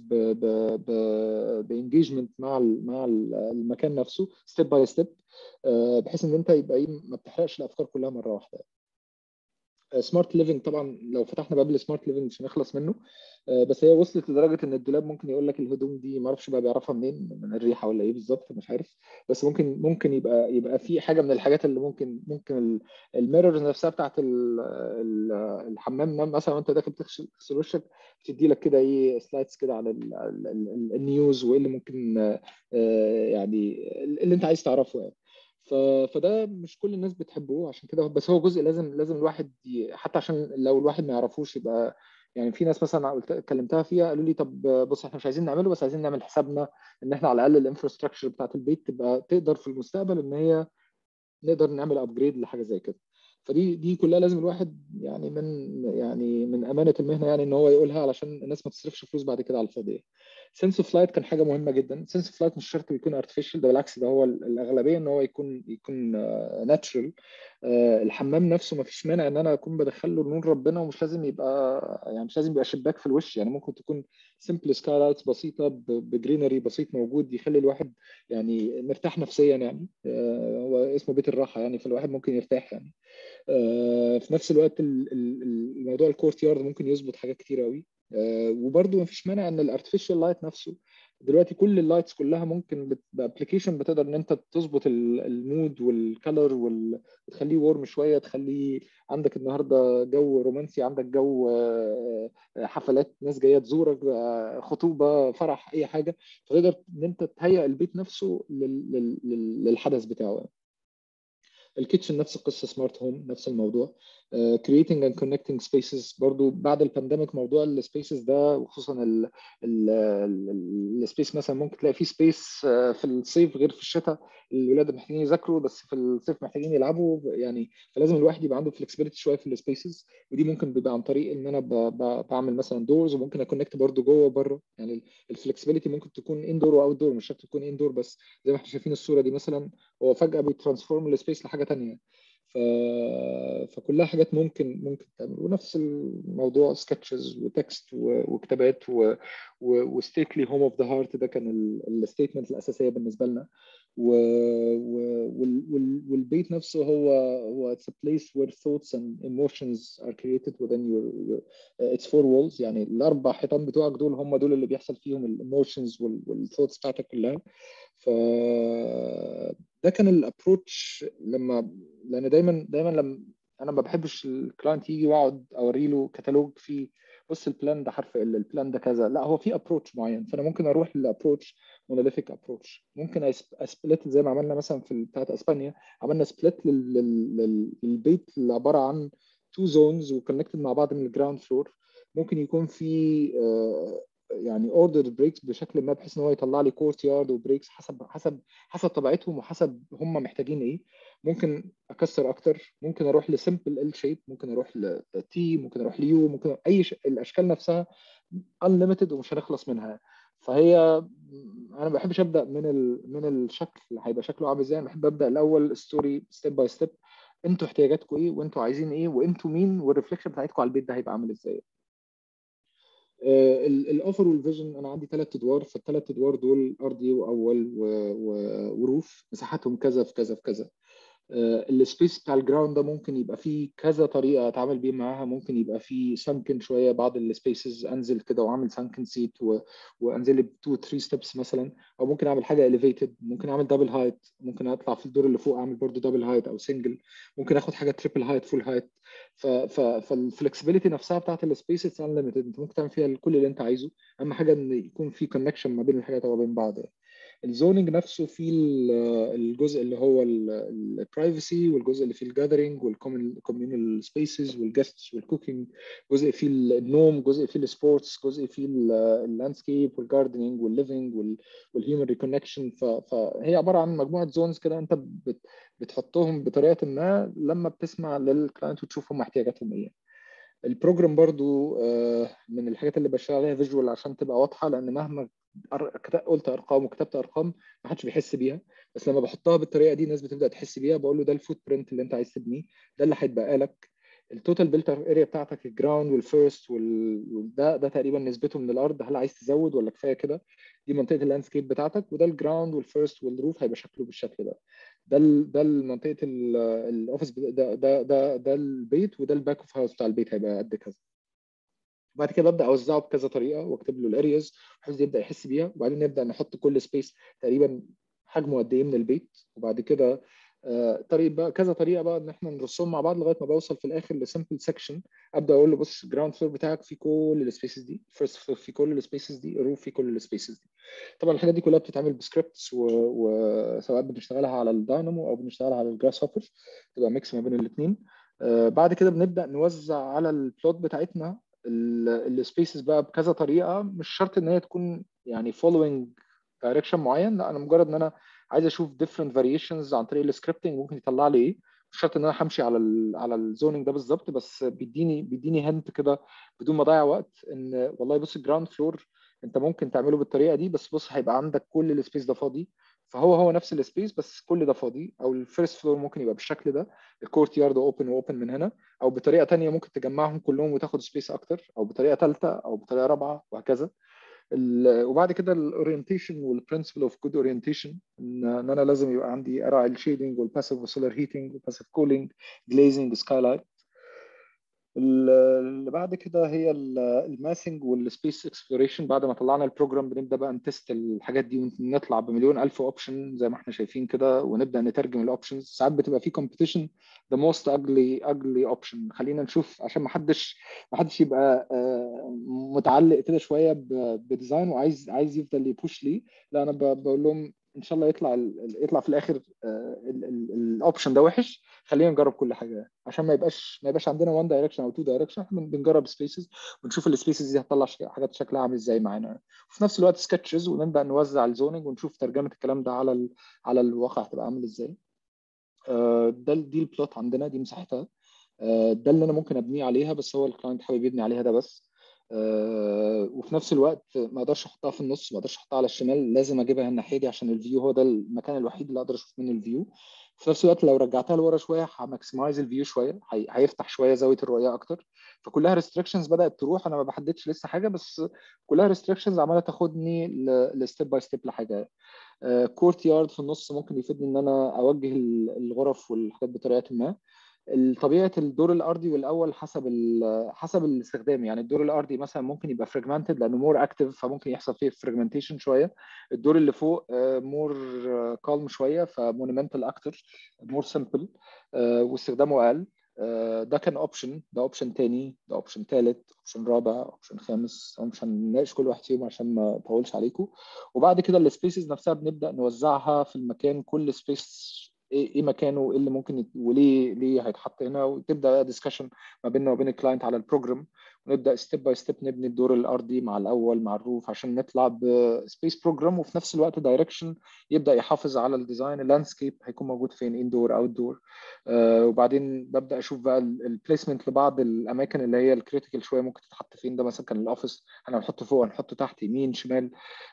بانجيجمنت مع ال مع المكان نفسه ستيب باي ستيب بحيث ان انت يبقى ايه ما بتحرقش الافكار كلها مره واحده سمارت ليفنج طبعا لو فتحنا باب السمارت ليفنج مش هنخلص منه بس هي وصلت لدرجه ان الدولاب ممكن يقول لك الهدوم دي ما اعرفش بقى بيعرفها منين من الريحه ولا ايه بالظبط مش عارف بس ممكن ممكن يبقى يبقى في حاجه من الحاجات اللي ممكن ممكن الميرورز نفسها بتاعت الحمام مثلا وانت داخل تغسل وشك بتدي لك كده ايه سلايدز كده على النيوز وايه اللي ممكن يعني اللي انت عايز تعرفه يعني فده مش كل الناس بتحبه عشان كده بس هو جزء لازم لازم الواحد ي... حتى عشان لو الواحد ما يعرفوش يبقى يعني في ناس مثلا قلت كلمتها فيها قالوا لي طب بص احنا مش عايزين نعمله بس عايزين نعمل حسابنا ان احنا على الاقل الانفراستراكشر بتاعت البيت تبقى تقدر في المستقبل ان هي نقدر نعمل ابجريد لحاجه زي كده فدي دي كلها لازم الواحد يعني من يعني من امانه المهنه يعني ان هو يقولها علشان الناس ما تصرفش فلوس بعد كده على الفاضي سنس اوف لايت كان حاجه مهمه جدا سنس اوف لايت مش شرط يكون ارتفيشال ده بالعكس ده هو الاغلبيه ان هو يكون يكون ناتشرال الحمام نفسه ما فيش مانع ان انا اكون بدخل له نور ربنا ومش لازم يبقى يعني مش لازم يبقى شباك في الوش يعني ممكن تكون سمبل سكاي لايتس بسيطه بجرينري بسيط موجود يخلي الواحد يعني مرتاح نفسيا يعني هو اسمه بيت الراحه يعني فالواحد ممكن يرتاح يعني في نفس الوقت الموضوع الكورت يارد ممكن يظبط حاجات كتير قوي وبرده ما فيش مانع ان الارتفيشال لايت نفسه دلوقتي كل اللايتس كلها ممكن بابلكيشن بتقدر ان انت تظبط المود والكالر وال... وتخليه وورم شويه تخليه عندك النهارده جو رومانسي عندك جو حفلات ناس جايه تزورك خطوبه فرح اي حاجه فتقدر ان انت تهيئ البيت نفسه لل... لل... للحدث بتاعه الكيتشن نفس القصه سمارت هوم نفس الموضوع كرييتنج اند كونكتنج سبيسز برضو بعد البانديميك موضوع السبيسز ده وخصوصا السبيس مثلا ممكن تلاقي فيه سبيس في الصيف غير في الشتاء الولاد محتاجين يذاكروا بس في الصيف محتاجين يلعبوا يعني فلازم الواحد يبقى عنده فلكسبيتي شويه في السبيسز ودي ممكن بيبقى عن طريق ان انا بعمل مثلا دورز وممكن اكونكت برضو جوه وبره يعني الفلكسبيتي ممكن تكون اندور واوت دور مش شرط تكون اندور بس زي ما احنا شايفين الصوره دي مثلا هو فجاه بيترانسفورم السبيس لحاجه ثانيه ف... فكلها حاجات ممكن ممكن تعمل ونفس الموضوع سكتشز وتكست و... وكتابات و... و... وستيتلي هوم اوف ذا هارت ده كان الستيتمنت الاساسيه بالنسبه لنا و... و... وال... وال... والبيت نفسه هو هو it's a place where thoughts and emotions are created within your, your uh, its four walls يعني الاربع حيطان بتوعك دول هم دول اللي بيحصل فيهم الايموشنز والثوتس بتاعتك كلها ف ده كان الابروتش لما لان دايما دايما لما انا ما بحبش الكلاينت يجي واقعد اوري له كتالوج فيه بص البلان ده حرف ال البلان ده كذا لا هو في ابروتش معين فانا ممكن اروح للابروتش مونوليثيك ابروتش ممكن اسبلت زي ما عملنا مثلا في بتاعت اسبانيا عملنا سبلت للبيت اللي عباره عن تو زونز وكونكتد مع بعض من الجراوند فلور ممكن يكون في يعني اوردر بريكس بشكل ما بحيث ان هو يطلع لي كورت يارد وبريكس حسب حسب حسب طبيعتهم وحسب هم محتاجين ايه ممكن اكسر اكتر ممكن اروح لسمبل ال شيب ممكن اروح لتي ممكن اروح ليو ممكن اي ش... الاشكال نفسها unlimited ومش هنخلص منها فهي انا ما بحبش ابدا من ال... من الشكل هيبقى شكله عامل ازاي بحب ابدا الاول ستوري ستيب باي ستيب انتوا احتياجاتكم ايه وانتوا عايزين ايه وانتوا مين والريفليكشن بتاعتكم على البيت ده هيبقى عامل ازاي الاوفر والفيجن انا عندي ثلاث ادوار فالثلاث ادوار دول ارضي واول وروف مساحتهم كذا في كذا في كذا السبيس بتاع الجراوند ده ممكن يبقى فيه كذا طريقه اتعامل بيه معاها ممكن يبقى فيه سانكن شويه بعض السبيسز انزل كده واعمل سانكن سيت و... وانزل لي 2 3 ستيبس مثلا او ممكن اعمل حاجه اليفيتد ممكن اعمل دبل هايت ممكن اطلع في الدور اللي فوق اعمل برضه دبل هايت او سنجل ممكن اخد حاجه تريبل هايت فول هايت ف... ف... فالفلكسبيليتي نفسها بتاعت السبيس اتس انليمتد انت ممكن تعمل فيها كل اللي انت عايزه اهم حاجه ان يكون في كونكشن ما بين الحاجات وما بين بعض يعني. الزوننج نفسه فيه الجزء اللي هو البرايفسي والجزء اللي فيه الجاذرنج والكوميونال سبيسز والجستس والكوكينج جزء فيه النوم جزء فيه السبورتس جزء فيه اللاندسكيب والجاردنينج والليفنج والهيومن ريكونكشن فهي عباره عن مجموعه زونز كده انت بتحطهم بطريقه ما لما بتسمع للكلاينت وتشوف هم احتياجاتهم ايه البروجرام برضو من الحاجات اللي بشتغل عليها فيجوال عشان تبقى واضحه لان مهما قلت ارقام وكتبت ارقام ما حدش بيحس بيها بس لما بحطها بالطريقه دي الناس بتبدا تحس بيها بقول له ده الفوت برنت اللي انت عايز تبنيه ده اللي هيتبقى لك التوتال بيلت اريا بتاعتك الجراوند والفيرست وده ده تقريبا نسبته من الارض هل عايز تزود ولا كفايه كده دي منطقه اللاندسكيب بتاعتك وده الجراوند والفيرست والروف هيبقى شكله بالشكل ده ده ال ده منطقه الاوفيس ده ده ده ده البيت وده الباك اوف هاوس بتاع البيت هيبقى قد كذا بعد كده ببدا اوزعه بكذا طريقه واكتب له الارياز بحيث يبدا يحس بيها وبعدين نبدا نحط كل سبيس تقريبا حجمه قد ايه من البيت وبعد كده آه طريقه بقى كذا طريقه بقى ان احنا نرسمهم مع بعض لغايه ما بوصل في الاخر لسمبل سكشن ابدا اقول له بص الجراوند فلور بتاعك في كل السبيسز دي فيرست فلور في كل السبيسز دي الروف في كل السبيسز دي طبعا الحاجات دي كلها بتتعمل بسكريبتس وسواء بنشتغلها على الداينامو او بنشتغلها على الجراس هوبر تبقى ميكس ما بين الاثنين آه بعد كده بنبدا نوزع على البلوت بتاعتنا السبيسز بقى بكذا طريقه مش شرط ان هي تكون يعني فولوينج دايركشن معين لا انا مجرد ان انا عايز اشوف different variations عن طريق السكريبتنج ممكن يطلع لي ايه مش شرط ان انا همشي على ال على الزوننج ده بالظبط بس بيديني بيديني هنت كده بدون ما اضيع وقت ان والله بص الجراوند فلور انت ممكن تعمله بالطريقه دي بس بص هيبقى عندك كل السبيس ده فاضي فهو هو نفس السبيس بس كل ده فاضي او الفيرست فلور ممكن يبقى بالشكل ده الكورت يارد اوبن واوبن من هنا او بطريقه ثانيه ممكن تجمعهم كلهم وتاخد سبيس اكتر او بطريقه ثالثه او بطريقه رابعه وهكذا وبعد كده الاورينتيشن والبرنسبل اوف جود اورينتيشن ان انا لازم يبقى عندي اراعي الشيدنج والباسيف وسولار هيتنج والباسيف كولينج جليزنج سكايلايت اللي بعد كده هي الماسنج والسبيس اكسبلوريشن بعد ما طلعنا البروجرام بنبدا بقى نتست الحاجات دي ونطلع بمليون الف اوبشن زي ما احنا شايفين كده ونبدا نترجم الاوبشنز ساعات بتبقى في كومبيتيشن ذا موست اجلي اجلي اوبشن خلينا نشوف عشان ما حدش ما حدش يبقى متعلق كده شويه بديزاين وعايز عايز يفضل يبوش ليه لا انا بقول لهم ان شاء الله يطلع يطلع في الاخر الاوبشن ده وحش خلينا نجرب كل حاجه عشان ما يبقاش ما يبقاش عندنا وان دايركشن او تو دايركشن احنا بنجرب سبيسز ونشوف السبيسز دي هتطلع حاجات شكلها عامل ازاي معانا وفي نفس الوقت سكتشز ونبدا نوزع الزوننج ونشوف ترجمه الكلام ده على ال... على الواقع هتبقى عامل ازاي ده دي البلوت عندنا دي مساحتها ده اللي انا ممكن ابنيه عليها بس هو الكلاينت حابب يبني عليها ده بس أه وفي نفس الوقت ما اقدرش احطها في النص ما اقدرش احطها على الشمال لازم اجيبها الناحيه دي عشان الفيو هو ده المكان الوحيد اللي اقدر اشوف منه الفيو في نفس الوقت لو رجعتها لورا شويه هماكسمايز الفيو شويه هي... هيفتح شويه زاويه الرؤيه اكتر فكلها ريستريكشنز بدات تروح انا ما بحددش لسه حاجه بس كلها ريستريكشنز عماله تاخدني لستيب باي ستيب لحاجه كورت يارد في النص ممكن يفيدني ان انا اوجه الغرف والحاجات بطريقه ما طبيعه الدور الارضي والاول حسب حسب الاستخدام يعني الدور الارضي مثلا ممكن يبقى فراجمنتد لانه مور اكتف فممكن يحصل فيه فراجمنتيشن شويه الدور اللي فوق مور كالم شويه فمونيمنتال اكتر مور سمبل واستخدامه اقل ده كان اوبشن ده اوبشن تاني ده اوبشن تالت اوبشن رابع اوبشن خامس مش هنناقش كل واحد فيهم عشان ما اطولش عليكم وبعد كده السبيسز نفسها بنبدا نوزعها في المكان كل سبيس ايه ايه مكانه ايه اللي ممكن يت... وليه ليه هيتحط هنا وتبدا ديسكشن ما بيننا وبين الكلاينت على البروجرام ونبدا ستيب باي ستيب نبني الدور الارضي مع الاول مع الروف عشان نطلع بسبيس بروجرام وفي نفس الوقت دايركشن يبدا يحافظ على الديزاين اللاندسكيب هيكون موجود فين اندور اوت دور آه وبعدين ببدا اشوف بقى البليسمنت لبعض الاماكن اللي هي الكريتيكال شويه ممكن تتحط فين ده مثلا كان الاوفيس انا هنحطه فوق هنحطه تحت يمين شمال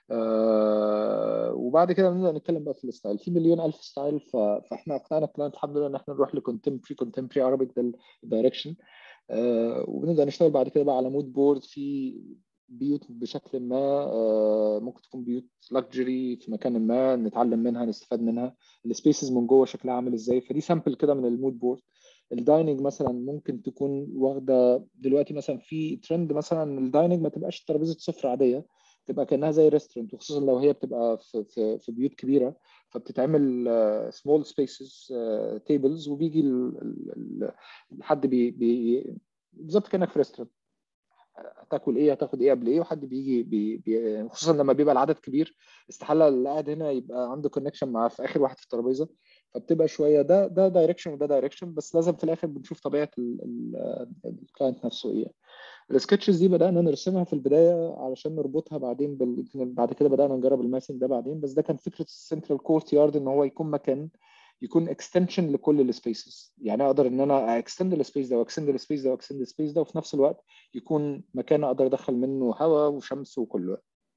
آه وبعد كده نبدا نتكلم بقى في الستايل في مليون الف ستايل فاحنا اقنعنا الكلاينت الحمد لله ان احنا نروح لكونتمبري كونتمبري عربيك ده الدايركشن آه وبنبدا نشتغل بعد كده بقى على مود بورد في بيوت بشكل ما آه ممكن تكون بيوت لكجري في مكان ما نتعلم منها نستفاد منها السبيسز من جوه شكلها عامل ازاي فدي سامبل كده من المود بورد الدايننج مثلا ممكن تكون واخده دلوقتي مثلا في ترند مثلا الدايننج ما تبقاش ترابيزه سفره عاديه تبقى كانها زي ريستورنت وخصوصا لو هي بتبقى في في, في بيوت كبيره فبتتعمل سمول سبيسز تيبلز وبيجي حد بي, بي بالظبط كانك في ريستورنت هتاكل ايه هتاخد ايه قبل ايه وحد بيجي بي بي خصوصا لما بيبقى العدد كبير استحاله اللي قاعد هنا يبقى عنده كونكشن مع في اخر واحد في الترابيزه فبتبقى شويه ده ده دايركشن وده دايركشن بس لازم في الاخر بنشوف طبيعه الكلاينت نفسه ايه السكتشز دي بدانا نرسمها في البدايه علشان نربطها بعدين بال... بعد كده بدانا نجرب الماسنج ده بعدين بس ده كان فكره السنترال كورت يارد ان هو يكون مكان يكون اكستنشن لكل السبيسز يعني اقدر ان انا اكستند السبيس ده واكستند السبيس ده واكستند السبيس ده وفي نفس الوقت يكون مكان اقدر ادخل منه هواء وشمس وكله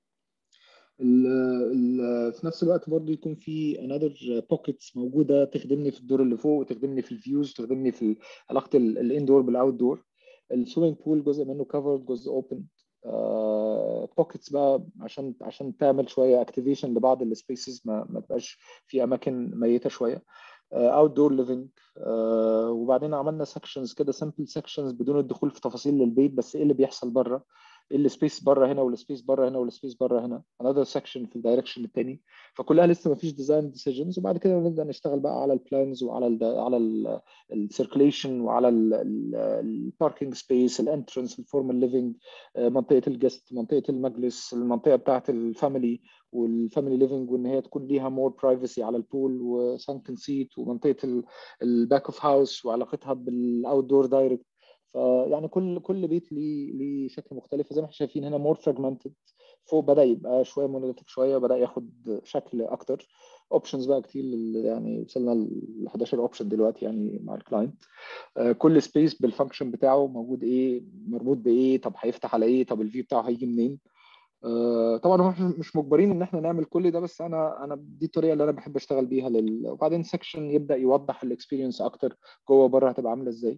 ال ال في نفس الوقت برضه يكون في انذر بوكيتس موجوده تخدمني في الدور اللي فوق وتخدمني في الفيوز وتخدمني في علاقه الاندور بالاوت دور السويمنج بول جزء منه كفرد جزء اوبن بوكيتس بقى عشان عشان تعمل شويه اكتيفيشن لبعض السبيسز ما, ما تبقاش في اماكن ميته شويه اوت دور ليفنج وبعدين عملنا سكشنز كده سمبل سكشنز بدون الدخول في تفاصيل للبيت بس ايه اللي بيحصل بره ايه السبيس بره هنا والسبيس بره هنا والسبيس بره هنا another section في الدايركشن الثاني فكلها لسه ما فيش ديزاين ديسيجنز وبعد كده نبدا نشتغل بقى على البلانز وعلى ال على السيركليشن وعلى الباركينج سبيس الانترنس الفورمال ليفنج منطقه الجست منطقه المجلس المنطقه بتاعه الفاميلي والفاميلي ليفنج وان هي تكون ليها مور برايفسي على البول وسانكن سيت ومنطقه الباك اوف هاوس وعلاقتها بالاوت دور دايركت فيعني كل كل بيت ليه ليه شكل مختلف زي ما احنا شايفين هنا مور فراجمنتد فوق بدا يبقى شويه مونوليثيك شويه بدا ياخد شكل اكتر اوبشنز بقى كتير يعني وصلنا ل 11 اوبشن دلوقتي يعني مع الكلاينت كل سبيس بالفانكشن بتاعه موجود ايه مربوط بايه طب هيفتح على ايه طب الفيو بتاعه هيجي منين طبعا احنا مش مجبرين ان احنا نعمل كل ده بس انا انا دي الطريقه اللي انا بحب اشتغل بيها لل... وبعدين سكشن يبدا يوضح الاكسبيرينس اكتر جوه بره هتبقى عامله ازاي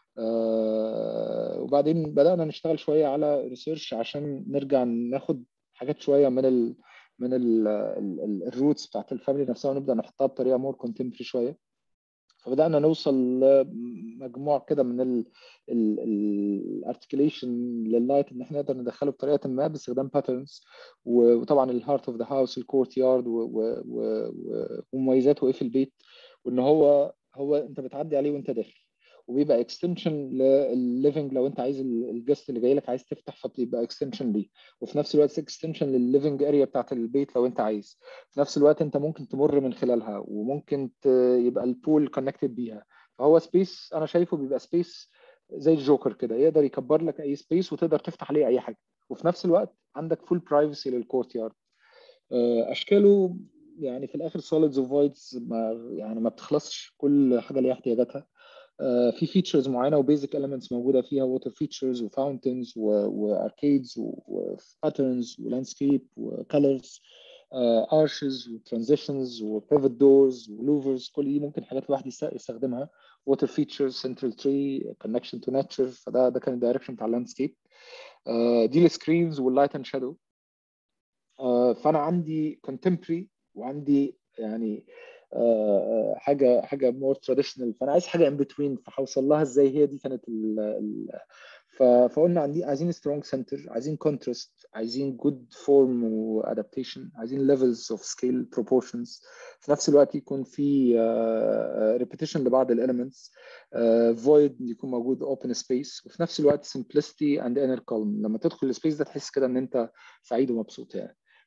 آه وبعدين بدأنا نشتغل شوية على ريسيرش عشان نرجع ناخد حاجات شوية من ال من الروتس بتاعت الفاميلي نفسها ونبدأ نحطها بطريقة مور كونتمبري شوية فبدأنا نوصل لمجموعة كده من الارتكيليشن لللايت ان احنا نقدر ندخله بطريقة ما باستخدام باترنز وطبعا الهارت اوف ذا هاوس الكورت يارد ومميزاته ايه في البيت وان هو هو انت بتعدي عليه وانت داخل وبيبقى اكستنشن للليفنج لو انت عايز الجست اللي جاي لك عايز تفتح فبيبقى اكستنشن ليه وفي نفس الوقت اكستنشن للليفنج اريا بتاعت البيت لو انت عايز في نفس الوقت انت ممكن تمر من خلالها وممكن يبقى البول كونكتد بيها فهو سبيس انا شايفه بيبقى سبيس زي الجوكر كده يقدر يكبر لك اي سبيس وتقدر تفتح عليه اي حاجه وفي نفس الوقت عندك فول برايفسي للكورت يارد اشكاله يعني في الاخر سوليدز وفويدز ما يعني ما بتخلصش كل حاجه ليها احتياجاتها في فيتشرز معينه وبيزك اليمنتس موجوده فيها ووتر فيتشرز وفاونتنز واركيدز وباترنز ولاندسكيب وكالرز ارشز وترانزيشنز وبيفت دورز ولوفرز كل دي ممكن حاجات الواحد يستخدمها ووتر فيتشرز سنترال تري كونكشن تو ناتشر فده ده كان الدايركشن بتاع اللاندسكيب دي السكرينز واللايت اند شادو فانا عندي كونتمبري وعندي يعني Uh, حاجه حاجه مور تراديشنال فانا عايز حاجه ان بتوين فهوصل لها ازاي هي دي كانت ال ال فقلنا عندي عايزين سترونج سنتر عايزين كونتراست عايزين جود فورم وادابتيشن عايزين ليفلز اوف سكيل بروبورشنز في نفس الوقت يكون في ريبيتيشن uh, لبعض الاليمنتس فويد uh, يكون موجود اوبن سبيس وفي نفس الوقت simplicity and inner calm لما تدخل السبيس ده تحس كده ان انت سعيد ومبسوط يعني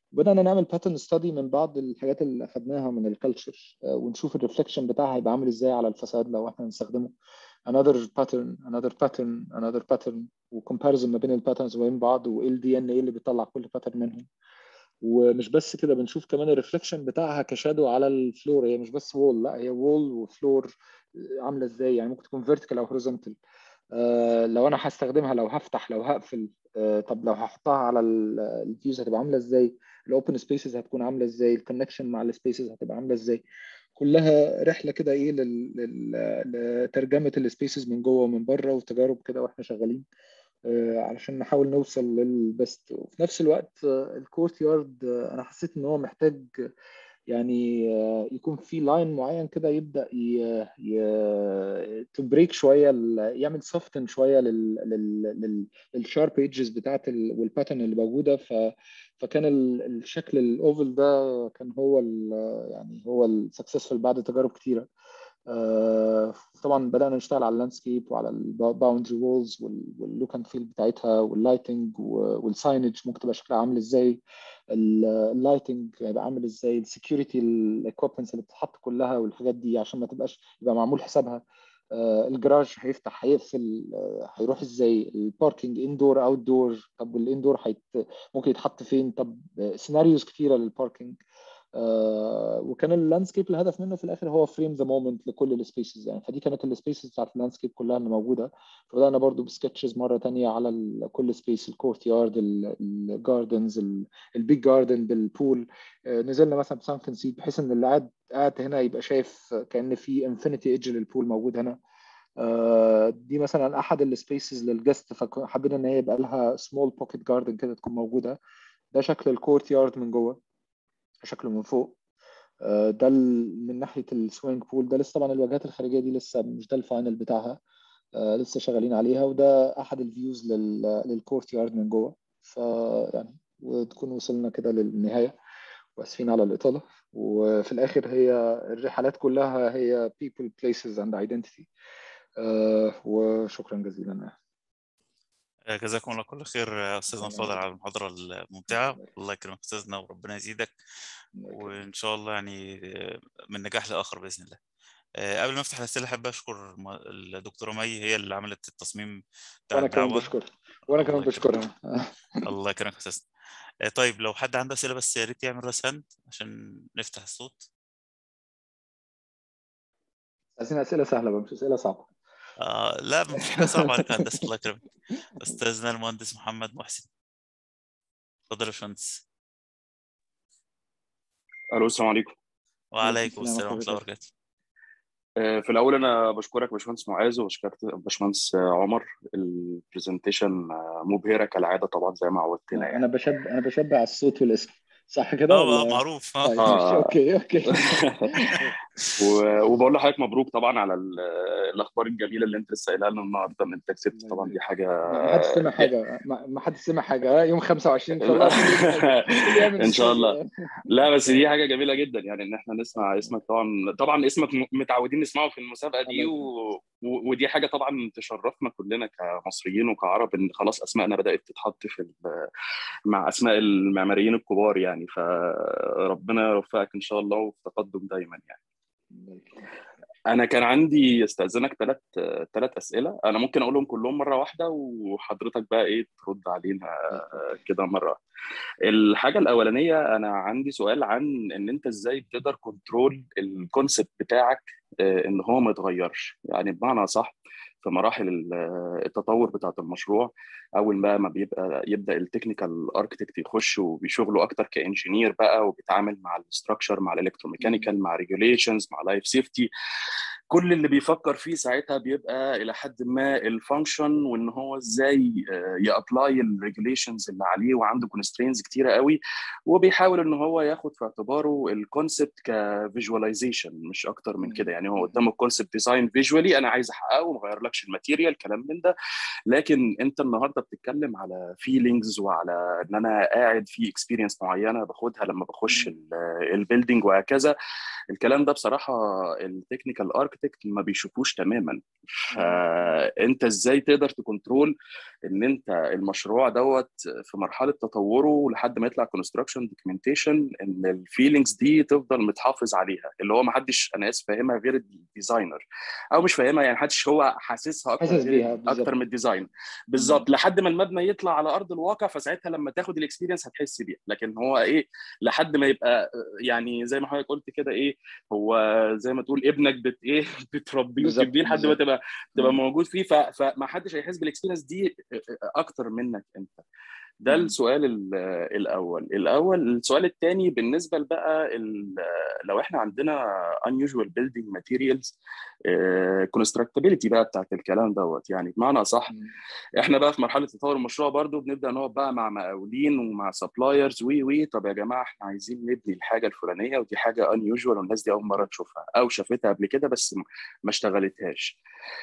بدأنا نعمل باترن ستادي من بعض الحاجات اللي أخدناها من الكالتشر ونشوف الريفلكشن بتاعها هيبقى عامل إزاي على الفساد لو إحنا نستخدمه another pattern another pattern another pattern وكومباريزون ما بين الباترنز وبين بعض وايه الدي ان ايه اللي بيطلع كل باترن منهم ومش بس كده بنشوف كمان الريفلكشن بتاعها كشادو على الفلور هي مش بس وول لا هي وول وفلور عامله ازاي يعني ممكن تكون فيرتيكال او هوريزونتال آه لو انا هستخدمها لو هفتح لو هقفل آه طب لو هحطها على الفيوز هتبقى عامله ازاي الاوبن سبيسز هتكون عامله ازاي الكونكشن مع السبيسز هتبقى عامله ازاي كلها رحله كده ايه لترجمه السبيسز من جوه ومن بره وتجارب كده واحنا شغالين علشان نحاول نوصل للبست وفي نفس الوقت الكورت يارد انا حسيت ان هو محتاج يعني يكون في لاين معين كده يبدا تبريك شويه يعمل سوفتن شويه للشارب ايدجز بتاعت والباترن اللي موجوده ف فكان الشكل الاوفل ده كان هو يعني هو السكسسفul بعد تجارب كتيره طبعا بدانا نشتغل على اللاندسكيب وعلى الباوندري وولز واللوك اند فيل بتاعتها واللايتنج والساينج ممكن تبقى شكلها عامل ازاي اللايتنج هيبقى عامل ازاي السكيورتي الاكويبمنتس اللي بتتحط كلها والحاجات دي عشان ما تبقاش يبقى معمول حسابها الجراج هيفتح هيقفل هيروح ازاي الباركينج اندور اوت دور طب الاندور هيت... ممكن يتحط فين طب سيناريوز كتيره للباركينج آه وكان اللاندسكيب الهدف منه في الاخر هو فريم ذا مومنت لكل السبيسز يعني فدي كانت السبيسز بتاعت اللاندسكيب كلها اللي موجوده فبدانا برضو بسكتشز مره تانية على كل سبيس الكورت يارد الجاردنز البيج جاردن بالبول آه نزلنا مثلا بسان كونسيد بحيث ان اللي قاعد قاعد هنا يبقى شايف كان في انفينيتي ايدج للبول موجود هنا آه دي مثلا احد السبيسز للجست فحبينا ان هي يبقى لها سمول بوكيت جاردن كده تكون موجوده ده شكل الكورت يارد من جوه شكله من فوق ده من ناحيه السوينج بول ده لسه طبعا الواجهات الخارجيه دي لسه مش ده الفاينل بتاعها لسه شغالين عليها وده احد الفيوز للكورت يارد من جوه فيعني وتكون وصلنا كده للنهايه واسفين على الاطاله وفي الاخر هي الرحلات كلها هي people places and identity وشكرا جزيلا جزاكم الله كل خير استاذنا الفاضل على المحاضره الممتعه الله يكرمك استاذنا وربنا يزيدك وان شاء الله يعني من نجاح لاخر باذن الله قبل ما افتح الاسئله احب اشكر الدكتوره مي هي اللي عملت التصميم بتاع وانا كمان بشكر وانا كمان بشكرها الله يكرمك يا استاذ طيب لو حد عنده اسئله بس يا ريت يعمل راس هاند عشان نفتح الصوت عايزين اسئله سهله بقى مش اسئله صعبه آه لا مفيش حاجه صعبه عليك هندسه الله يكرمك استاذنا المهندس محمد محسن اتفضل يا باشمهندس الو السلام عليكم وعليكم السلام ورحمه الله وبركاته في الاول انا بشكرك باشمهندس معاذ وبشكرك باشمهندس عمر البرزنتيشن مبهره كالعاده طبعا زي ما عودتنا يعني انا بشبع انا بشبع على الصوت والاسم صح كده اه معروف طيب آه. اوكي اوكي وبقول لحضرتك مبروك طبعا على الاخبار الجميله اللي انت لسه قايلها لنا النهارده من تكسبت طبعا دي حاجه ما حدش سمع حاجه ما حدش سمع حاجه يوم 25 ان شاء الله ان شاء الله لا بس دي حاجه جميله جدا يعني ان احنا نسمع اسمك طبعا طبعا اسمك متعودين نسمعه في المسابقه دي و... ودي حاجه طبعا تشرفنا كلنا كمصريين وكعرب ان خلاص اسمائنا بدات تتحط في مع اسماء المعماريين الكبار يعني فربنا يوفقك ان شاء الله وفي تقدم دايما يعني انا كان عندي استاذنك ثلاث ثلاث اسئله انا ممكن اقولهم كلهم مره واحده وحضرتك بقى ايه ترد علينا كده مره الحاجه الاولانيه انا عندي سؤال عن ان انت ازاي بتقدر كنترول الكونسبت بتاعك ان هو ما يتغيرش يعني بمعنى صح في مراحل التطور بتاعه المشروع اول ما ما بيبقى يبدا التكنيكال اركتكت يخش وبيشغلوا اكتر كانجينير بقى وبيتعامل مع الاستراكشر مع الالكتروميكانيكال مع ريجوليشنز مع لايف سيفتي كل اللي بيفكر فيه ساعتها بيبقى الى حد ما الفانكشن وان هو ازاي يابلاي الريجوليشنز اللي عليه وعنده كونسترينز كتيره قوي وبيحاول ان هو ياخد في اعتباره الكونسبت كفيجواليزيشن مش اكتر من كده يعني هو قدامه الكونسبت ديزاين فيجوالي انا عايز احققه وما غيرلكش الماتيريال كلام من ده لكن انت النهارده بتتكلم على فيلينجز وعلى ان انا قاعد في اكسبيرينس معينه باخدها لما بخش البيلدينج وهكذا الكلام ده بصراحه التكنيكال اركتكت ما بيشوفوش تماما فانت ازاي تقدر تكنترول ان انت المشروع دوت في مرحله تطوره لحد ما يطلع كونستراكشن دوكيومنتيشن ان الفيلينجز دي تفضل متحافظ عليها اللي هو ما حدش انا اسف فاهمها غير الديزاينر او مش فاهمها يعني محدش هو حاسسها اكتر حاسس بيها اكتر من الديزاين بالظبط لحد ما المبنى يطلع على ارض الواقع فساعتها لما تاخد الاكسبيرينس هتحس بيها لكن هو ايه لحد ما يبقى يعني زي ما حضرتك قلت كده ايه هو زي ما تقول ابنك بت ايه بتربيه وتبنيه لحد ما تبقى تبقى موجود فيه فما حدش هيحس بالاكسبيرينس دي اكتر منك انت ده السؤال الاول الاول السؤال الثاني بالنسبه بقى لو احنا عندنا unusual building materials constructability بقى بتاعت الكلام دوت يعني بمعنى صح احنا بقى في مرحله تطور المشروع برضو بنبدا نقعد بقى مع مقاولين ومع سبلايرز وي وي طب يا جماعه احنا عايزين نبني الحاجه الفلانيه ودي حاجه unusual والناس دي اول مره تشوفها او شافتها قبل كده بس ما اشتغلتهاش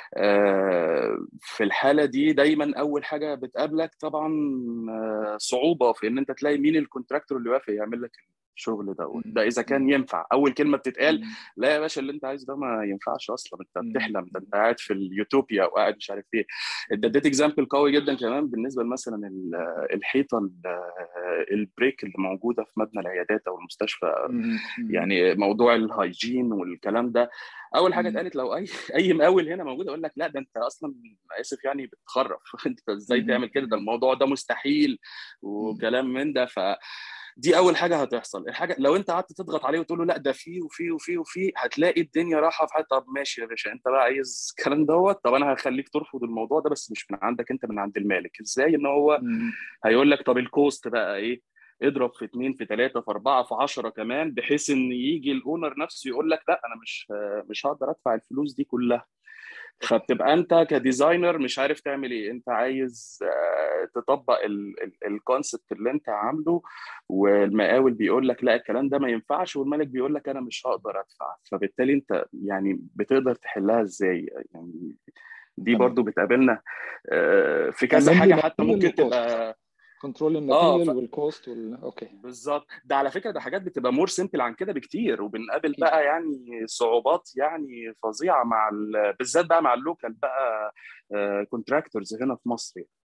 في الحاله دي دايما اول حاجه بتقابلك طبعا صعوبه في ان انت تلاقي مين الكونتراكتور اللي وافق يعمل لك الشغل دوت ده اذا كان ينفع اول كلمه بتتقال لا يا باشا اللي انت عايزه ده ما ينفعش اصلا انت بتحلم ده انت قاعد في اليوتوبيا او قاعد مش عارف ايه ده اديت اكزامبل قوي جدا كمان بالنسبه مثلا الحيطه البريك اللي موجوده في مبنى العيادات او المستشفى يعني موضوع الهايجين والكلام ده اول حاجه اتقالت لو اي اي مقاول هنا موجود اقول لك لا ده انت اصلا اسف يعني بتخرف انت ازاي تعمل كده ده الموضوع ده مستحيل وكلام من ده ف دي اول حاجه هتحصل الحاجه لو انت قعدت تضغط عليه وتقول له لا ده في وفي وفي وفي هتلاقي الدنيا رايحه في حته طب ماشي يا باشا انت بقى عايز الكلام دوت طب انا هخليك ترفض الموضوع ده بس مش من عندك انت من عند المالك ازاي ان هو هيقول لك طب الكوست بقى ايه اضرب في اثنين في ثلاثه في اربعه في 10 كمان بحيث ان يجي الاونر نفسه يقول لك لا انا مش مش هقدر ادفع الفلوس دي كلها فبتبقى انت كديزاينر مش عارف تعمل ايه انت عايز تطبق الكونسبت اللي انت عامله والمقاول بيقول لك لا الكلام ده ما ينفعش والمالك بيقول لك انا مش هقدر ادفع فبالتالي انت يعني بتقدر تحلها ازاي يعني دي برضو بتقابلنا في كذا حاجه حتى ممكن تبقى كنترول الماتيريال ف... والكوست وال... اوكي بالظبط ده على فكره ده حاجات بتبقى مور سيمبل عن كده بكتير وبنقابل بقى يعني صعوبات يعني فظيعه مع ال... بالذات بقى مع اللوكال بقى كونتراكتورز هنا في مصر يعني.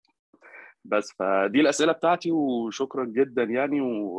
بس فدي الاسئله بتاعتي وشكرا جدا يعني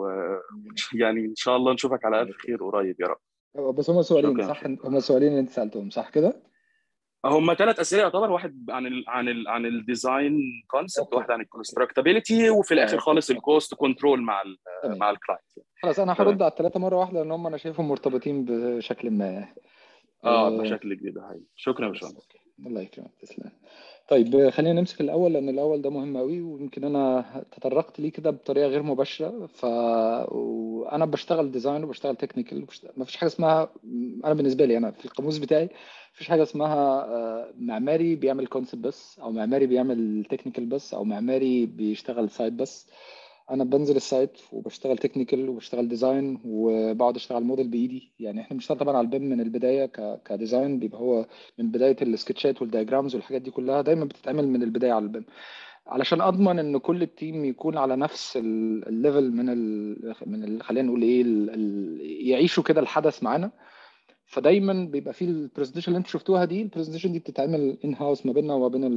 ويعني ان شاء الله نشوفك على الف خير قريب يا رب بس هم سؤالين صح هم سؤالين اللي انت سالتهم صح كده؟ هم ثلاث اسئله يعتبر واحد عن ال عن ال عن الديزاين كونسبت واحد عن الكونستراكتابيلتي وفي الاخر خالص الكوست كنترول مع ال مع الكلاينت خلاص انا هرد على الثلاثه مره واحده لان هم انا شايفهم مرتبطين بشكل ما اه بشكل كبير ده شكرا يا باشمهندس الله يكرمك تسلم طيب خلينا نمسك الاول لان الاول ده مهم قوي ويمكن انا تطرقت ليه كده بطريقه غير مباشره ف وانا بشتغل ديزاين وبشتغل تكنيكال وبشتغل... ما فيش حاجه اسمها انا بالنسبه لي انا في القاموس بتاعي مفيش حاجه اسمها معماري بيعمل كونسبت بس او معماري بيعمل تكنيكال بس او معماري بيشتغل سايت بس انا بنزل السايت وبشتغل تكنيكال وبشتغل ديزاين وبقعد اشتغل موديل بايدي يعني احنا بنشتغل طبعا على البيم من البدايه ك... كديزاين بيبقى هو من بدايه السكتشات والدياجرامز والحاجات دي كلها دايما بتتعمل من البدايه على البيم علشان اضمن ان كل التيم يكون على نفس الليفل من ال من ال خلينا نقول ايه ال ال يعيشوا كده الحدث معانا فدايما بيبقى في البرزنتيشن اللي انتم شفتوها دي البرزنتيشن دي بتتعمل ان هاوس ما بيننا وما بين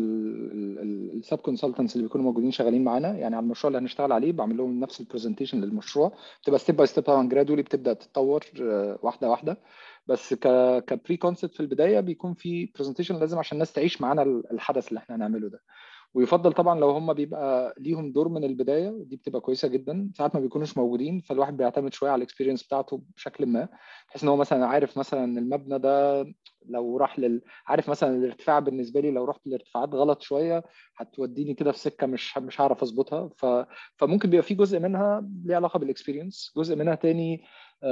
السب كونسلتنتس اللي بيكونوا موجودين شغالين معانا يعني على المشروع اللي هنشتغل عليه بعمل لهم نفس البرزنتيشن للمشروع بتبقى ستيب باي ستيب طبعا جرادولي بتبدا تتطور واحده واحده بس ك كبري كونسبت في البدايه بيكون في برزنتيشن لازم عشان الناس تعيش معانا الحدث اللي احنا هنعمله ده ويفضل طبعا لو هم بيبقى ليهم دور من البدايه دي بتبقى كويسه جدا ساعات ما بيكونوش موجودين فالواحد بيعتمد شويه على الاكسبيرينس بتاعته بشكل ما بحيث ان هو مثلا عارف مثلا المبنى ده لو راح لل عارف مثلا الارتفاع بالنسبه لي لو رحت الارتفاعات غلط شويه هتوديني كده في سكه مش مش هعرف اظبطها ف... فممكن بيبقى في جزء منها ليه علاقه بالاكسبيرينس جزء منها تاني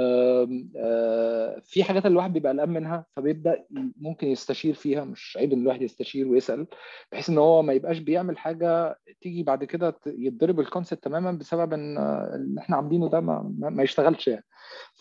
آم آم في حاجات الواحد بيبقى قلقان منها فبيبدا ممكن يستشير فيها مش عيب ان الواحد يستشير ويسال بحيث ان هو ما يبقاش بيعمل حاجه تيجي بعد كده يتضرب الكونسيبت تماما بسبب ان اللي احنا عاملينه ده ما, ما يشتغلش يعني ف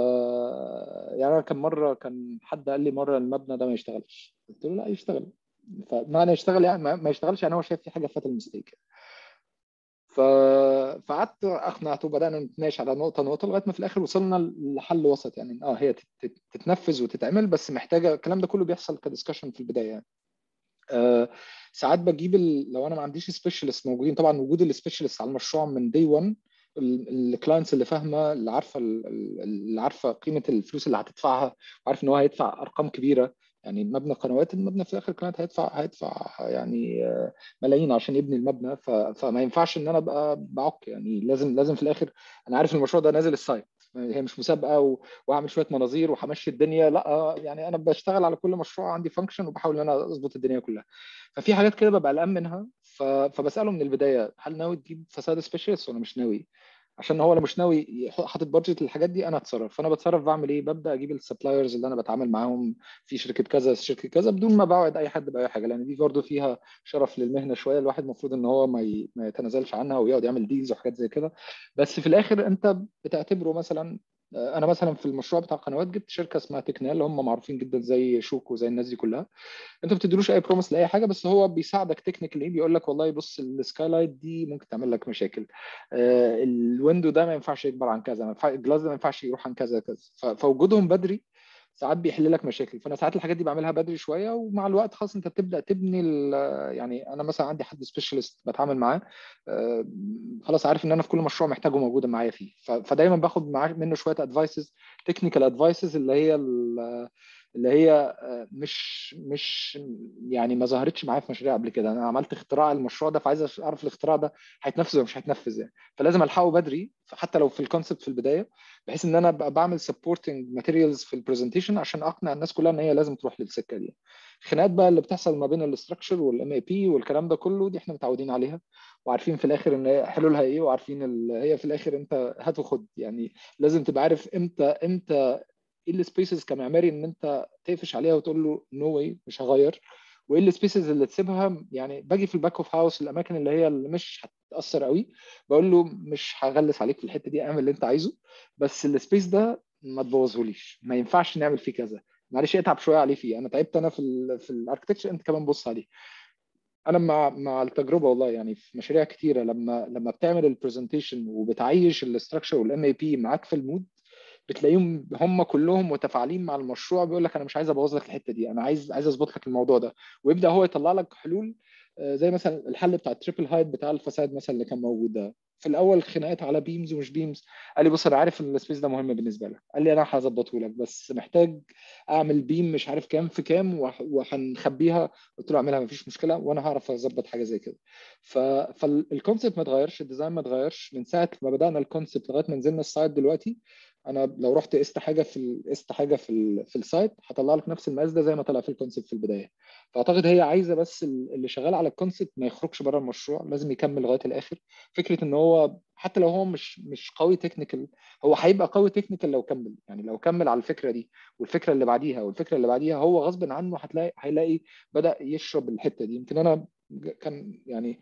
يعني انا كان مره كان حد قال لي مره المبنى ده ما يشتغلش قلت له لا يشتغل فمعنى يشتغل يعني ما يشتغلش يعني هو شايف في حاجه فات المستيك ف... فقعدت اقنعته وبدانا نتناقش على نقطه نقطه لغايه ما في الاخر وصلنا لحل وسط يعني اه هي تتنفذ وتتعمل بس محتاجه الكلام ده كله بيحصل كدiscussion في البدايه يعني أه ساعات بجيب ال... لو انا ما عنديش سبيشالست موجودين طبعا وجود السبيشالست على المشروع من دي 1 الكلاينتس اللي فاهمه اللي عارفه اللي عارفه قيمه الفلوس اللي هتدفعها وعارف ان هو هيدفع ارقام كبيره يعني مبنى قنوات المبنى في الاخر كلاينت هيدفع هيدفع يعني ملايين عشان يبني المبنى فما ينفعش ان انا ابقى بعك يعني لازم لازم في الاخر انا عارف المشروع ده نازل السايت هي مش مسابقه وهعمل شويه مناظير وهمشي الدنيا لا يعني انا بشتغل على كل مشروع عندي فانكشن وبحاول ان انا اظبط الدنيا كلها ففي حاجات كده ببقى قلقان منها فبساله من البدايه هل ناوي تجيب فساد سبيشالست ولا مش ناوي عشان هو لو مش ناوي حاطط بادجت للحاجات دي انا اتصرف فانا بتصرف بعمل ايه ببدا اجيب السبلايرز اللي انا بتعامل معاهم في شركه كذا شركه كذا بدون ما بعد اي حد باي حاجه لان دي برضه فيها شرف للمهنه شويه الواحد المفروض ان هو ما, ي... ما يتنازلش عنها ويقعد يعمل ديلز وحاجات زي كده بس في الاخر انت بتعتبره مثلا انا مثلا في المشروع بتاع القنوات جبت شركه اسمها تكنال هم معروفين جدا زي شوك وزي الناس دي كلها انت ما بتديلوش اي بروميس لاي حاجه بس هو بيساعدك تكنيكالي بيقول لك والله بص السكاي لايت دي ممكن تعمل لك مشاكل آه الويندو ده ما ينفعش يكبر عن كذا الجلاس ده ما ينفعش يروح عن كذا كذا فوجودهم بدري ساعات بيحل لك مشاكل فانا ساعات الحاجات دي بعملها بدري شويه ومع الوقت خلاص انت بتبدا تبني يعني انا مثلا عندي حد سبيشالست بتعامل معاه خلاص عارف ان انا في كل مشروع محتاجه موجوده معايا فيه فدايما باخد معاه منه شويه ادفايسز تكنيكال ادفايسز اللي هي اللي هي مش مش يعني ما ظهرتش معايا في مشاريع قبل كده انا عملت اختراع المشروع ده فعايز اعرف الاختراع ده هيتنفذ ولا مش هيتنفذ يعني فلازم الحقه بدري حتى لو في الكونسبت في البدايه بحيث ان انا ابقى بعمل سبورتنج ماتيريالز في البرزنتيشن عشان اقنع الناس كلها ان هي لازم تروح للسكه دي الخناقات بقى اللي بتحصل ما بين الاستراكشر والام اي بي والكلام ده كله دي احنا متعودين عليها وعارفين في الاخر ان حلولها ايه وعارفين هي في الاخر انت هات وخد يعني لازم تبقى عارف امتى امتى ايه السبيسز كمعماري ان انت تقفش عليها وتقول له نو no واي مش هغير وايه السبيسز اللي تسيبها يعني باجي في الباك اوف هاوس الاماكن اللي هي اللي مش هتاثر قوي بقول له مش هغلس عليك في الحته دي اعمل اللي انت عايزه بس السبيس ده ما تبوظهوليش ما ينفعش نعمل فيه كذا معلش اتعب شويه عليه فيه انا تعبت انا في ال في الاركتكتشر انت كمان بص عليه انا مع مع التجربه والله يعني في مشاريع كتيره لما لما بتعمل البرزنتيشن وبتعيش الاستراكشر والام اي بي معاك في المود بتلاقيهم هم كلهم متفاعلين مع المشروع بيقول لك انا مش عايز ابوظ لك الحته دي انا عايز عايز اظبط لك الموضوع ده ويبدا هو يطلع لك حلول زي مثلا الحل بتاع التريبل هايت بتاع الفساد مثلا اللي كان موجود ده في الاول خناقات على بيمز ومش بيمز قال لي بص انا عارف السبيس ده مهم بالنسبه لك قال لي انا هظبطه لك بس محتاج اعمل بيم مش عارف كام في كام وهنخبيها قلت له اعملها مفيش مشكله وانا هعرف اظبط حاجه زي كده فالكونسيبت ما اتغيرش الديزاين ما اتغيرش من ساعه ما بدانا الكونسيبت لغايه ما نزلنا السايت دلوقتي انا لو رحت قست حاجه في قست حاجه في ال في السايت هطلع لك نفس المقاس ده زي ما طلع في الكونسيبت في البدايه فاعتقد هي عايزه بس اللي شغال على الكونسيبت ما يخرجش بره المشروع لازم يكمل لغايه الاخر فكره ان هو حتى لو هو مش مش قوي تكنيكال هو هيبقى قوي تكنيكال لو كمل يعني لو كمل على الفكره دي والفكره اللي بعديها والفكره اللي بعديها هو غصب عنه هتلاقي هيلاقي بدا يشرب الحته دي يمكن انا كان يعني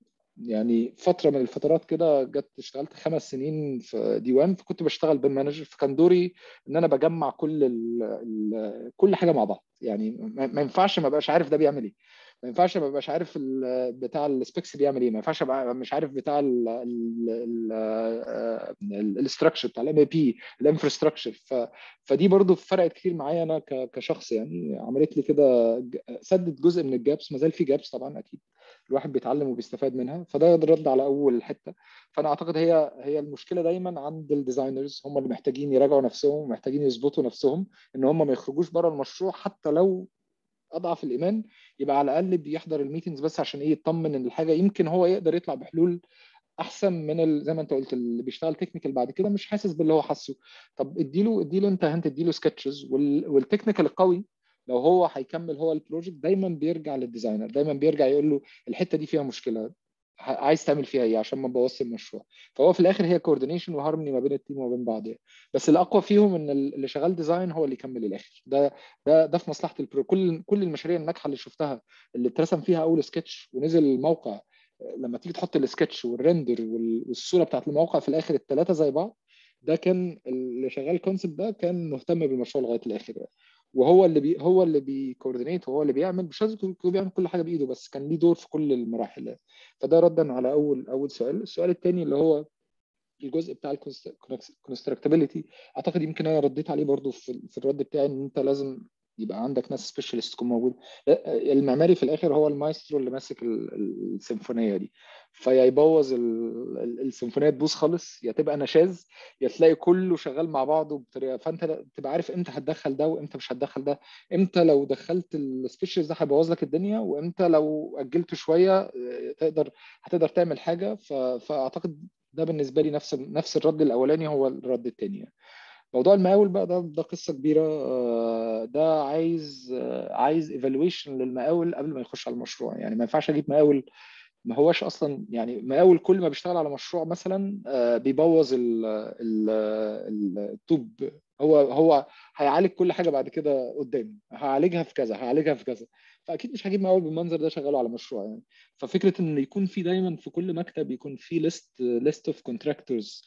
يعني فتره من الفترات كده جت اشتغلت خمس سنين في ديوان فكنت بشتغل بيم مانجر فكان دوري ان انا بجمع كل ال ال كل حاجه مع بعض يعني ما ينفعش ما بقاش عارف ده بيعمل ايه ما ينفعش ما بقاش عارف بتاع السبيكس بيعمل ايه ما ينفعش ابقى مش عارف بتاع الاستراكشر بتاع الام اي بي الانفراستراكشر فدي برضو فرقت كتير معايا انا كشخص يعني عملت لي كده سدت جزء من الجابس ما زال في جابس طبعا اكيد الواحد بيتعلم وبيستفاد منها فده رد على اول حته فانا اعتقد هي هي المشكله دايما عند الديزاينرز هم اللي محتاجين يراجعوا نفسهم ومحتاجين يظبطوا نفسهم ان هم ما يخرجوش بره المشروع حتى لو اضعف الايمان يبقى على الاقل بيحضر الميتنجز بس عشان ايه يطمن ان الحاجه يمكن هو يقدر يطلع بحلول احسن من ال... زي ما انت قلت اللي بيشتغل تكنيكال بعد كده مش حاسس باللي هو حاسه طب اديله اديله انت انت اديله سكتشز وال... والتكنيكال القوي لو هو هيكمل هو البروجكت دايما بيرجع للديزاينر دايما بيرجع يقول له الحته دي فيها مشكله عايز تعمل فيها ايه عشان ما تبوظش المشروع فهو في الاخر هي كوردينيشن وهارموني ما بين التيم وما بين بعض يعني. بس الاقوى فيهم ان اللي شغال ديزاين هو اللي يكمل الاخر ده ده ده في مصلحه البرو كل كل المشاريع الناجحه اللي شفتها اللي اترسم فيها اول سكتش ونزل الموقع لما تيجي تحط السكتش والريندر والصوره بتاعت الموقع في الاخر الثلاثه زي بعض ده كان اللي شغال كونسبت ده كان مهتم بالمشروع لغايه الاخر يعني. وهو اللي بي هو اللي بيكوردينيت وهو اللي بيعمل مش لازم يكون بيعمل كل حاجه بايده بس كان ليه دور في كل المراحل فده ردا على اول اول سؤال السؤال الثاني اللي هو الجزء بتاع الكونستراكتابيلتي اعتقد يمكن انا رديت عليه برضو في, في الرد بتاعي ان انت لازم يبقى عندك ناس سبيشالست تكون موجود المعماري في الاخر هو المايسترو اللي ماسك السيمفونيه دي فيا يبوظ السيمفونيه تبوظ خالص يا تبقى نشاز يا تلاقي كله شغال مع بعضه بطريقه فانت تبقى عارف امتى هتدخل ده وامتى مش هتدخل ده امتى لو دخلت السبيشالست ده هيبوظ لك الدنيا وامتى لو اجلته شويه تقدر هتقدر تعمل حاجه فاعتقد ده بالنسبه لي نفس نفس الرد الاولاني هو الرد الثاني موضوع المقاول بقى ده ده قصه كبيره ده عايز عايز ايفالويشن للمقاول قبل ما يخش على المشروع يعني ما ينفعش اجيب مقاول ما هوش اصلا يعني مقاول كل ما بيشتغل على مشروع مثلا بيبوظ الطوب هو هو هيعالج كل حاجه بعد كده قدام هعالجها في كذا هعالجها في كذا فاكيد مش هجيب مقاول بالمنظر ده شغاله على مشروع يعني ففكره ان يكون في دايما في كل مكتب يكون في ليست ليست اوف كونتراكتورز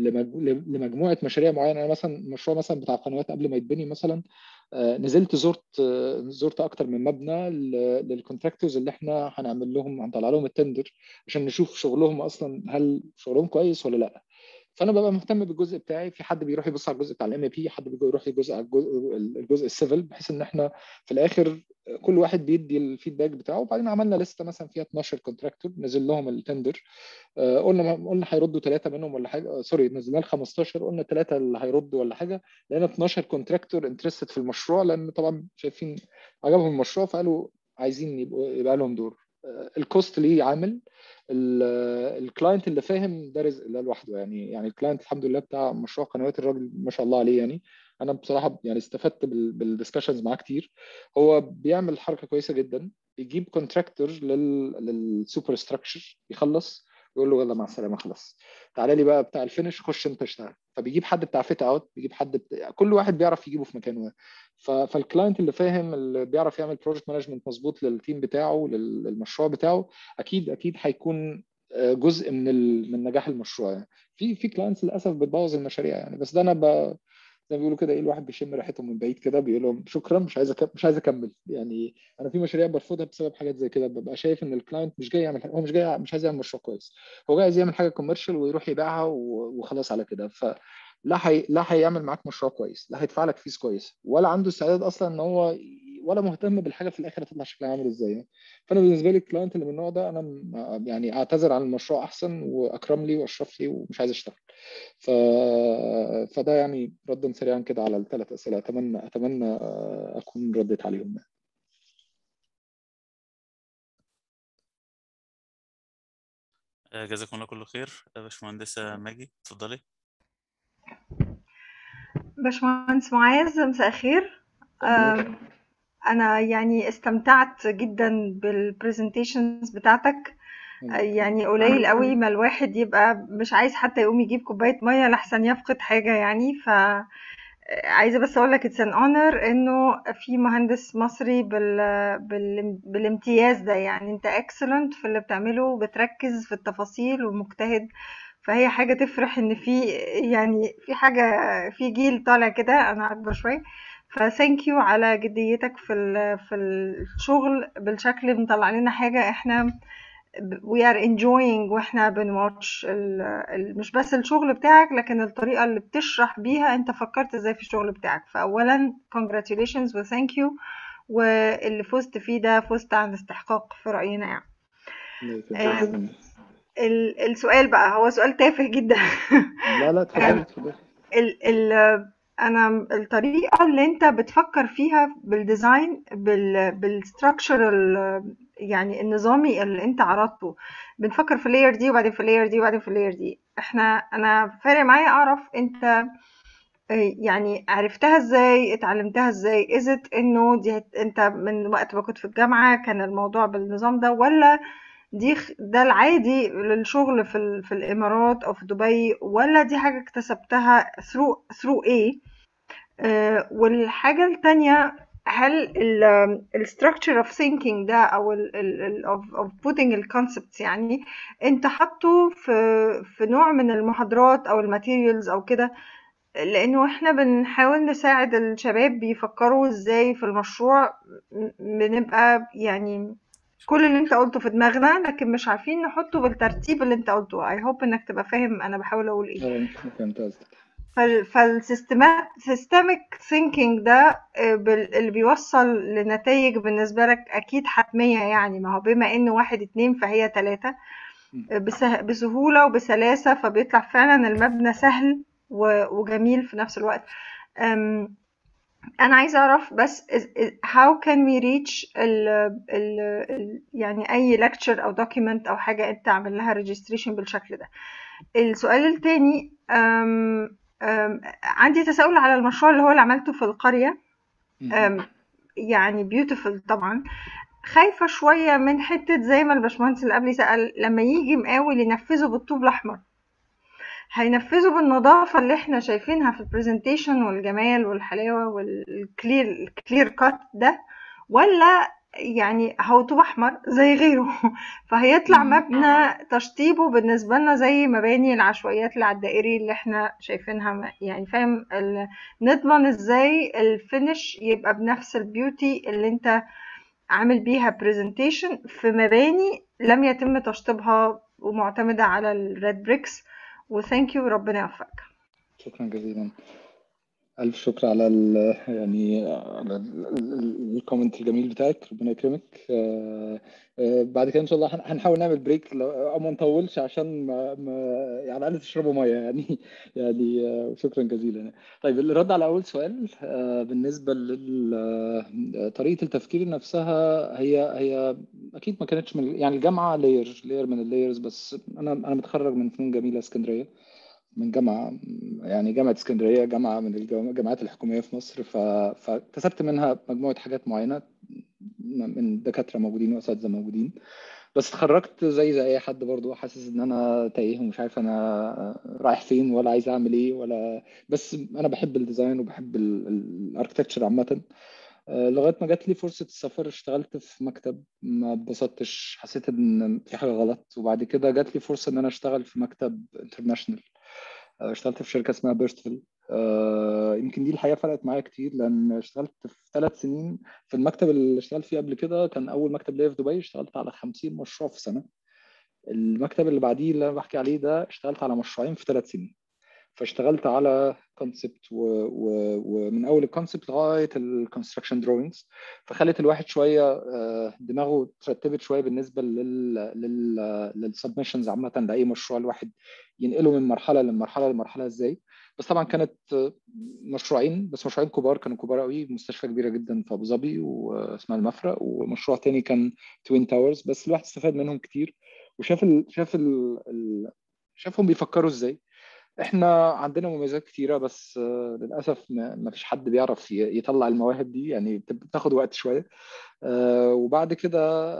لمجموعه مشاريع معينه انا مثلا مشروع مثلا بتاع قنوات قبل ما يتبني مثلا نزلت زرت زرت اكتر من مبنى للكونتراكتورز اللي احنا هنعمل لهم هنطلع لهم التندر عشان نشوف شغلهم اصلا هل شغلهم كويس ولا لا فانا ببقى مهتم بالجزء بتاعي في حد بيروح يبص على الجزء بتاع الام بي حد بيروح يبص على الجزء الجزء السيفل بحيث ان احنا في الاخر كل واحد بيدي الفيدباك بتاعه وبعدين عملنا لسته مثلا فيها 12 كونتراكتور نزل لهم التندر قلنا قلنا هيردوا ثلاثه منهم ولا حاجه سوري نزلنا ل 15 قلنا ثلاثه اللي هيردوا ولا حاجه لقينا 12 كونتراكتور انترستد في المشروع لان طبعا شايفين عجبهم المشروع فقالوا عايزين يبقوا يبقى لهم دور الكوست ليه عامل الكلاينت اللي فاهم ده رزق ده لوحده يعني يعني الكلاينت الحمد لله بتاع مشروع قنوات الراجل ما شاء الله عليه يعني انا بصراحه يعني استفدت بالدسكشنز معاه كتير هو بيعمل حركه كويسه جدا بيجيب كونتراكتور للسوبر ستراكشر يخلص يقول له يلا مع السلامه خلاص تعالى لي بقى بتاع الفينش خش انت اشتغل فبيجيب حد بتاع فيت اوت بيجيب حد بتاع... كل واحد بيعرف يجيبه في مكانه ف... فالكلاينت اللي فاهم اللي بيعرف يعمل بروجكت مانجمنت مظبوط للتيم بتاعه للمشروع بتاعه اكيد اكيد هيكون جزء من ال... من نجاح المشروع يعني. في في كلاينتس للاسف بتبوظ المشاريع يعني بس ده انا ب... زي ما بيقولوا كده ايه الواحد بيشم ريحتهم من بعيد كده بيقول لهم شكرا مش عايز أكمل مش عايز اكمل يعني انا في مشاريع برفضها بسبب حاجات زي كده ببقى شايف ان الكلاينت مش جاي يعمل حاجة. هو مش جاي مش عايز يعمل مشروع كويس هو جاي عايز يعمل حاجه كوميرشال ويروح يبيعها وخلاص على كده ف لا حي... لا هيعمل معاك مشروع كويس لا هيدفع لك فيس كويس ولا عنده استعداد اصلا ان هو ولا مهتم بالحاجه في الاخر هتطلع شكلها عامل ازاي فانا بالنسبه لي الكلاينت اللي من النوع ده انا يعني اعتذر عن المشروع احسن واكرم لي واشرف لي ومش عايز اشتغل ف... فده يعني ردا سريعا كده على الثلاث اسئله اتمنى اتمنى اكون رديت عليهم جزاكم الله كل خير باشمهندسه ماجي اتفضلي باشمهندس معاذ مساء الخير انا يعني استمتعت جدا بالبرزنتيشنز بتاعتك يعني قليل قوي ما الواحد يبقى مش عايز حتى يقوم يجيب كوبايه ميه لحسن يفقد حاجه يعني ف عايزه بس اقول لك اتس ان اونر انه في مهندس مصري بال... بال... بالامتياز ده يعني انت اكسلنت في اللي بتعمله بتركز في التفاصيل ومجتهد فهي حاجه تفرح ان في يعني في حاجه في جيل طالع كده انا اكبر شويه فثانك يو على جديتك في في الشغل بالشكل اللي مطلع لنا حاجه احنا we are enjoying واحنا بنواتش مش بس الشغل بتاعك لكن الطريقه اللي بتشرح بيها انت فكرت ازاي في الشغل بتاعك فاولا congratulations و thank you واللي فزت فيه ده فزت عن استحقاق في راينا يعني السؤال بقى هو سؤال تافه جدا لا لا اتفضلي اتفضلي انا الطريقه اللي انت بتفكر فيها بالديزاين بال بالستراكشر يعني النظامي اللي انت عرضته بنفكر في اللاير دي وبعدين في اللاير دي وبعدين في اللاير دي احنا انا فارق معايا اعرف انت يعني عرفتها ازاي اتعلمتها ازاي ازت انه دي انت من وقت ما كنت في الجامعه كان الموضوع بالنظام ده ولا دي ده العادي للشغل في في الامارات او في دبي ولا دي حاجه اكتسبتها through through ايه آه والحاجه التانية هل ال structure of thinking ده او ال ال of, of putting ال concepts يعني انت حاطه في في نوع من المحاضرات او الماتيريالز او كده لانه احنا بنحاول نساعد الشباب بيفكروا ازاي في المشروع بنبقى يعني كل اللي انت قلته في دماغنا لكن مش عارفين نحطه بالترتيب اللي انت قلته اي هوب انك تبقى فاهم انا بحاول اقول ايه فهمت قصدك فالسيستميك ثينكينج ده اللي بيوصل لنتائج بالنسبة لك أكيد حتمية يعني ما هو بما إنه واحد اتنين فهي تلاتة بسهولة وبسلاسة فبيطلع فعلا المبنى سهل وجميل في نفس الوقت انا عايزه اعرف بس how can we reach ال ال يعني اي lecture او document او حاجه انت عامل لها registration بالشكل ده السؤال التاني أم أم عندي تساؤل على المشروع اللي هو اللي عملته في القريه يعني beautiful طبعا خايفه شويه من حته زي ما الباشمهندس اللي قبلي سال لما يجي مقاول ينفذه بالطوب الاحمر هينفذوا بالنظافة اللي احنا شايفينها في البرزنتيشن والجمال والحلاوة والكلير الكلير كات ده ولا يعني هو طوب احمر زي غيره فهيطلع مبنى تشطيبه بالنسبة لنا زي مباني العشوائيات اللي على الدائري اللي احنا شايفينها يعني فاهم نضمن ازاي الفينش يبقى بنفس البيوتي اللي انت عامل بيها برزنتيشن في مباني لم يتم تشطيبها ومعتمدة على الريد بريكس وثانك يو ربنا يوفقك شكرا جزيلا ألف شكر على ال يعني على الكومنت الجميل بتاعك ربنا يكرمك بعد كده إن شاء الله هنحاول نعمل بريك أو ما نطولش عشان ما, ما يعني على الأقل تشربوا مية يعني يعني شكرا جزيلا طيب الرد على أول سؤال بالنسبة لطريقة التفكير نفسها هي هي أكيد ما كانتش من يعني الجامعة لاير لاير من اللايرز بس أنا أنا متخرج من فنون جميلة اسكندرية من جامعة يعني جامعة اسكندرية جامعة من الجامعات الحكومية في مصر فاكتسبت منها مجموعة حاجات معينة من دكاترة موجودين وأساتذة موجودين بس اتخرجت زي زي أي حد برضو حاسس إن أنا تايه ومش عارف أنا رايح فين ولا عايز أعمل إيه ولا بس أنا بحب الديزاين وبحب الأركتكتشر عامة لغايه ما جات لي فرصه السفر اشتغلت في مكتب ما اتبسطتش حسيت ان في حاجه غلط وبعد كده جات لي فرصه ان انا اشتغل في مكتب انترناشونال اشتغلت في شركه اسمها بيرستفيل يمكن دي الحقيقه فرقت معايا كتير لان اشتغلت في ثلاث سنين في المكتب اللي اشتغلت فيه قبل كده كان اول مكتب ليا في دبي اشتغلت على 50 مشروع في سنه المكتب اللي بعديه اللي انا بحكي عليه ده اشتغلت على مشروعين في ثلاث سنين فاشتغلت على كونسبت ومن اول الكونسبت لغايه الكونستراكشن دروينجز فخلت الواحد شويه دماغه ترتبت شويه بالنسبه للسبمشنز عامه لاي مشروع الواحد ينقله من مرحله لمرحله لمرحله ازاي بس طبعا كانت مشروعين بس مشروعين كبار كانوا كبار قوي مستشفى كبيره جدا في ابو ظبي واسمها المفرق ومشروع تاني كان توين تاورز بس الواحد استفاد منهم كتير وشاف ال شاف ال شافهم بيفكروا ازاي احنا عندنا مميزات كتيرة بس للأسف ما فيش حد بيعرف يطلع المواهب دي يعني بتاخد وقت شوية وبعد كده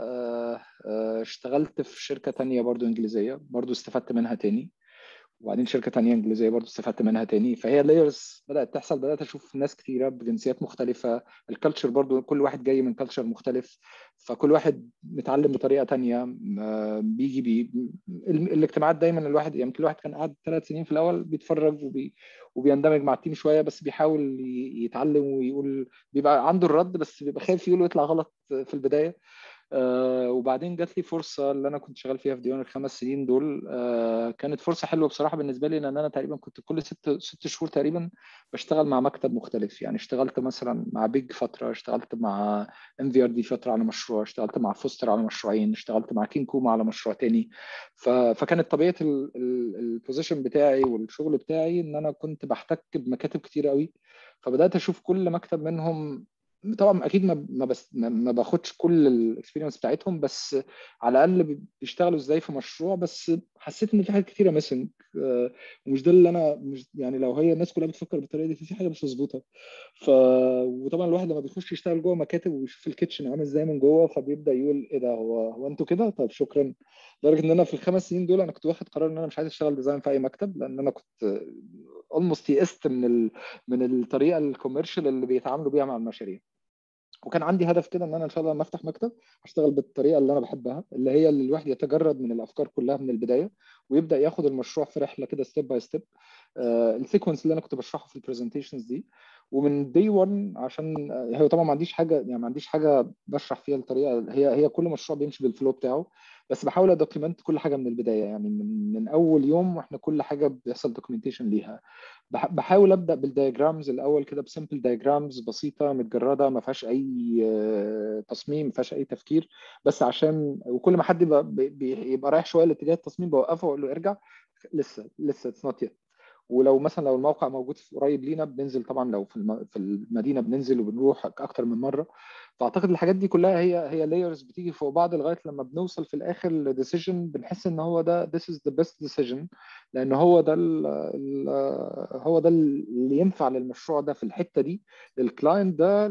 اشتغلت في شركة تانية برضو إنجليزية برضو استفدت منها تاني وبعدين شركه تانية انجليزيه برضو استفدت منها تاني فهي لايرز بدات تحصل بدات اشوف ناس كتيره بجنسيات مختلفه الكالتشر برضو كل واحد جاي من كالتشر مختلف فكل واحد متعلم بطريقه تانية بيجي بي الاجتماعات دايما الواحد يعني كل واحد كان قاعد ثلاث سنين في الاول بيتفرج وبي وبيندمج مع التيم شويه بس بيحاول يتعلم ويقول بيبقى عنده الرد بس بيبقى خايف يقول ويطلع غلط في البدايه آه وبعدين جات لي فرصه اللي انا كنت شغال فيها في ديوان الخمس سنين دول آه كانت فرصه حلوه بصراحه بالنسبه لي لان انا تقريبا كنت كل ست ست شهور تقريبا بشتغل مع مكتب مختلف يعني اشتغلت مثلا مع بيج فتره اشتغلت مع ام في ار دي فتره على مشروع اشتغلت مع فوستر على مشروعين اشتغلت مع كين كوما على مشروع تاني فكانت طبيعه البوزيشن بتاعي والشغل بتاعي ان انا كنت بحتك بمكاتب كتير قوي فبدات اشوف كل مكتب منهم طبعا اكيد ما ما بس ما باخدش كل الاكسبيرينس بتاعتهم بس على الاقل بيشتغلوا ازاي في مشروع بس حسيت ان في حاجات كتيره ميسنج ومش ده اللي انا مش يعني لو هي الناس كلها بتفكر بالطريقه دي في حاجه مش مظبوطه ف وطبعا الواحد لما بيخش يشتغل جوه مكاتب ويشوف الكيتشن عامل ازاي من جوه فبيبدا يقول ايه ده هو هو انتوا كده طب شكرا لدرجه ان انا في الخمس سنين دول انا كنت واخد قرار ان انا مش عايز اشتغل ديزاين في اي مكتب لان انا كنت اولموست يئست من ال... من الطريقه الكوميرشال اللي بيتعاملوا بيها مع المشاريع وكان عندي هدف كده ان انا ان شاء الله لما افتح مكتب اشتغل بالطريقه اللي انا بحبها اللي هي اللي الواحد يتجرد من الافكار كلها من البدايه ويبدا ياخد المشروع في رحله كده ستيب باي ستيب السيكونس اللي انا كنت بشرحه في البرزنتيشنز دي ومن دي 1 عشان هي طبعا ما عنديش حاجه يعني ما عنديش حاجه بشرح فيها الطريقه هي هي كل مشروع بيمشي بالفلو بتاعه بس بحاول ادوكيمنت كل حاجه من البدايه يعني من, من اول يوم واحنا كل حاجه بيحصل دوكيومنتيشن ليها بحاول ابدا بالدياجرامز الاول كده بسمبل دياجرامز بسيطه متجرده ما فيهاش اي تصميم ما فيهاش اي تفكير بس عشان وكل ما حد يبقى, يبقى رايح شويه لاتجاه التصميم بوقفه واقول له ارجع لسه لسه اتس نوت يت ولو مثلا لو الموقع موجود قريب لينا بننزل طبعا لو في في المدينه بننزل وبنروح اكتر من مره فاعتقد الحاجات دي كلها هي هي لايرز بتيجي فوق بعض لغايه لما بنوصل في الاخر لديسيجن بنحس ان هو ده this is the best decision لان هو ده ال ال هو ده اللي ينفع للمشروع ده في الحته دي للكلاينت ده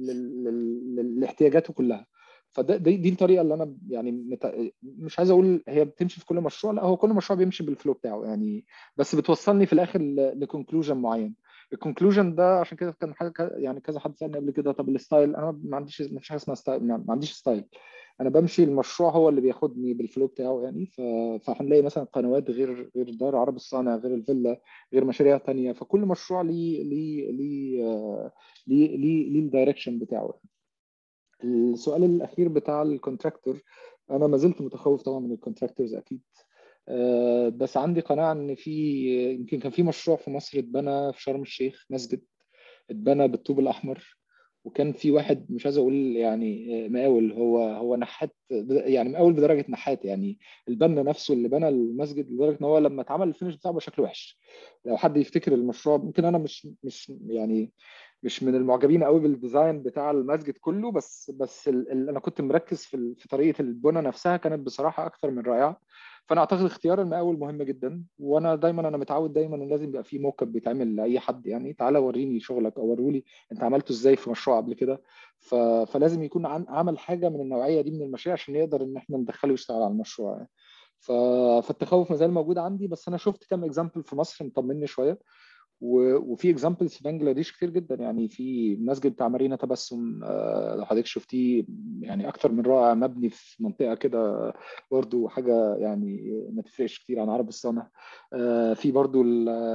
لاحتياجاته كلها فده دي, دي الطريقه اللي انا يعني مت... مش عايز اقول هي بتمشي في كل مشروع لا هو كل مشروع بيمشي بالفلو بتاعه يعني بس بتوصلني في الاخر لكونكلوجن معين الكونكلوجن ده عشان كده كان حاجه يعني كذا حد سالني قبل كده طب الستايل انا ما عنديش ما فيش حاجه اسمها ستايل ما عنديش ستايل انا بمشي المشروع هو اللي بياخدني بالفلو بتاعه يعني ف... فهنلاقي مثلا قنوات غير غير دار عرب الصانع غير الفيلا غير مشاريع تانية فكل مشروع ليه ليه ليه ليه ليه, ليه الدايركشن بتاعه السؤال الاخير بتاع الكونتراكتور انا ما زلت متخوف طبعا من الكونتراكتورز اكيد أه بس عندي قناعه ان في يمكن كان في مشروع في مصر اتبنى في شرم الشيخ مسجد اتبنى بالطوب الاحمر وكان في واحد مش عايز اقول يعني مقاول هو هو نحات يعني مقاول بدرجه نحات يعني البنا نفسه اللي بنى المسجد لدرجه ان هو لما اتعمل الفينش بتاعه بشكل وحش لو حد يفتكر المشروع ممكن انا مش مش يعني مش من المعجبين قوي بالديزاين بتاع المسجد كله بس بس ال ال انا كنت مركز في في طريقه البنى نفسها كانت بصراحه اكثر من رائعه فانا اعتقد اختيار المقاول مهم جدا وانا دايما انا متعود دايما ان لازم يبقى في موك اب بيتعمل لاي حد يعني تعالى وريني شغلك او ورولي انت عملته ازاي في مشروع قبل كده ف... فلازم يكون عمل حاجه من النوعيه دي من المشاريع عشان يقدر ان احنا ندخله يشتغل على المشروع يعني. ف... فالتخوف ما زال موجود عندي بس انا شفت كام اكزامبل في مصر مطمني شويه وفي اكزامبلز في بنجلاديش كتير جدا يعني في مسجد بتاع مارينا تبسم لو حضرتك شفتيه يعني اكتر من رائع مبني في منطقه كده برضو حاجه يعني ما تفرقش كتير عن عرب الصنع في برضو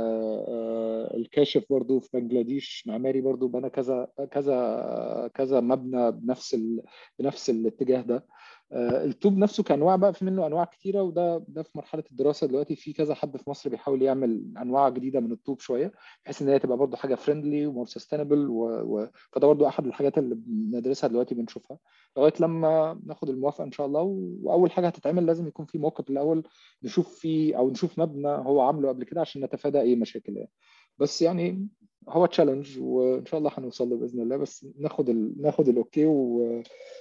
الكاشف برضو في بنجلاديش معماري برضو بنى كذا كذا كذا مبنى بنفس ال... بنفس الاتجاه ده الطوب نفسه كانواع بقى في منه انواع كتيره وده ده في مرحله الدراسه دلوقتي في كذا حد في مصر بيحاول يعمل انواع جديده من الطوب شويه بحيث ان هي تبقى برضه حاجه فريندلي ومور سستينبل و... و... فده برضه احد الحاجات اللي بندرسها دلوقتي بنشوفها لغايه لما ناخد الموافقه ان شاء الله واول حاجه هتتعمل لازم يكون في موقف الاول نشوف فيه او نشوف مبنى هو عامله قبل كده عشان نتفادى اي مشاكل يعني بس يعني هو تشالنج وان شاء الله هنوصل له باذن الله بس ناخد ال... ناخد الاوكي و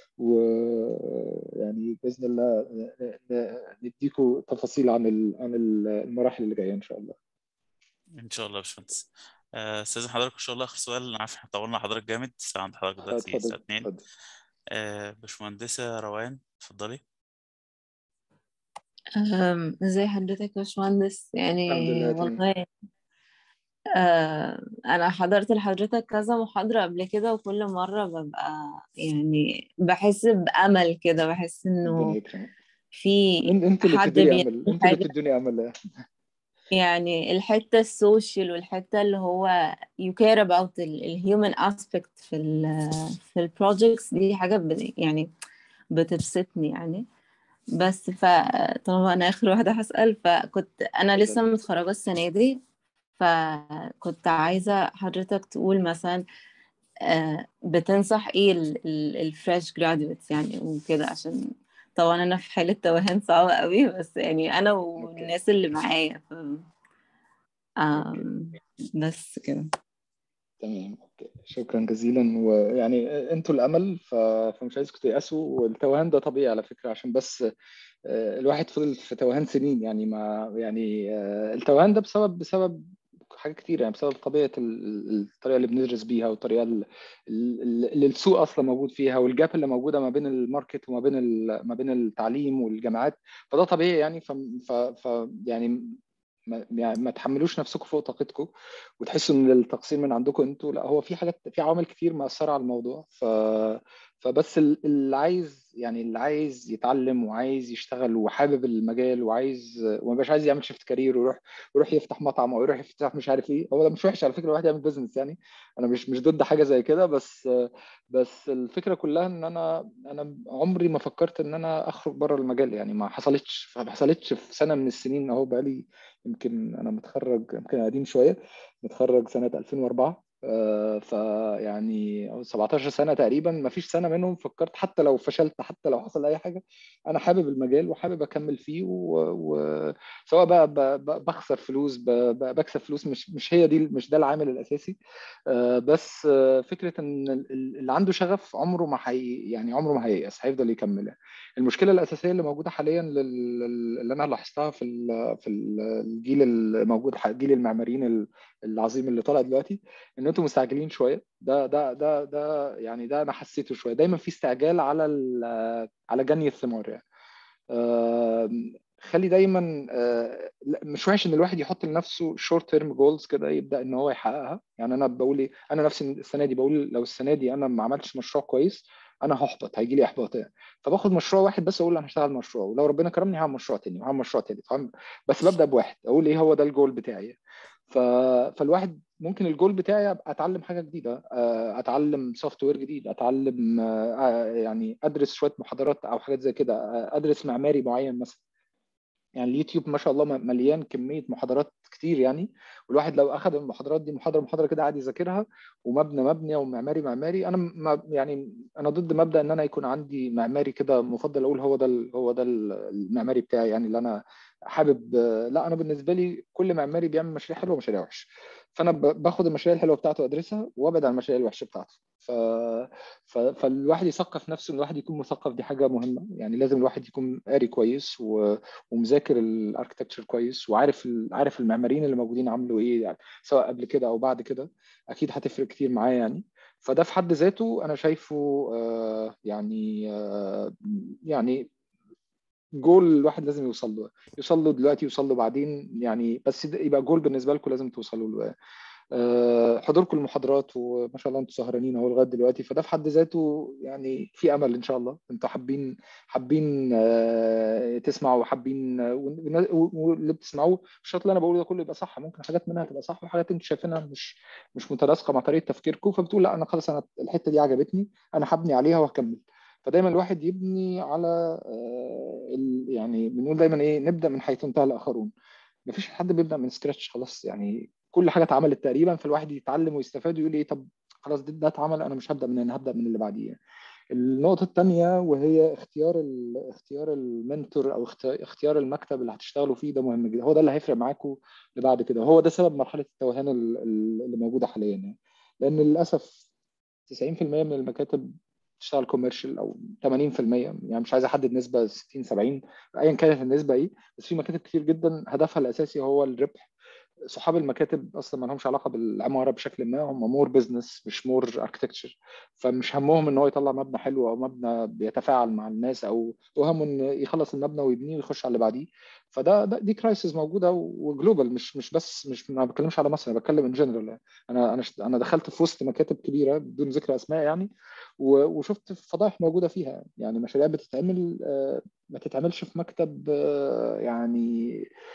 ويعني باذن الله نديكم تفاصيل عن عن المراحل اللي جايه ان شاء الله. ان شاء الله يا باشمهندس. استاذن حضرتك ان شاء الله اخر سؤال انا عارف احنا طولنا حضرتك جامد الساعه عند حضرتك دلوقتي الساعه 2 باشمهندسه روان اتفضلي. ازي حضرتك يا باشمهندس يعني الحمد لله والله آه أنا حضرت لحضرتك كذا محاضرة قبل كده وكل مرة ببقى يعني بحس بأمل كده بحس إنه في انت اللي حد بتدوني امل بيعمل انت اللي حاجة بتدوني امل يعني الحتة السوشيال والحتة اللي هو you care about ال ال human aspect في ال في البروجيكتس دي حاجة ب- يعني بتبسطني يعني بس فطالما أنا آخر واحدة هسأل فكنت أنا لسه اتفضل. متخرجة السنة دي فكنت عايزة حضرتك تقول مثلا آه، بتنصح ايه الفريش جراديويتس يعني وكده عشان طبعا انا في حالة توهان صعبة قوي بس يعني انا والناس اللي معايا ف... آم، بس كده تمام اوكي شكرا جزيلا ويعني انتوا الامل ف... فمش عايزكم تيأسوا والتوهان ده طبيعي على فكره عشان بس آه، الواحد فضل في توهان سنين يعني ما يعني آه، التوهان ده بسبب بسبب حاجات كتير يعني بسبب طبيعه ال- الطريقه اللي بندرس بيها والطريقه ال- ال- اللي السوق اصلا موجود فيها والجاب اللي موجوده ما بين الماركت وما بين ال- ما بين التعليم والجامعات فده طبيعي يعني ف, ف... ف... يعني ما يعني ما تحملوش نفسكم فوق طاقتكم وتحسوا ان التقصير من عندكم انتوا لا هو في حاجات في عوامل كتير مأثرة على الموضوع ف فبس ال- اللي عايز يعني اللي عايز يتعلم وعايز يشتغل وحابب المجال وعايز وما بقاش عايز يعمل شيفت كارير ويروح يروح يفتح مطعم او يروح يفتح مش عارف ايه هو ده مش وحش على فكره الواحد يعمل بزنس يعني انا مش مش ضد حاجه زي كده بس بس الفكره كلها ان انا انا عمري ما فكرت ان انا اخرج بره المجال يعني ما حصلتش ما حصلتش في سنه من السنين اهو بقالي يمكن انا متخرج يمكن قديم شويه متخرج سنه 2004 فيعني 17 سنه تقريبا ما فيش سنه منهم فكرت حتى لو فشلت حتى لو حصل اي حاجه انا حابب المجال وحابب اكمل فيه وسواء بقى بخسر فلوس بكسب فلوس مش مش هي دي مش ده العامل الاساسي بس فكره ان اللي عنده شغف عمره ما حي يعني عمره ما هييأس هيفضل يكمل المشكله الاساسيه اللي موجوده حاليا اللي انا لاحظتها في في الجيل الموجود جيل المعماريين العظيم اللي طالع دلوقتي ان انتم مستعجلين شويه ده ده ده ده يعني ده انا حسيته شويه دايما في استعجال على على جني الثمار يعني خلي دايما مش وحش ان الواحد يحط لنفسه شورت تيرم جولز كده يبدا ان هو يحققها يعني انا بقول ايه انا نفسي السنه دي بقول لو السنه دي انا ما عملتش مشروع كويس انا هحبط هيجي لي احباط يعني فباخد مشروع واحد بس اقول انا هشتغل مشروع ولو ربنا كرمني هعمل مشروع تاني وهعمل مشروع تالت بس ببدا بواحد اقول ايه هو ده الجول بتاعي ف... فالواحد ممكن الجول بتاعي ابقى اتعلم حاجه جديده اتعلم سوفت وير جديد اتعلم يعني ادرس شويه محاضرات او حاجات زي كده ادرس معماري معين مثلا يعني اليوتيوب ما شاء الله مليان كميه محاضرات كتير يعني والواحد لو اخذ المحاضرات دي محاضره محاضره كده قاعد يذاكرها ومبنى مبني او معماري معماري انا ما يعني انا ضد مبدا ان انا يكون عندي معماري كده مفضل اقول هو ده هو ده المعماري بتاعي يعني اللي انا حابب لا انا بالنسبه لي كل معماري بيعمل مشاريع حلوه ومشاريع وحشه فانا باخد المشاريع الحلوه بتاعته ادرسها وابعد عن المشاريع الوحشه بتاعته ف... ف... فالواحد يثقف نفسه ان الواحد يكون مثقف دي حاجه مهمه يعني لازم الواحد يكون قاري كويس و... ومذاكر الاركتكتشر كويس وعارف ال... عارف المعماريين اللي موجودين عملوا ايه يعني سواء قبل كده او بعد كده اكيد هتفرق كتير معاه يعني فده في حد ذاته انا شايفه آه يعني آه يعني جول الواحد لازم يوصل له يوصل له دلوقتي يوصل له بعدين يعني بس يبقى جول بالنسبه لكم لازم توصلوا له حضوركم المحاضرات وما شاء الله انتم سهرانين اهو لغايه دلوقتي فده في حد ذاته يعني في امل ان شاء الله انتوا حابين حابين تسمعوا وحابين واللي بتسمعوه الشرط اللي انا بقوله ده كله يبقى صح ممكن حاجات منها تبقى صح وحاجات انتوا شايفينها مش مش متناسقه مع طريقه تفكيركم فبتقول لا انا خلاص انا الحته دي عجبتني انا هبني عليها وهكمل فدايما الواحد يبني على يعني بنقول دايما ايه نبدا من حيث انتهى الاخرون مفيش حد بيبدا من سكراتش خلاص يعني كل حاجه اتعملت تقريبا فالواحد يتعلم ويستفاد ويقول ايه طب خلاص ده, ده اتعمل انا مش هبدا من هنا هبدا من اللي بعديه النقطة الثانية وهي اختيار اختيار المنتور او اختيار المكتب اللي هتشتغلوا فيه ده مهم جدا هو ده اللي هيفرق معاكم لبعد كده هو ده سبب مرحلة التوهان اللي موجودة حاليا يعني لأن للأسف 90% من المكاتب تشتغل كوميرشال او 80% يعني مش عايز احدد نسبه 60 70 ايا كانت النسبه ايه بس في مكاتب كتير جدا هدفها الاساسي هو الربح صحاب المكاتب اصلا ما لهمش علاقه بالعماره بشكل ما هم مور بزنس مش مور اركتكتشر فمش همهم ان هو يطلع مبنى حلو او مبنى بيتفاعل مع الناس او همه ان يخلص المبنى ويبنيه ويخش على اللي بعديه فده ده دي كرايسيس موجوده وجلوبال مش مش بس مش ما بتكلمش على مصر انا بتكلم ان جنرال انا انا انا دخلت في وسط مكاتب كبيره بدون ذكر اسماء يعني وشفت فضائح موجوده فيها يعني مشاريع بتتعمل ما تتعملش في مكتب يعني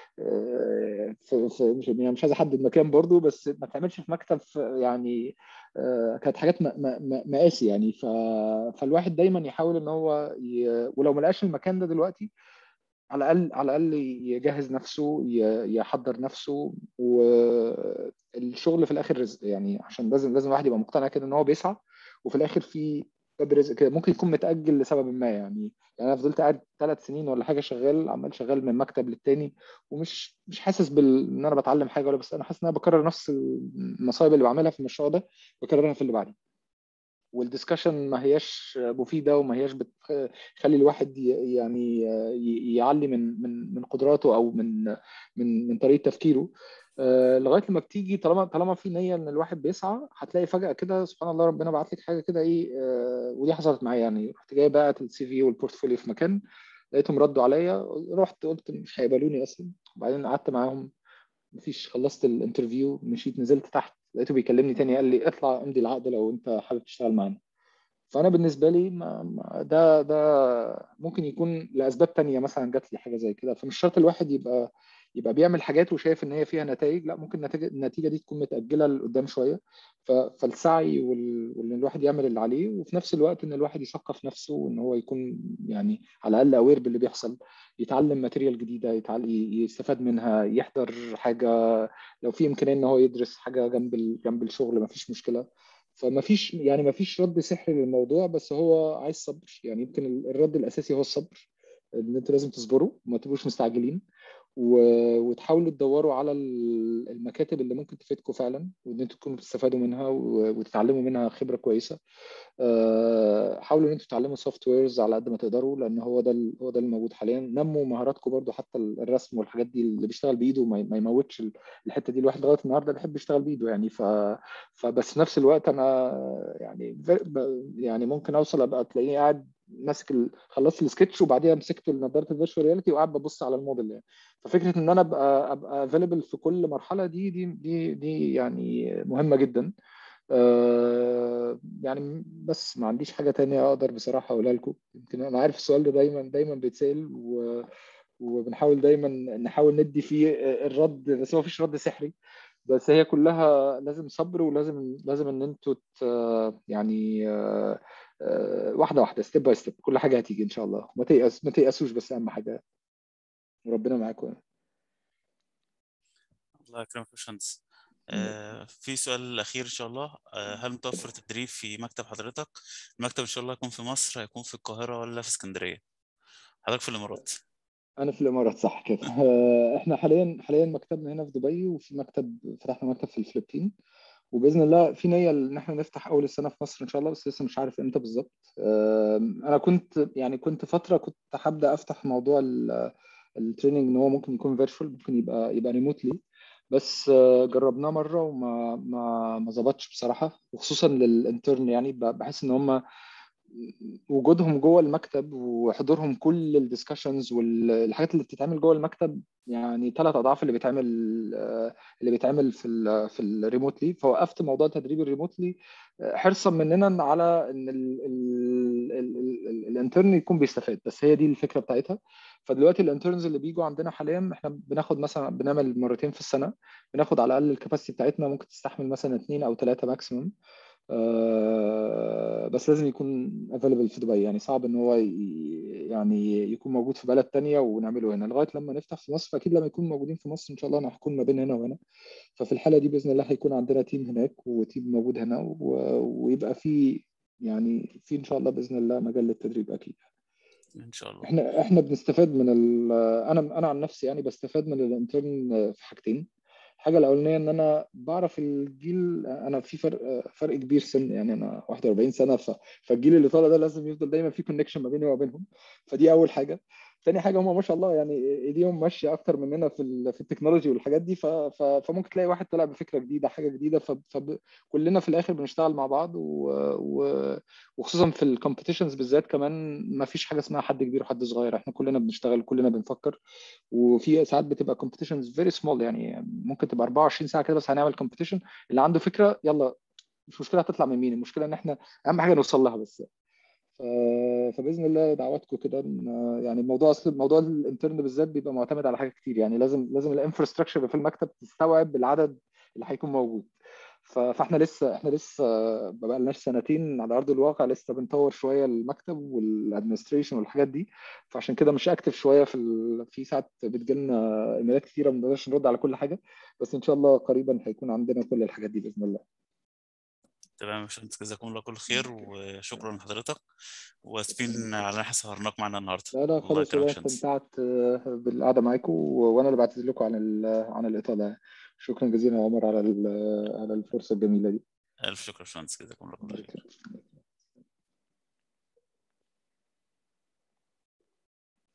في, في مش يعني مش عايز احدد مكان برضو بس ما تتعملش في مكتب في يعني كانت حاجات مقاسي يعني فالواحد دايما يحاول ان هو ي... ولو ما لقاش المكان ده دلوقتي على الاقل على الاقل يجهز نفسه يحضر نفسه والشغل في الاخر رزق يعني عشان لازم لازم الواحد يبقى مقتنع كده ان هو بيسعى وفي الاخر في باب رزق كده ممكن يكون متاجل لسبب ما يعني يعني انا فضلت قاعد ثلاث سنين ولا حاجه شغال عمال شغال من مكتب للتاني ومش مش حاسس بال ان انا بتعلم حاجه ولا بس انا حاسس ان انا بكرر نفس المصايب اللي بعملها في المشروع ده بكررها في اللي بعديه والدسكشن ما هياش مفيده وما هياش بتخلي الواحد يعني يعلي من من من قدراته او من من من طريقه تفكيره لغايه لما بتيجي طالما طالما في نيه ان الواحد بيسعى هتلاقي فجاه كده سبحان الله ربنا بعت لك حاجه كده ايه ودي حصلت معايا يعني رحت جاي باعت السي في والبورتفوليو في مكان لقيتهم ردوا عليا رحت قلت مش هيقبلوني اصلا وبعدين قعدت معاهم مفيش خلصت الانترفيو مشيت نزلت تحت لقيته بيكلمني تاني قال لي اطلع امضي العقد لو انت حابب تشتغل معانا فانا بالنسبه لي ما ما ده ده ممكن يكون لاسباب تانية مثلا جات لي حاجه زي كده فمش شرط الواحد يبقى يبقى بيعمل حاجات وشايف ان هي فيها نتائج لا ممكن النتيجه النتيجه دي تكون متاجله لقدام شويه فالسعي وان الواحد يعمل اللي عليه وفي نفس الوقت ان الواحد يثقف نفسه وان هو يكون يعني على الاقل اوير باللي بيحصل يتعلم ماتيريال جديده يتعلم يستفاد منها يحضر حاجه لو في امكانيه ان هو يدرس حاجه جنب جنب الشغل ما فيش مشكله فما فيش يعني ما فيش رد سحري للموضوع بس هو عايز صبر يعني يمكن الرد الاساسي هو الصبر ان انتوا لازم تصبروا وما تبقوش مستعجلين وتحاولوا تدوروا على المكاتب اللي ممكن تفيدكم فعلا وان انتوا تكونوا بتستفادوا منها وتتعلموا منها خبره كويسه حاولوا ان انتوا تتعلموا سوفت ويرز على قد ما تقدروا لان هو ده هو ده الموجود حاليا نموا مهاراتكم برضو حتى الرسم والحاجات دي اللي بيشتغل بايده ما يموتش الحته دي الواحد لغايه النهارده بيحب يشتغل بايده يعني ف فبس في نفس الوقت انا يعني يعني ممكن اوصل ابقى تلاقيني قاعد ماسك ال... خلصت السكتش وبعديها مسكت نظاره الفيرتشوال رياليتي وقاعد ببص على الموديل يعني ففكره ان انا ابقى ابقى افيلبل في كل مرحله دي دي دي دي يعني مهمه جدا آه يعني بس ما عنديش حاجه تانية اقدر بصراحه اقولها لكم يمكن انا عارف السؤال ده دايما دايما بيتسال و... وبنحاول دايما نحاول ندي فيه الرد بس هو مفيش رد سحري بس هي كلها لازم صبر ولازم لازم ان انتوا يعني واحده واحده ستيب باي ستيب كل حاجه هتيجي ان شاء الله ما تيأس ما تيأسوش بس اهم حاجه وربنا معاكم الله يكرمك يا باشمهندس آه في سؤال اخير ان شاء الله آه هل متوفر تدريب في مكتب حضرتك المكتب ان شاء الله يكون في مصر هيكون في القاهره ولا في اسكندريه حضرتك في الامارات انا في الامارات صح كده احنا حاليا حاليا مكتبنا هنا في دبي وفي مكتب فتحنا مكتب في الفلبين وباذن الله في نيه ان احنا نفتح اول السنه في مصر ان شاء الله بس لسه مش عارف امتى بالظبط انا كنت يعني كنت فتره كنت هبدا افتح موضوع التريننج ان هو ممكن يكون فيرتشوال ممكن يبقى يبقى ريموتلي بس جربناه مره وما ما ما ظبطش بصراحه وخصوصا للانترن يعني بحس ان هم وجودهم جوه المكتب وحضورهم كل الديسكشنز والحاجات اللي بتتعمل جوه المكتب يعني ثلاث اضعاف اللي بيتعمل اللي بيتعمل في ال في الريموتلي فوقفت موضوع تدريب الريموتلي حرصا مننا على ان الانترن يكون بيستفاد بس هي دي الفكره بتاعتها فدلوقتي الانترنز اللي بيجوا عندنا حاليا احنا بناخد مثلا بنعمل مرتين في السنه بناخد على الاقل الكباسيتي بتاعتنا ممكن تستحمل مثلا اثنين او ثلاثه ماكسيمم أه بس لازم يكون افيلبل في دبي يعني صعب ان هو يعني يكون موجود في بلد تانية ونعمله هنا لغايه لما نفتح في مصر فاكيد لما يكون موجودين في مصر ان شاء الله انا هكون ما بين هنا وهنا ففي الحاله دي باذن الله هيكون عندنا تيم هناك وتيم موجود هنا و... ويبقى في يعني في ان شاء الله باذن الله مجال للتدريب اكيد ان شاء الله احنا احنا بنستفاد من ال... انا انا عن نفسي يعني بستفاد من الانترن في حاجتين الحاجه الاولانيه ان انا بعرف الجيل انا في فرق فرق كبير سن يعني انا 41 سنه ف... فالجيل اللي طالع ده لازم يفضل دايما في كونكشن ما بيني وما بينهم فدي اول حاجه تاني حاجه هم ما شاء الله يعني ايديهم ماشيه اكتر مننا في ال... في التكنولوجي والحاجات دي ف... ف... فممكن تلاقي واحد طلع بفكره جديده حاجه جديده ف... فكلنا في الاخر بنشتغل مع بعض و... و... وخصوصا في الكومبيتيشنز بالذات كمان ما فيش حاجه اسمها حد كبير وحد صغير احنا كلنا بنشتغل كلنا بنفكر وفي ساعات بتبقى كومبيتيشنز فيري سمول يعني ممكن تبقى 24 ساعه كده بس هنعمل كومبيتيشن اللي عنده فكره يلا مش مشكله هتطلع من مين المشكله ان احنا اهم حاجه نوصل لها بس فباذن الله دعواتكم كده يعني الموضوع اصل موضوع الانترن بالذات بيبقى معتمد على حاجات كتير يعني لازم لازم الانفراستراكشر في المكتب تستوعب العدد اللي هيكون موجود فاحنا لسه احنا لسه ما بقالناش سنتين على ارض الواقع لسه بنطور شويه المكتب والادمنستريشن والحاجات دي فعشان كده مش اكتف شويه في ال... في ساعات بتجيلنا ايميلات كتيره ما بنقدرش نرد على كل حاجه بس ان شاء الله قريبا هيكون عندنا كل الحاجات دي باذن الله تمام يا باشمهندس جزاكم الله كل خير وشكرا لحضرتك واسفين على ان احنا سهرناك معانا النهارده لا لا خالص والله استمتعت بالقعده معاكم وانا اللي بعتذر لكم عن عن الاطاله شكرا جزيلا يا عمر على على الفرصه الجميله دي الف شكر يا باشمهندس جزاكم الله كل خير